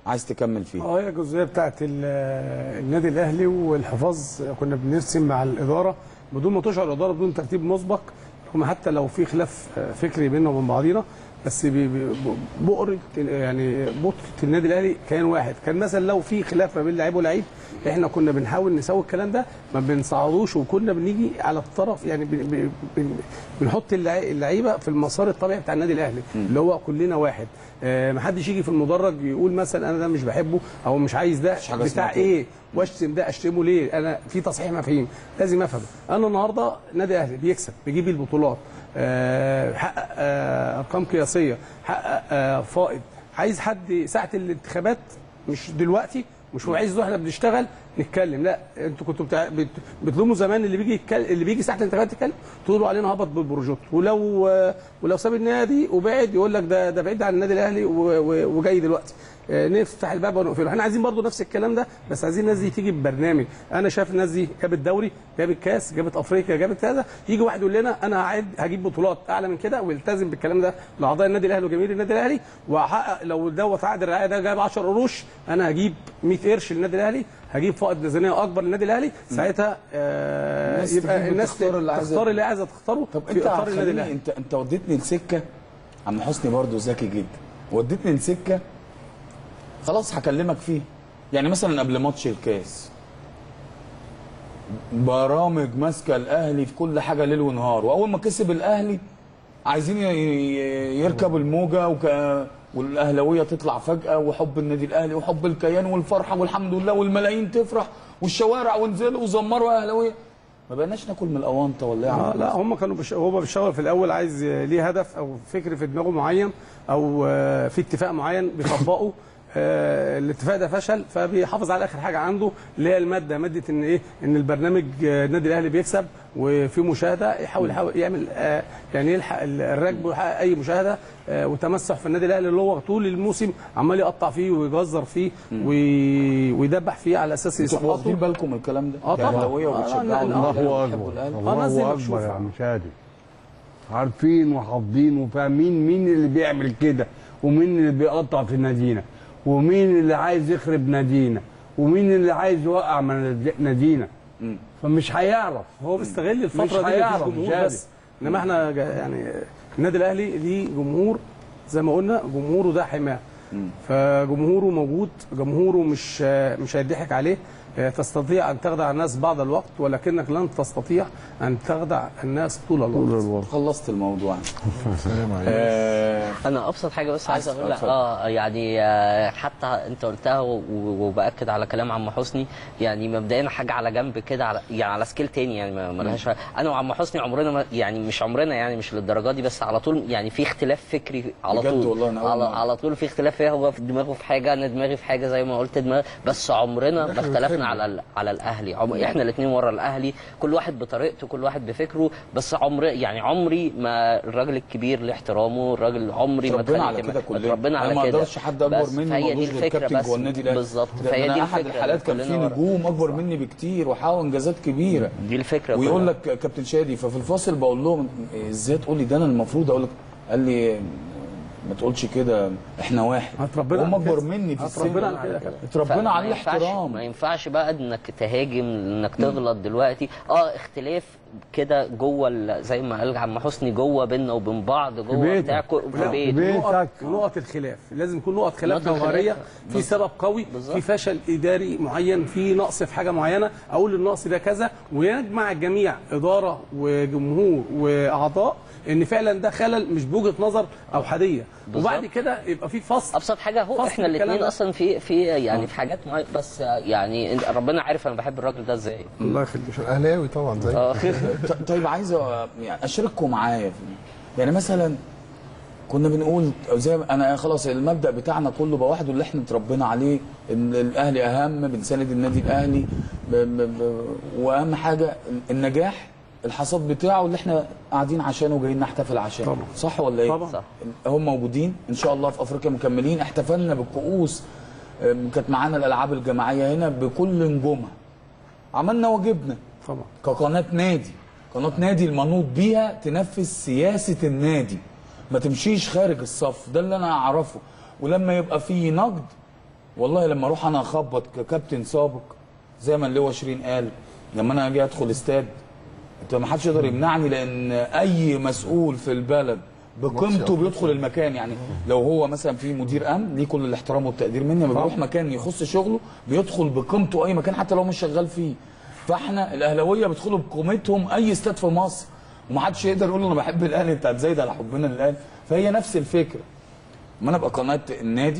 عايز تكمل فيها اه هي الجزئيه بتاعت ال- النادي الاهلي والحفاظ كنا بنرسم مع الاداره بدون ما تشعر الاداره بدون ترتيب مسبق رغم حتى لو في خلاف فكري بيننا وبين بعضينا بس بي- بي- بؤرة يعني بطولة النادي الاهلي كان واحد كان مثلا لو في خلاف ما بين لعيب ولعيب احنا كنا بنحاول نسوي الكلام ده ما بنصعدوش وكنا بنيجي على الطرف يعني بن- بن- بن- بنحط اللع- اللعيبه في المسار الطبيعي بتاع النادي الاهلي اللي هو كلنا واحد آه محدش يجي في المدرج يقول مثلا انا ده مش بحبه او مش عايز ده حاجة اسمها بتاع كده. ايه واشتم ده اشتمه ليه انا في تصحيح مفاهيم لازم افهم انا النهارده نادي اهلي بيكسب بيجيب البطولات آه، حقق آه، ارقام قياسيه حقق آه، فائض عايز حد ساعه الانتخابات مش دلوقتي مش هو عايز احنا بنشتغل نتكلم لا انتوا كنتوا بتاع بت- بتلوموا زمان اللي بيجي يتكلم اللي بيجي ساعه الانتخابات يتكلم تقولوا علينا هبط بالبروجوت ولو آه، ولو ساب النادي وبعد يقول لك ده ده بعيد عن النادي الاهلي و- و- وجاي دلوقتي آه، نفتح الباب ونقفله احنا عايزين برضو نفس الكلام ده بس عايزين الناس دي تيجي ببرنامج انا شايف الناس دي جابت دوري جابت كاس جابت افريقيا جابت كذا يجي واحد يقول لنا انا هعد هجيب بطولات اعلى من كده ويلتزم بالكلام ده لاعضاء النادي الاهلي وجماهير النادي الاهلي واحقق لو دوت عقد الرعايه ده جايب 10 قروش انا هجيب 100 قرش للنادي الاهلي هجيب فائض ميزانيه اكبر للنادي الاهلي ساعتها آه الناس يبقى تجيب الناس وتختار اللي عايزة. تختار اللي عايزه تختاره طب في انت اطار النادي هتخليني الاهلي انت انت وديتني لسكه عم حسني برضو ذكي جدا وديتني لسكه خلاص هكلمك فيه يعني مثلا قبل ماتش الكاس برامج ماسكه الاهلي في كل حاجه ليل ونهار واول ما كسب الاهلي عايزين ي- ي- يركبوا الموجه وك... والاهلاويه تطلع فجاه وحب النادي الاهلي وحب الكيان والفرحه والحمد لله والملايين تفرح والشوارع وانزلوا وزمروا اهلاويه ما بقيناش ناكل من الاونطه ولا آه يعني لا هم كانوا بش... هو بيشتغل في الاول عايز آه، ليه هدف او فكر في دماغه معين او آه، في اتفاق معين بيطبقه آه، الاتفاق ده فشل فبيحافظ على اخر حاجه عنده اللي هي الماده ماده ان ايه ان البرنامج آه، النادي الاهلي بيكسب وفي مشاهده يحاول يحاول يعمل آه، يعني يلحق ال- الركب ويحقق اي مشاهده آه، وتمسح في النادي الاهلي اللي هو طول الموسم عمال يقطع فيه ويجزر فيه وي- ويدبح فيه على اساس انتوا يسقطه واخدين بالكم من الكلام ده؟ اه طبعا اهلاويه آه، لا، وبتشجعوا لا، الأهلي الله وبتحبوا اكبر الأهلي. آه، ناس دي الله مكشوفة. اكبر يا عم شادي عارفين وحافظين وفاهمين مين اللي بيعمل كده ومين اللي بيقطع في نادينا ومين اللي عايز يخرب نادينا ومين اللي عايز يوقع من نادينا فمش هيعرف هو بيستغل مش الفتره دي مفيش هيعرف جمهور جادي. بس انما احنا جا- يعني النادي الاهلي ليه جمهور زي ما قلنا جمهوره ده حماه فجمهوره موجود جمهوره مش مش هيضحك عليه آه، تستطيع ان تخدع الناس بعض الوقت ولكنك لن تستطيع ان تخدع الناس طول الوقت خلصت الموضوع آه انا ابسط حاجه بس عايز عايز- اقولها اتفضل. اه يعني آه، حتى انت قلتها و- و- وباكد على كلام عم حسني يعني مبدئيا حاجه على جنب كده على يعني على سكيل تاني يعني ما- ملهاش انا وعم حسني عمرنا ما يعني مش عمرنا يعني مش للدرجه دي بس على طول يعني في اختلاف فكري على بجد طول والله أنا أول على, مرة. على طول في اختلاف فيها هو في دماغه في حاجه انا دماغي في حاجه زي ما قلت دماغ بس عمرنا ما اختلفنا على ال- على الاهلي عم احنا الاثنين ورا الاهلي كل واحد بطريقته كل واحد بفكره بس عمري يعني عمري ما الراجل الكبير له احترامه الراجل عمري ما اتربينا على اتخانقت كده معاه. كلنا اتربينا على أنا كده ما اقدرش حد اكبر بس مني فهي دي ملوش غير الفكره كابتن بس جوه النادي الاهلي بالظبط ده فهي أنا دي احد الفكره الحالات كان كلنا في ورا. نجوم اكبر مني بكتير وحققوا انجازات كبيره دي الفكره ويقول كلها. لك كابتن شادي ففي الفاصل بقول لهم ازاي تقول لي ده انا المفروض اقول لك قال لي ما تقولش كده احنا واحد هتربنا هم على اكبر كده. مني في السن هتربنا على كده كده. اتربينا فما على ينفعش- الاحترام ما ينفعش بقى انك تهاجم انك تغلط دلوقتي اه اختلاف كده جوه ال- زي ما قال عم حسني جوه بيننا وبين بعض جوه بيتك. بتاع كو- في لا، بيت بيت. نقط نقط الخلاف لازم يكون نقط خلاف نقط الخلاف. جوهريه في بالظبط. سبب قوي بالظبط. في فشل اداري معين في نقص في حاجه معينه اقول النقص ده كذا ويجمع الجميع اداره وجمهور واعضاء ان فعلا ده خلل مش بوجهه نظر او حديه بالظبط. وبعد كده يبقى في فصل ابسط حاجه هو فصل احنا الكلام الاثنين ده. اصلا في في يعني في حاجات معينة بس يعني إنت- ربنا عارف انا بحب الراجل ده ازاي الله يخليك اهلاوي طبعا زي اه ط- طيب عايز أ- يعني اشارككم معايا في- يعني مثلا كنا بنقول زي ما انا خلاص المبدا بتاعنا كله بقى واحد واللي احنا اتربينا عليه ان الاهلي اهم بنساند النادي الاهلي ب ب ب واهم حاجه النجاح الحصاد بتاعه اللي احنا قاعدين عشانه وجايين نحتفل عشانه طبعا. صح ولا ايه؟ طبعا. صح. هم موجودين ان شاء الله في افريقيا مكملين احتفلنا بالكؤوس أم، كانت معانا الالعاب الجماعيه هنا بكل نجومها عملنا واجبنا طبعا كقناه نادي قناه نادي المنوط بيها تنفذ سياسه النادي ما تمشيش خارج الصف ده اللي انا اعرفه ولما يبقى في نقد والله لما اروح انا اخبط ككابتن سابق زي ما اللواء شيرين قال لما انا اجي ادخل استاد انت ما حدش يقدر يمنعني لان اي مسؤول في البلد بقيمته بيدخل المكان يعني لو هو مثلا في مدير امن ليه كل الاحترام والتقدير مني لما بيروح مكان يخص شغله بيدخل بقيمته اي مكان حتى لو مش شغال فيه فاحنا الاهلاويه بيدخلوا بقيمتهم اي استاد في مصر ومحدش يقدر يقول انا بحب الاهلي انت هتزايد على حبنا للاهلي فهي نفس الفكره ما انا ابقى قناه النادي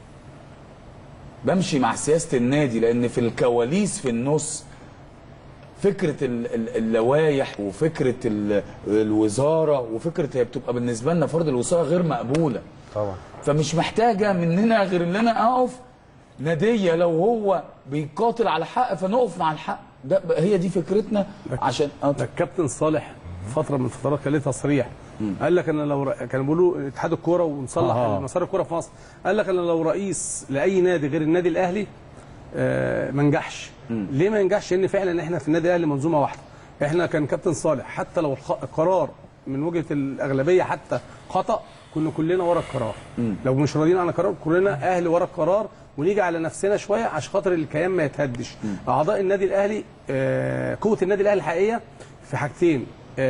بمشي مع سياسه النادي لان في الكواليس في النص فكره ال- ال- اللوائح وفكره ال- الوزاره وفكره هي بتبقى بالنسبه لنا فرض الوزاره غير مقبوله طبعا فمش محتاجه مننا غير ان انا اقف ناديه لو هو بيقاتل على حق فنقف مع الحق ده هي دي فكرتنا عشان ده الكابتن صالح فتره من الفترات كان ليه تصريح قال لك انا لو ر... كانوا بيقولوا اتحاد الكوره ونصلح آه. مسار الكوره في مصر قال لك انا لو رئيس لاي نادي غير النادي الاهلي آه ما نجحش ليه ما ينجحش لان فعلا احنا في النادي الاهلي منظومه واحده احنا كان كابتن صالح حتى لو الخ- القرار من وجهه الاغلبيه حتى خطا كنا كلنا ورا القرار لو مش راضيين عن القرار كلنا اهل ورا القرار ونيجي على نفسنا شويه عشان خاطر الكيان ما يتهدش اعضاء النادي الاهلي آه قوه النادي الاهلي الحقيقيه في حاجتين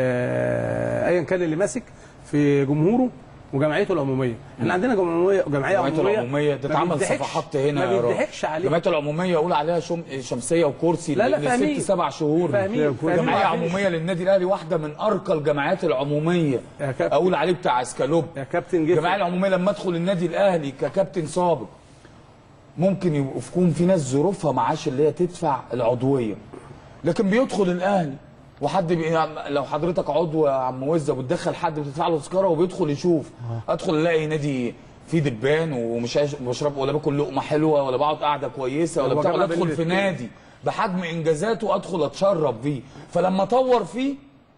آه ايا كان اللي ماسك في جمهوره وجمعيته العموميه احنا عندنا جمعيه جمعيه الجمعيات عموميه العموميه ما تتعمل بيضحكش- صفحات هنا ما يا راجل. بيضحكش عليه الجمعيات العموميه اقول عليها شم... شمسيه وكرسي لا، لا، لست فاهمين. سبع شهور فاهمين، فاهمين. جمعيه وعارفين. عموميه للنادي الاهلي واحده من ارقى الجمعيات العموميه يا كابتن. اقول عليه بتاع اسكالوب يا كابتن جه الجمعيه العموميه لما ادخل النادي الاهلي ككابتن سابق ممكن يبقوا يكون في ناس ظروفها معاش اللي هي تدفع العضويه لكن بيدخل الاهلي وحد بي... لو حضرتك عضو يا عم وزه بتدخل حد بتدفع له تذكره وبيدخل يشوف ادخل الاقي نادي فيه دبان ومش عايش- بشرب ولا باكل لقمه حلوه ولا بقعد قعده كويسه ولا هو بتاع جمع ولا بين ادخل في الاتنين. نادي بحجم انجازاته ادخل اتشرب بيه فلما اطور فيه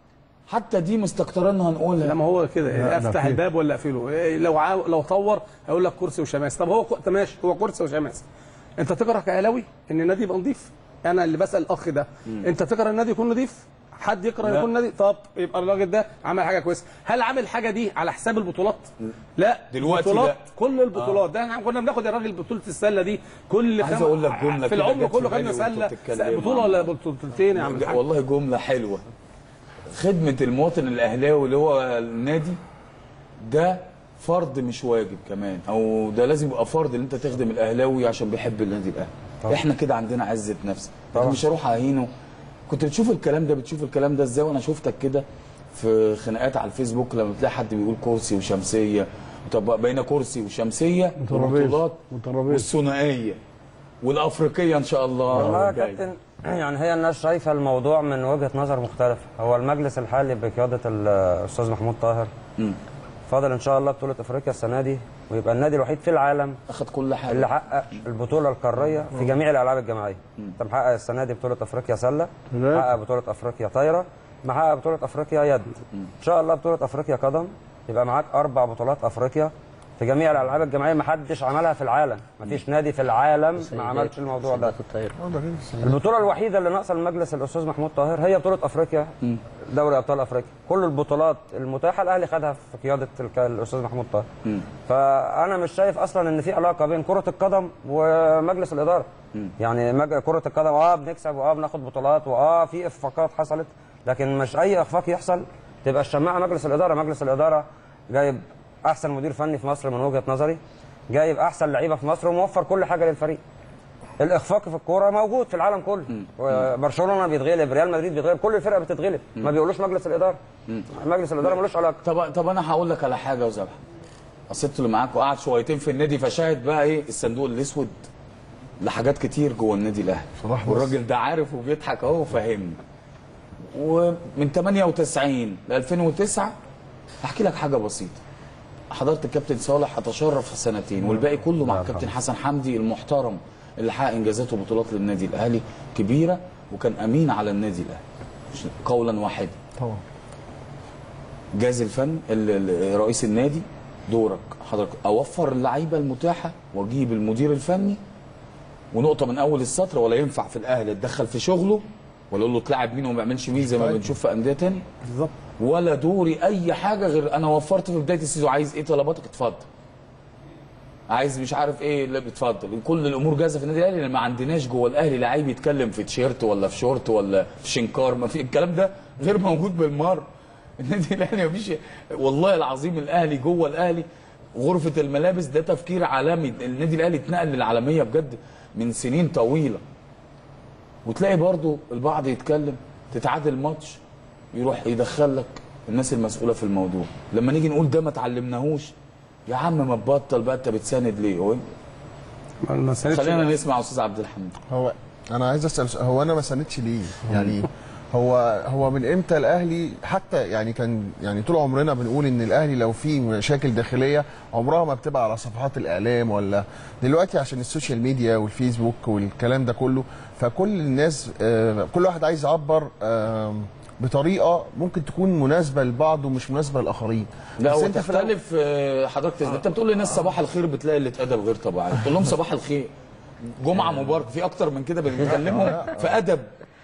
حتى دي مستكترينها نقولها لا ما هو كده لا، افتح في- الباب ولا اقفله إيه، لو عاو... لو طور هيقول لك كرسي وشماس طب هو ك- ماشي هو كرسي وشماس انت تكره كاهلاوي ان النادي يبقى نظيف انا اللي بسال الاخ ده انت تكره النادي يكون نظيف حد يكره لا. يكون نادي طب يبقى الراجل ده عمل حاجه كويسه هل عامل حاجه دي على حساب البطولات لا دلوقتي البطولات لا. كل البطولات ده احنا كنا بناخد الراجل بطوله السله دي كل عايز خم- أقول لك جملة في كده العمر جت في كله خدنا بالي وأنتوا سله بتتكلموا. بطوله ولا بطولتين يا عم الحاج والله جملة حلوة خدمة المواطن الأهلاوي اللي هو النادي ده فرض مش واجب كمان أو ده لازم يبقى فرض إن أنت تخدم الأهلاوي عشان بيحب النادي الأهلي طبعا. إحنا كده عندنا عزة نفس لكن طبعا. مش هروح أهينه كنت بتشوف الكلام ده بتشوف الكلام ده إزاي وأنا شفتك كده في خناقات على الفيسبوك لما تلاقي حد بيقول كرسي وشمسية طب بين كرسي وشمسية وترابيزة. وبطولات وترابيزة. والثنائية والأفريقية إن شاء الله والله يا جاي. كابتن يعني هي الناس شايفه الموضوع من وجهه نظر مختلفه هو المجلس الحالي بقياده الاستاذ محمود طاهر مم. فاضل ان شاء الله بطوله افريقيا السنه دي ويبقى النادي الوحيد في العالم أخد كل حاجة اللي حقق البطوله القاريه في جميع الالعاب الجماعيه انت محقق السنه دي بطوله افريقيا سله لا. محقق بطوله افريقيا طايره محقق بطوله افريقيا يد ان شاء الله بطوله افريقيا قدم يبقى معاك اربع بطولات افريقيا في جميع الالعاب الجماعيه ما حدش عملها في العالم ما فيش نادي في العالم ما عملش الموضوع ده سيدات الطايرة البطوله الوحيده اللي ناقصه المجلس الاستاذ محمود طاهر هي بطوله افريقيا دوري ابطال افريقيا كل البطولات المتاحه الاهلي خدها في قياده الك- الاستاذ محمود طاهر فانا مش شايف اصلا ان في علاقه بين كره القدم ومجلس الاداره يعني مج... كره القدم اه بنكسب واه بناخد بطولات واه في اخفاقات حصلت لكن مش اي اخفاق يحصل تبقى الشماعه مجلس الاداره مجلس الاداره جايب احسن مدير فني في مصر من وجهه نظري جايب احسن لعيبه في مصر وموفر كل حاجه للفريق الاخفاق في الكوره موجود في العالم كله برشلونه بيتغلب ريال مدريد بيتغلب كل الفرق بتتغلب ما بيقولوش مجلس الاداره مجلس الاداره ملوش علاقه طب طب انا هقول لك على حاجه يا زبح قصيت اللي معاك وقعد شويتين في النادي فشاهد بقى ايه الصندوق الاسود لحاجات كتير جوه النادي الاهلي صلاح بس. والراجل ده عارف وبيضحك اهو وفاهمني ومن 98 ل 2009 هحكي لك حاجه بسيطه حضرت الكابتن صالح اتشرف سنتين والباقي كله مع الكابتن حسن حمدي المحترم اللي حقق انجازات وبطولات للنادي الاهلي كبيره وكان امين على النادي الاهلي مش- قولا واحدا طبعا جهاز الفن ال- ال- رئيس النادي دورك حضرتك اوفر اللعيبه المتاحه واجيب المدير الفني ونقطه من اول السطر ولا ينفع في الاهلي اتدخل في شغله ولا اقول له تلعب مين وما بيعملش مين زي ما بنشوف في انديه تاني بالظبط ولا دوري اي حاجه غير انا وفرت في بدايه السيزون عايز ايه طلباتك اتفضل عايز مش عارف ايه اللي بتفضل كل الامور جاهزه في النادي الاهلي لان ما عندناش جوه الاهلي لعيب يتكلم في تيشيرت ولا في شورت ولا في شنكار ما في الكلام ده غير موجود بالمره النادي الاهلي ما فيش والله العظيم الاهلي جوه الاهلي غرفه الملابس ده تفكير عالمي النادي الاهلي اتنقل للعالميه بجد من سنين طويله وتلاقي برضو البعض يتكلم تتعادل ماتش يروح يدخل لك الناس المسؤوله في الموضوع لما نيجي نقول ده ما اتعلمناهوش يا عم ما تبطل بقى انت بتساند ليه هو ما ساندش خلينا بقى. نسمع استاذ عبد الحميد هو انا عايز اسال سؤال، هو انا ما ساندش ليه يعني هو هو من امتى الاهلي حتى يعني كان يعني طول عمرنا بنقول ان الاهلي لو في مشاكل داخليه عمرها ما بتبقى على صفحات الاعلام ولا دلوقتي عشان السوشيال ميديا والفيسبوك والكلام ده كله فكل الناس آه، كل واحد عايز يعبر آه، بطريقه ممكن تكون مناسبه للبعض ومش مناسبه للاخرين لا بس هو انت في الأول- تختلف آه، حضرتك انت بتقول للناس صباح الخير بتلاقي اللي اتأدب غير طبيعي تقول لهم صباح الخير جمعه مبارك في اكتر من كده بنكلمهم في ادب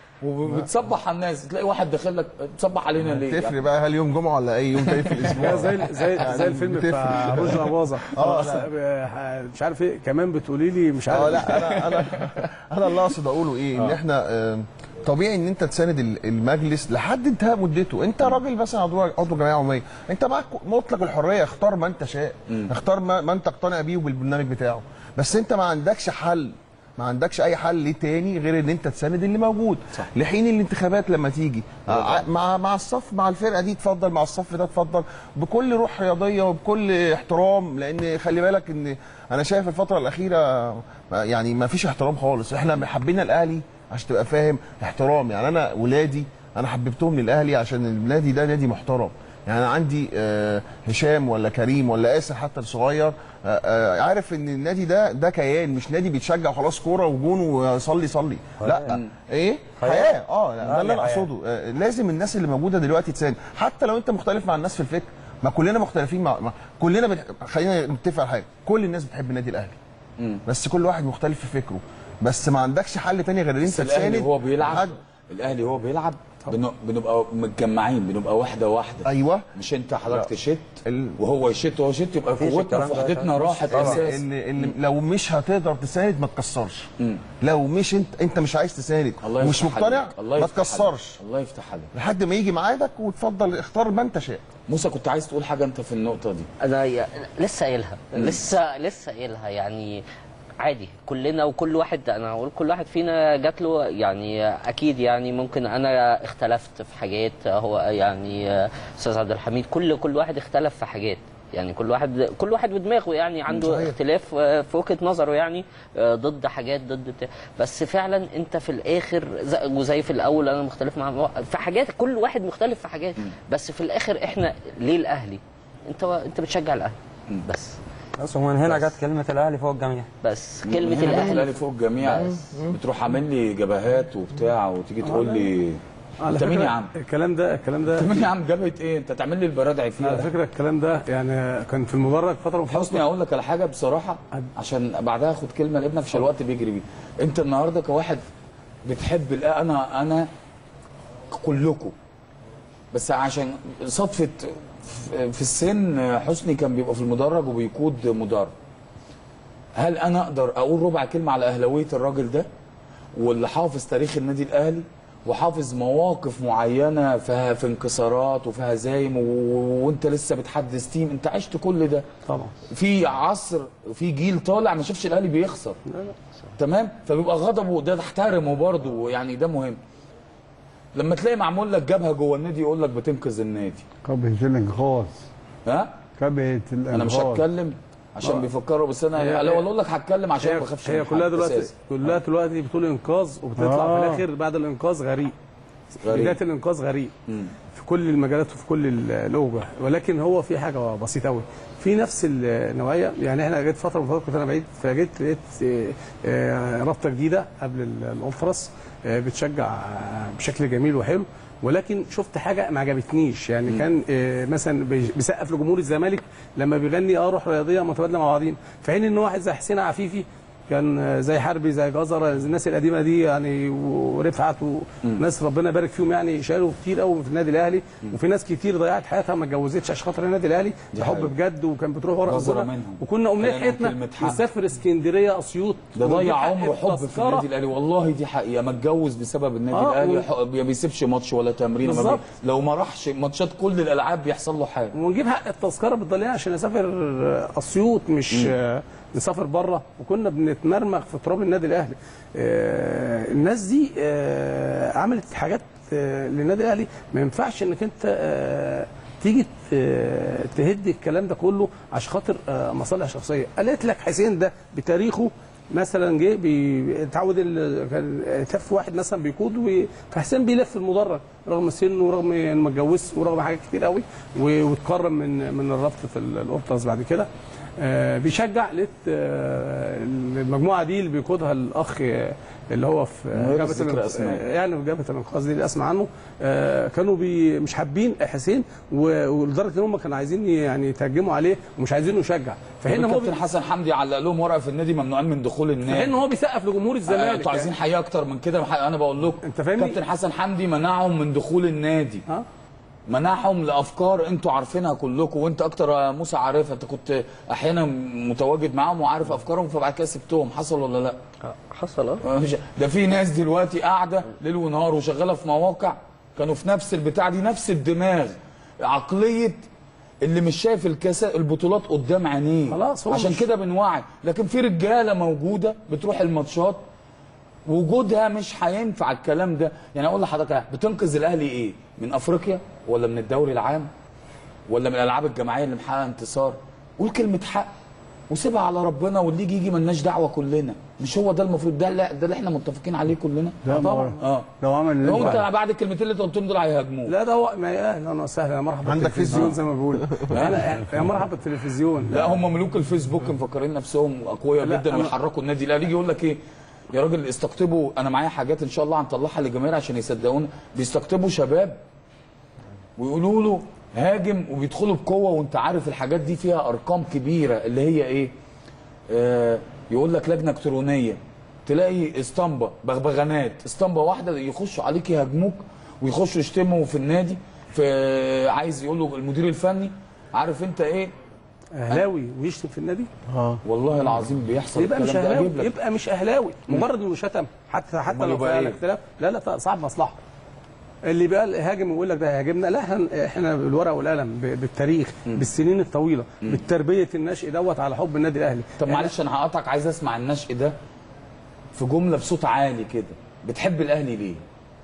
وبتصبح على الناس تلاقي واحد داخل لك تصبح علينا ليه تفرق بقى هل يوم جمعه ولا اي يوم تاني في الاسبوع لا زي زي زي الفيلم بتاع بتفرق. روج اباظه اه أصل- آه، مش عارف ايه كمان بتقولي لي مش عارف اه لا انا انا انا اللي اقصد اقوله ايه ان احنا آه، طبيعي ان انت تساند ال- المجلس لحد انتهاء مدته انت راجل مثلا عضو عضو جمعيه عموميه انت معاك مطلق الحريه اختار ما انت شاء اختار ما, ما انت تقتنع بيه وبالبرنامج بتاعه بس انت ما عندكش حل ما عندكش اي حل تاني غير ان انت تساند اللي موجود صح. لحين الانتخابات لما تيجي ع- مع مع الصف مع الفرقه دي تفضل مع الصف ده تفضل بكل روح رياضيه وبكل احترام لان خلي بالك ان انا شايف الفتره الاخيره يعني ما فيش احترام خالص احنا حبينا الاهلي عشان تبقى فاهم احترام يعني انا ولادي انا حببتهم للاهلي عشان النادي ده نادي محترم يعني انا عندي آه، هشام ولا كريم ولا اسر حتى الصغير آه، آه، عارف ان النادي ده ده كيان مش نادي بيتشجع وخلاص كوره وجون وصلي صلي لا ايه حياه اه ده اللي انا اقصده آه، لازم الناس اللي موجوده دلوقتي تساند حتى لو انت مختلف مع الناس في الفكر ما كلنا مختلفين مع, مع كلنا بت... خلينا نتفق على حاجه كل الناس بتحب النادي الاهلي بس كل واحد مختلف في فكره بس ما عندكش حل تاني غير ان انت بس الاهلي تساند هو بيلعب حد. الاهلي هو بيلعب بن- بنبقى متجمعين بنبقى واحده واحده ايوه مش انت حضرتك لا. تشت ال- وهو يشت وهو يشت يبقى مفيش قوتنا الكلام في ده. وحدتنا راحت اللي, اساس اللي, اللي لو مش هتقدر تساند ما تكسرش لو مش انت انت مش عايز تساند الله ومش يفتح مقتنع عليك. الله ما يفتح تكسرش عليك. الله يفتح عليك لحد ما يجي ميعادك وتفضل اختار ما انت شاء موسى كنت عايز تقول حاجه انت في النقطه دي انا ي- لسه قايلها لسه لسه قايلها يعني عادي كلنا وكل واحد انا هقول كل واحد فينا جات له يعني اكيد يعني ممكن انا اختلفت في حاجات هو يعني استاذ عبد الحميد كل كل واحد اختلف في حاجات يعني كل واحد كل واحد ودماغه يعني عنده صحيح. اختلاف آه، في وجهه نظره يعني آه، ضد حاجات ضد بتاع بس فعلا انت في الاخر ز- وزي في الاول انا مختلف مع في حاجات كل واحد مختلف في حاجات بس في الاخر احنا ليه الاهلي انت انت بتشجع الاهلي بس بس ومن هنا جت كلمه الاهلي فوق الجميع بس كلمه هنا الاهلي الاهلي فوق الجميع بتروح عامل لي جبهات وبتاع وتيجي تقول لي على انت مين فكرة يا عم؟ الكلام ده الكلام ده انت مين يا عم جبهه ايه؟ انت تعمل لي البرادعي على فيها فكره الكلام ده يعني كان في المدرج فتره من حسني اقول لك على حاجه بصراحه عشان بعدها اخد كلمه لابنك عشان الوقت بيجري بيه انت النهارده كواحد بتحب الأ- انا انا كلكم بس عشان صدفه في- في السن حسني كان بيبقى في المدرج وبيقود مدرج هل انا اقدر اقول ربع كلمه على اهلاويه الراجل ده واللي حافظ تاريخ النادي الاهلي وحافظ مواقف معينه فيها في انكسارات وفي هزايم و- وانت لسه بتحدث تيم انت عشت كل ده طبعا في عصر في جيل طالع ما شافش الاهلي بيخسر تمام فبيبقى غضبه ده تحترمه برضه يعني ده مهم لما تلاقي معمول لك جبهه جوه النادي يقول لك بتنقذ النادي كبهة الانقاذ ها كبهة الانقاذ انا مش هتكلم عشان بيفكروا بس انا هي- لا والله اقول لك هتكلم عشان ما هي, بخافش هي من كلها حد دلوقتي أساساً. كلها دلوقتي بتقول انقاذ وبتطلع آه. في الاخر بعد الانقاذ غريق غريب. بدايه الانقاذ غريب في كل المجالات وفي كل ال- الاوجه ولكن هو في حاجه بسيطه قوي في نفس النوعيه يعني احنا جيت فتره من فترات كنت انا بعيد فجيت لقيت آه، آه، رابطه جديده قبل ال- الانفرس آه، بتشجع آه، بشكل جميل وحلو ولكن شفت حاجه ما عجبتنيش يعني كان آه، مثلا بي- بيسقف لجمهور الزمالك لما بيغني اه روح رياضيه متبادله مع بعضين في حين ان واحد زي حسين عفيفي كان آه، زي حربي زي جزره الناس القديمه دي يعني ورفعت وناس ربنا يبارك فيهم يعني شالوا كتير قوي في النادي الاهلي وفي ناس كتير ضيعت حياتها ما اتجوزتش عشان خاطر النادي الاهلي دي بحب حقيقة. بجد وكان بتروح ورا جزرة ربنا منهم. وكنا امنيه خلينا حياتنا كلمة حق. نسافر اسكندريه اسيوط ده ونجيب ضيع حق عمره حب في التذكرة. النادي الاهلي والله دي حقيقه ما اتجوز بسبب النادي آه، الاهلي و- ح- ما بيسيبش ماتش ولا تمرين ما بي... بالظبط. لو ما راحش ماتشات كل الالعاب بيحصل له حاجه ونجيب حق التذكره بالضليع عشان نسافر اسيوط مش آه، نسافر بره وكنا بنتمرمغ في تراب النادي الاهلي آه، الناس دي آه، عملت حاجات آه، للنادي الاهلي ما ينفعش انك انت آه، تيجي ت- تهد الكلام ده كله عشان خاطر آه، مصالح شخصيه قالت لك حسين ده بتاريخه مثلا جه بيتعود ال- كان تف واحد مثلا بيقود و- فحسين بيلف المدرج رغم سنه ورغم انه ما اتجوزش ورغم حاجات كتير قوي و- واتكرم من من رابطه ال- القبطس بعد كده آه، بيشجع لقيت آه، المجموعه دي اللي بيقودها الاخ آه، اللي هو في من غير جبهه ذكر الانق- أسماء. آه، يعني في جبهه الانقاذ دي اللي اسمع عنه آه، كانوا بي مش حابين حسين و- ولدرجه ان هم كانوا عايزين يعني يتهجموا عليه ومش عايزينه يشجع فهنا هو كابتن بي- حسن حمدي علق لهم ورقه في النادي ممنوعين من دخول النادي فهنا هو بيسقف لجمهور آه، الزمالك انتوا عايزين حقيقه اكتر من كده انا بقول لكم انت فاهمني؟ كابتن حسن حمدي منعهم من دخول النادي ها منعهم لافكار انتوا عارفينها كلكم وانت اكتر يا موسى عارفها انت كنت احيانا متواجد معاهم وعارف افكارهم فبعد كده سبتهم حصل ولا لا؟ حصل اه مفيش- ده في ناس دلوقتي قاعده ليل ونهار وشغاله في مواقع كانوا في نفس البتاع دي نفس الدماغ عقليه اللي مش شايف الكاس البطولات قدام عينيه خلاص، هو عشان مش- كده بنوعي لكن في رجاله موجوده بتروح الماتشات وجودها مش هينفع الكلام ده يعني اقول لحضرتك حاجة، بتنقذ الاهلي ايه من افريقيا ولا من الدوري العام ولا من الالعاب الجماعيه اللي محققه انتصار قول كلمه حق وسيبها على ربنا واللي يجي يجي ملناش دعوه كلنا مش هو ده المفروض ده لا ده اللي احنا متفقين عليه كلنا لا آه طبعا ما- اه لو عمل اللي لو انت انت بعد الكلمتين اللي انت قلتهم دول هيهاجموه لا ده هو ما يا اهلا وسهلا يا مرحبا عندك بالتلفزيون فيسبوك؟ زي ما بيقولوا أنا- يا مرحبا بالتلفزيون لا هم ملوك الفيسبوك مفكرين نفسهم اقوياء لا، جدا أنا- ويحركوا النادي الاهلي يجي يقول لك ايه يا راجل استقطبوا انا معايا حاجات ان شاء الله هنطلعها للجماهير عشان يصدقونا بيستقطبوا شباب ويقولوا له هاجم وبيدخلوا بقوه وانت عارف الحاجات دي فيها ارقام كبيره اللي هي ايه آه يقول لك لجنه الكترونيه تلاقي اسطمبه بغبغانات اسطمبه واحده يخشوا عليك يهاجموك ويخشوا يشتموا في النادي في عايز يقول له المدير الفني عارف انت ايه اهلاوي ويشتم في النادي والله العظيم بيحصل يبقى مش الكلام ده اهلاوي اجيب لك يبقى مش اهلاوي مجرد انه شتم حتى حتى أمال لو يبقى فعل إيه؟ اختلاف لا لا صعب مصلحه اللي بقى هاجم ويقول لك ده هاجمنا لا احنا- احنا بالورقه والقلم ب- بالتاريخ بالسنين الطويله بالتربيه الناشئ دوت على حب النادي الاهلي طب معلش انا هقطعك عايز اسمع النشء ده في جمله بصوت عالي كده بتحب الاهلي ليه؟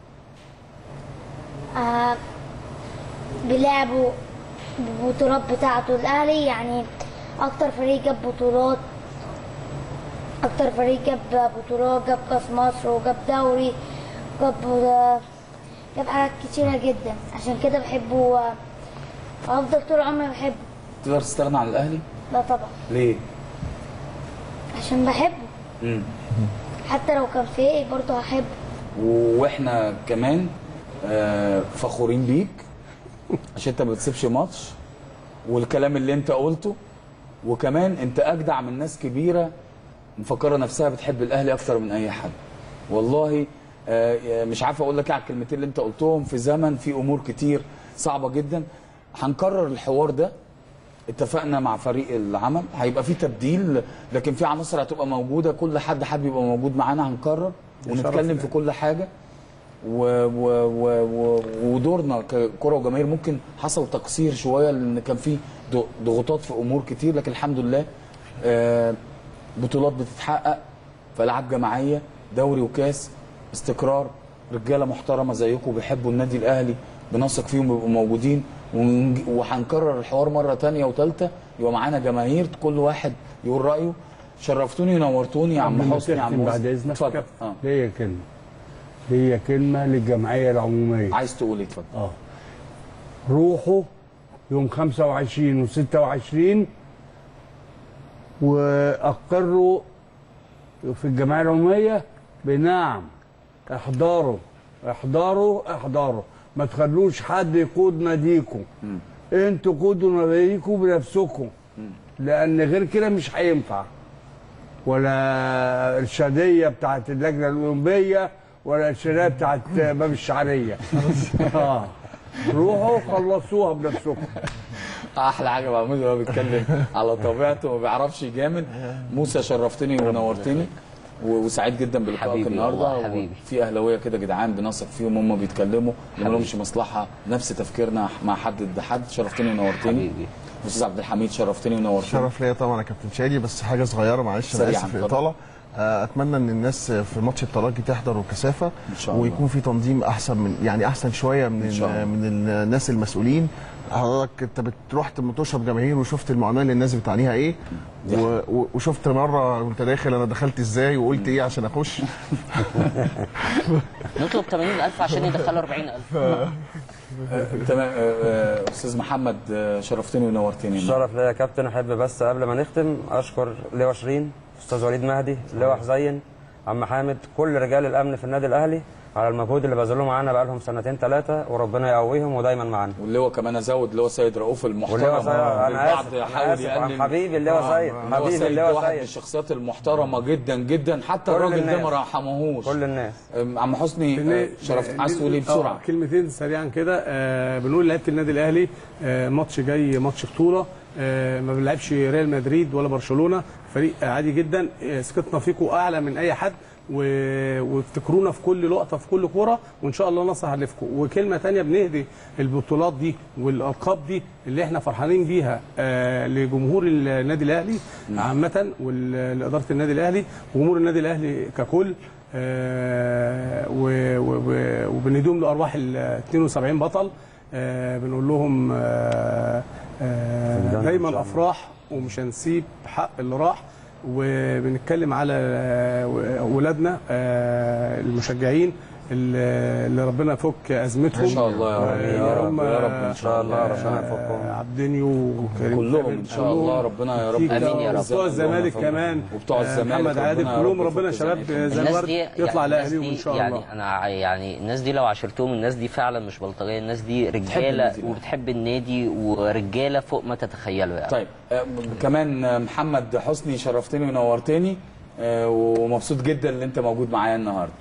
آه بلعبه بالبطولات بتاعته الأهلي يعني أكتر فريق جاب بطولات أكتر فريق جاب بطولات جاب كأس مصر وجاب دوري جاب جاب حاجات كتيرة جدا عشان كده بحبه و- وأفضل طول عمري بحبه تقدر تستغنى عن الاهلي؟ لا طبعا ليه؟ عشان بحبه مم. حتى لو كان فيه برضه هحبه واحنا كمان آه، فخورين بيك عشان انت ما بتسيبش ماتش والكلام اللي انت قلته وكمان انت اجدع من ناس كبيره مفكره نفسها بتحب الاهلي اكتر من اي حد والله آه، مش عارف اقول لك ايه على الكلمتين اللي انت قلتهم في زمن في امور كتير صعبه جدا هنكرر الحوار ده اتفقنا مع فريق العمل هيبقى في تبديل لكن في عناصر هتبقى موجوده كل حد حابب يبقى موجود معانا هنكرر ونتكلم في كل حاجه و و و و ودورنا ككره وجماهير ممكن حصل تقصير شويه لان كان في ض- ضغوطات في امور كتير لكن الحمد لله آه، بطولات بتتحقق في العاب جماعيه دوري وكاس استقرار رجاله محترمه زيكم بيحبوا النادي الاهلي بنثق فيهم ويبقوا موجودين ونج- وهنكرر الحوار مره تانية وثالثه يبقى معانا جماهير كل واحد يقول رايه شرفتوني ونورتوني يا قبل عم ما حسني يا عم تختم بعد حسني اذنك اتفضل اه ليا كلمه ليا كلمه للجمعيه العموميه عايز تقول ايه اتفضل اه روحوا يوم 25 و26 واقروا في الجمعيه العموميه بنعم احضروا احضروا احضروا ما تخلوش حد يقود ناديكم انتوا قودوا ناديكم بنفسكم لان غير كده مش هينفع ولا الشاديه بتاعت اللجنه الاولمبيه ولا الشاديه بتاعت باب الشعريه اه روحوا خلصوها بنفسكم احلى حاجه محمود هو بيتكلم على طبيعته ما بيعرفش يجامل موسى شرفتني ونورتني و- وسعيد جدا بلقائك حبيبي النهارده والله، حبيبي. في اهلاويه كده جدعان بنثق فيهم هم بيتكلموا ما لهمش مصلحه نفس تفكيرنا مع حد ضد حد شرفتني ونورتني حبيبي استاذ عبد الحميد شرفتني ونورتني شرف ليا طبعا يا كابتن شادي بس حاجه صغيره معلش انا سريعاً، اسف اتفضل. الاطاله آه، اتمنى ان الناس في ماتش الترجي تحضر وكثافه إن شاء الله. ويكون في تنظيم احسن من يعني احسن شويه من إن شاء الله. ال- من الناس المسؤولين حضرتك انت بتروح تشرب جماهير وشفت المعاناه اللي الناس بتعانيها ايه و... و- وشفت مره وانت داخل انا دخلت ازاي وقلت ايه عشان اخش نطلب 80000 عشان يدخلوا 40000 تمام آه، آه، استاذ محمد آه، شرفتني ونورتني الشرف ليا يا كابتن احب بس قبل ما نختم اشكر لواء شيرين استاذ وليد مهدي لواء حزين عم حامد كل رجال الامن في النادي الاهلي على المجهود اللي بذلوه معانا بقالهم سنتين ثلاثه وربنا يقويهم ودايما معانا واللواء كمان ازود اللواء سيد رؤوف المحترم واللواء سيد- أنا البعض آسف، أنا يحاول آسف، يقلل حبيبي اللواء آه، سيد، اللواء حبيبي سيد اللواء ده واحد سيد. من الشخصيات المحترمه جدا جدا حتى كل الراجل ده الناس. ما رحمهوش كل الناس أم، عم حسني آه، شرفت عايز تقول ايه آه، بسرعه كلمتين سريعا كده آه بنقول لعيبه النادي الاهلي آه ماتش جاي ماتش بطوله آه ما بنلعبش ريال مدريد ولا برشلونه فريق عادي جدا آه ثقتنا فيكم اعلى من اي حد و- وافتكرونا في كل لقطه في كل كوره وان شاء الله نصر هنلفكم وكلمه تانية بنهدي البطولات دي والالقاب دي اللي احنا فرحانين بيها آه لجمهور النادي الاهلي عامه ولاداره النادي الاهلي وجمهور النادي الاهلي ككل آه، و- و- و- وبنديهم لارواح ال 72 بطل آه، بنقول لهم آه، آه، دايما افراح ومش هنسيب حق اللي راح وبنتكلم على آه، ولادنا آه، المشجعين اللي اللي ربنا يفك ازمتهم ان شاء الله يا رب آه، يا رب هم، يا رب ان شاء الله ربنا يفكهم. آه، عبدينيو وكريم كلهم ثابت، ان شاء الله ربنا يا رب تيكا آمين يا رب. وبتوع الزمالك كمان وبتوع آه، الزمالك محمد عادل ربنا يا كلهم رب ربنا يفك شباب زمانهم. زي الناس الورد دي يطلع الناس لاهليهم دي ان شاء يعني الله انا ع- يعني الناس دي لو عاشرتهم الناس دي فعلا مش بلطجيه الناس دي رجاله النادي. وبتحب النادي ورجاله فوق ما تتخيلوا يعني طيب آه، كمان آه، محمد حسني شرفتني ونورتني آه، ومبسوط جدا ان انت موجود معايا النهارده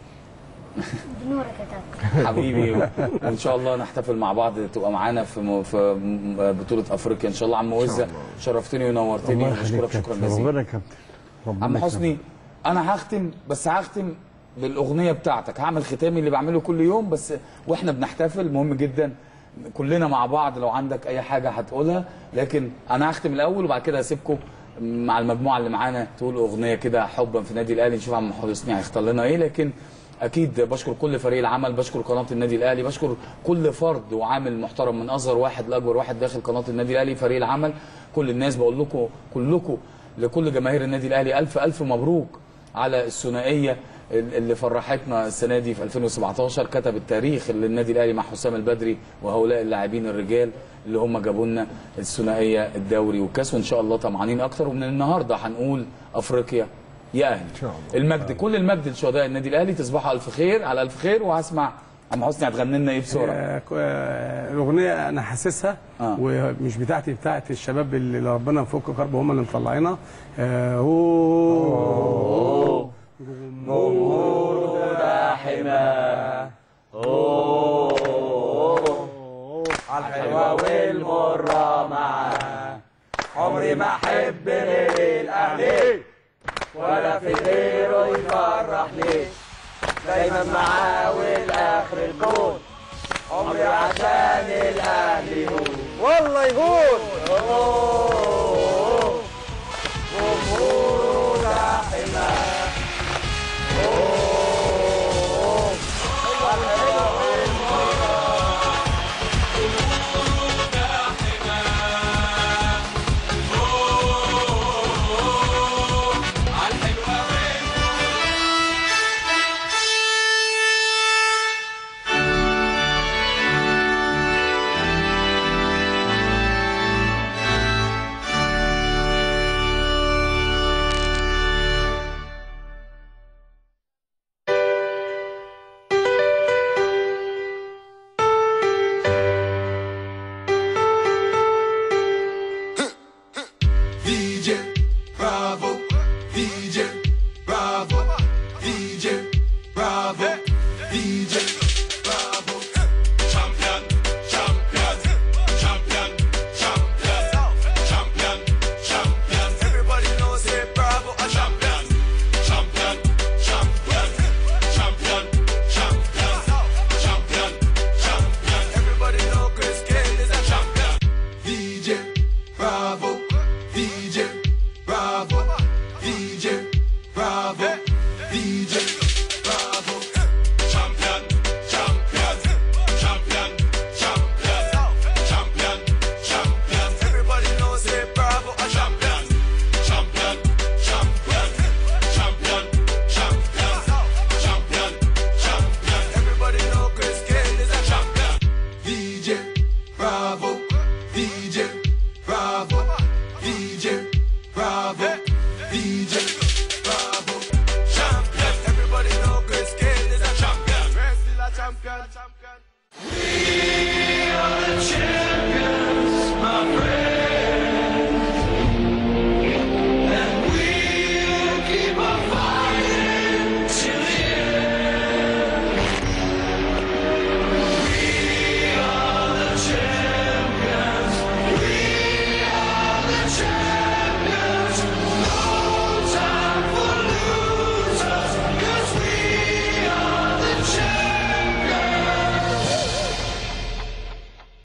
بنورك يا كابتن حبيبي وان شاء الله نحتفل مع بعض تبقى معانا في م- في م- بطوله افريقيا ان شاء الله عم وزه شرفتني ونورتني الله يخليك وبشكرك شكرا كابتن. جزيلا ربنا يكرمك ربنا عم يكرمك. حسني انا هختم بس هختم بالاغنيه بتاعتك هعمل ختامي اللي بعمله كل يوم بس واحنا بنحتفل مهم جدا كلنا مع بعض لو عندك اي حاجه هتقولها لكن انا هختم الاول وبعد كده هسيبكم مع المجموعه اللي معانا تقول اغنيه كده حبا في النادي الاهلي نشوف عم حسني هيختار لنا ايه لكن اكيد بشكر كل فريق العمل بشكر قناه النادي الاهلي بشكر كل فرد وعامل محترم من اصغر واحد لاكبر واحد داخل قناه النادي الاهلي فريق العمل كل الناس بقول لكم كلكم لكل جماهير النادي الاهلي الف الف مبروك على الثنائيه اللي فرحتنا السنه دي في 2017 كتب التاريخ اللي النادي الاهلي مع حسام البدري وهؤلاء اللاعبين الرجال اللي هم جابوا لنا الثنائيه الدوري والكاس وان شاء الله طمعانين اكتر ومن النهارده هنقول افريقيا يا اهلي إن شاء الله. المجد كل المجد لشهداء النادي الاهلي تصبحوا الف خير على الف خير وهسمع عم حسني هتغني لنا ايه بسرعه آه، ك- آه، الاغنيه انا حاسسها آه. ومش بتاعتي بتاعت الشباب اللي ربنا يفك كرب هم اللي مطلعينها آه، هو الحلوة والمرة معاه عمري ما احب غير الاهلي ولا في غيره يفرحني دايما معاه والاخر الكون عمري عشان الاهلي يهون والله يهون جمهوره ده حماه الحلوة DJ Bravo, DJ Bravo, DJ Bravo. Champion, champion, champion, champion, champion, champion. Everybody knows say Bravo a champion. Champion, champion, champion, champion, champion, champion. Everybody know Chris Gayle is a champion. DJ Bravo, DJ Bravo, DJ Bravo, DJ Bravo. Champion, champion, champion, champion, champion, champion. Everybody knows say Bravo a champion. Champion, champion, champion, champion, champion, champion. Everybody know Chris Gayle is a champion. DJ Bravo, DJ Bravo, DJ Bravo, DJ Bravo. Champion. Everybody know Chris Gayle is a champion. We're still a champion. champion.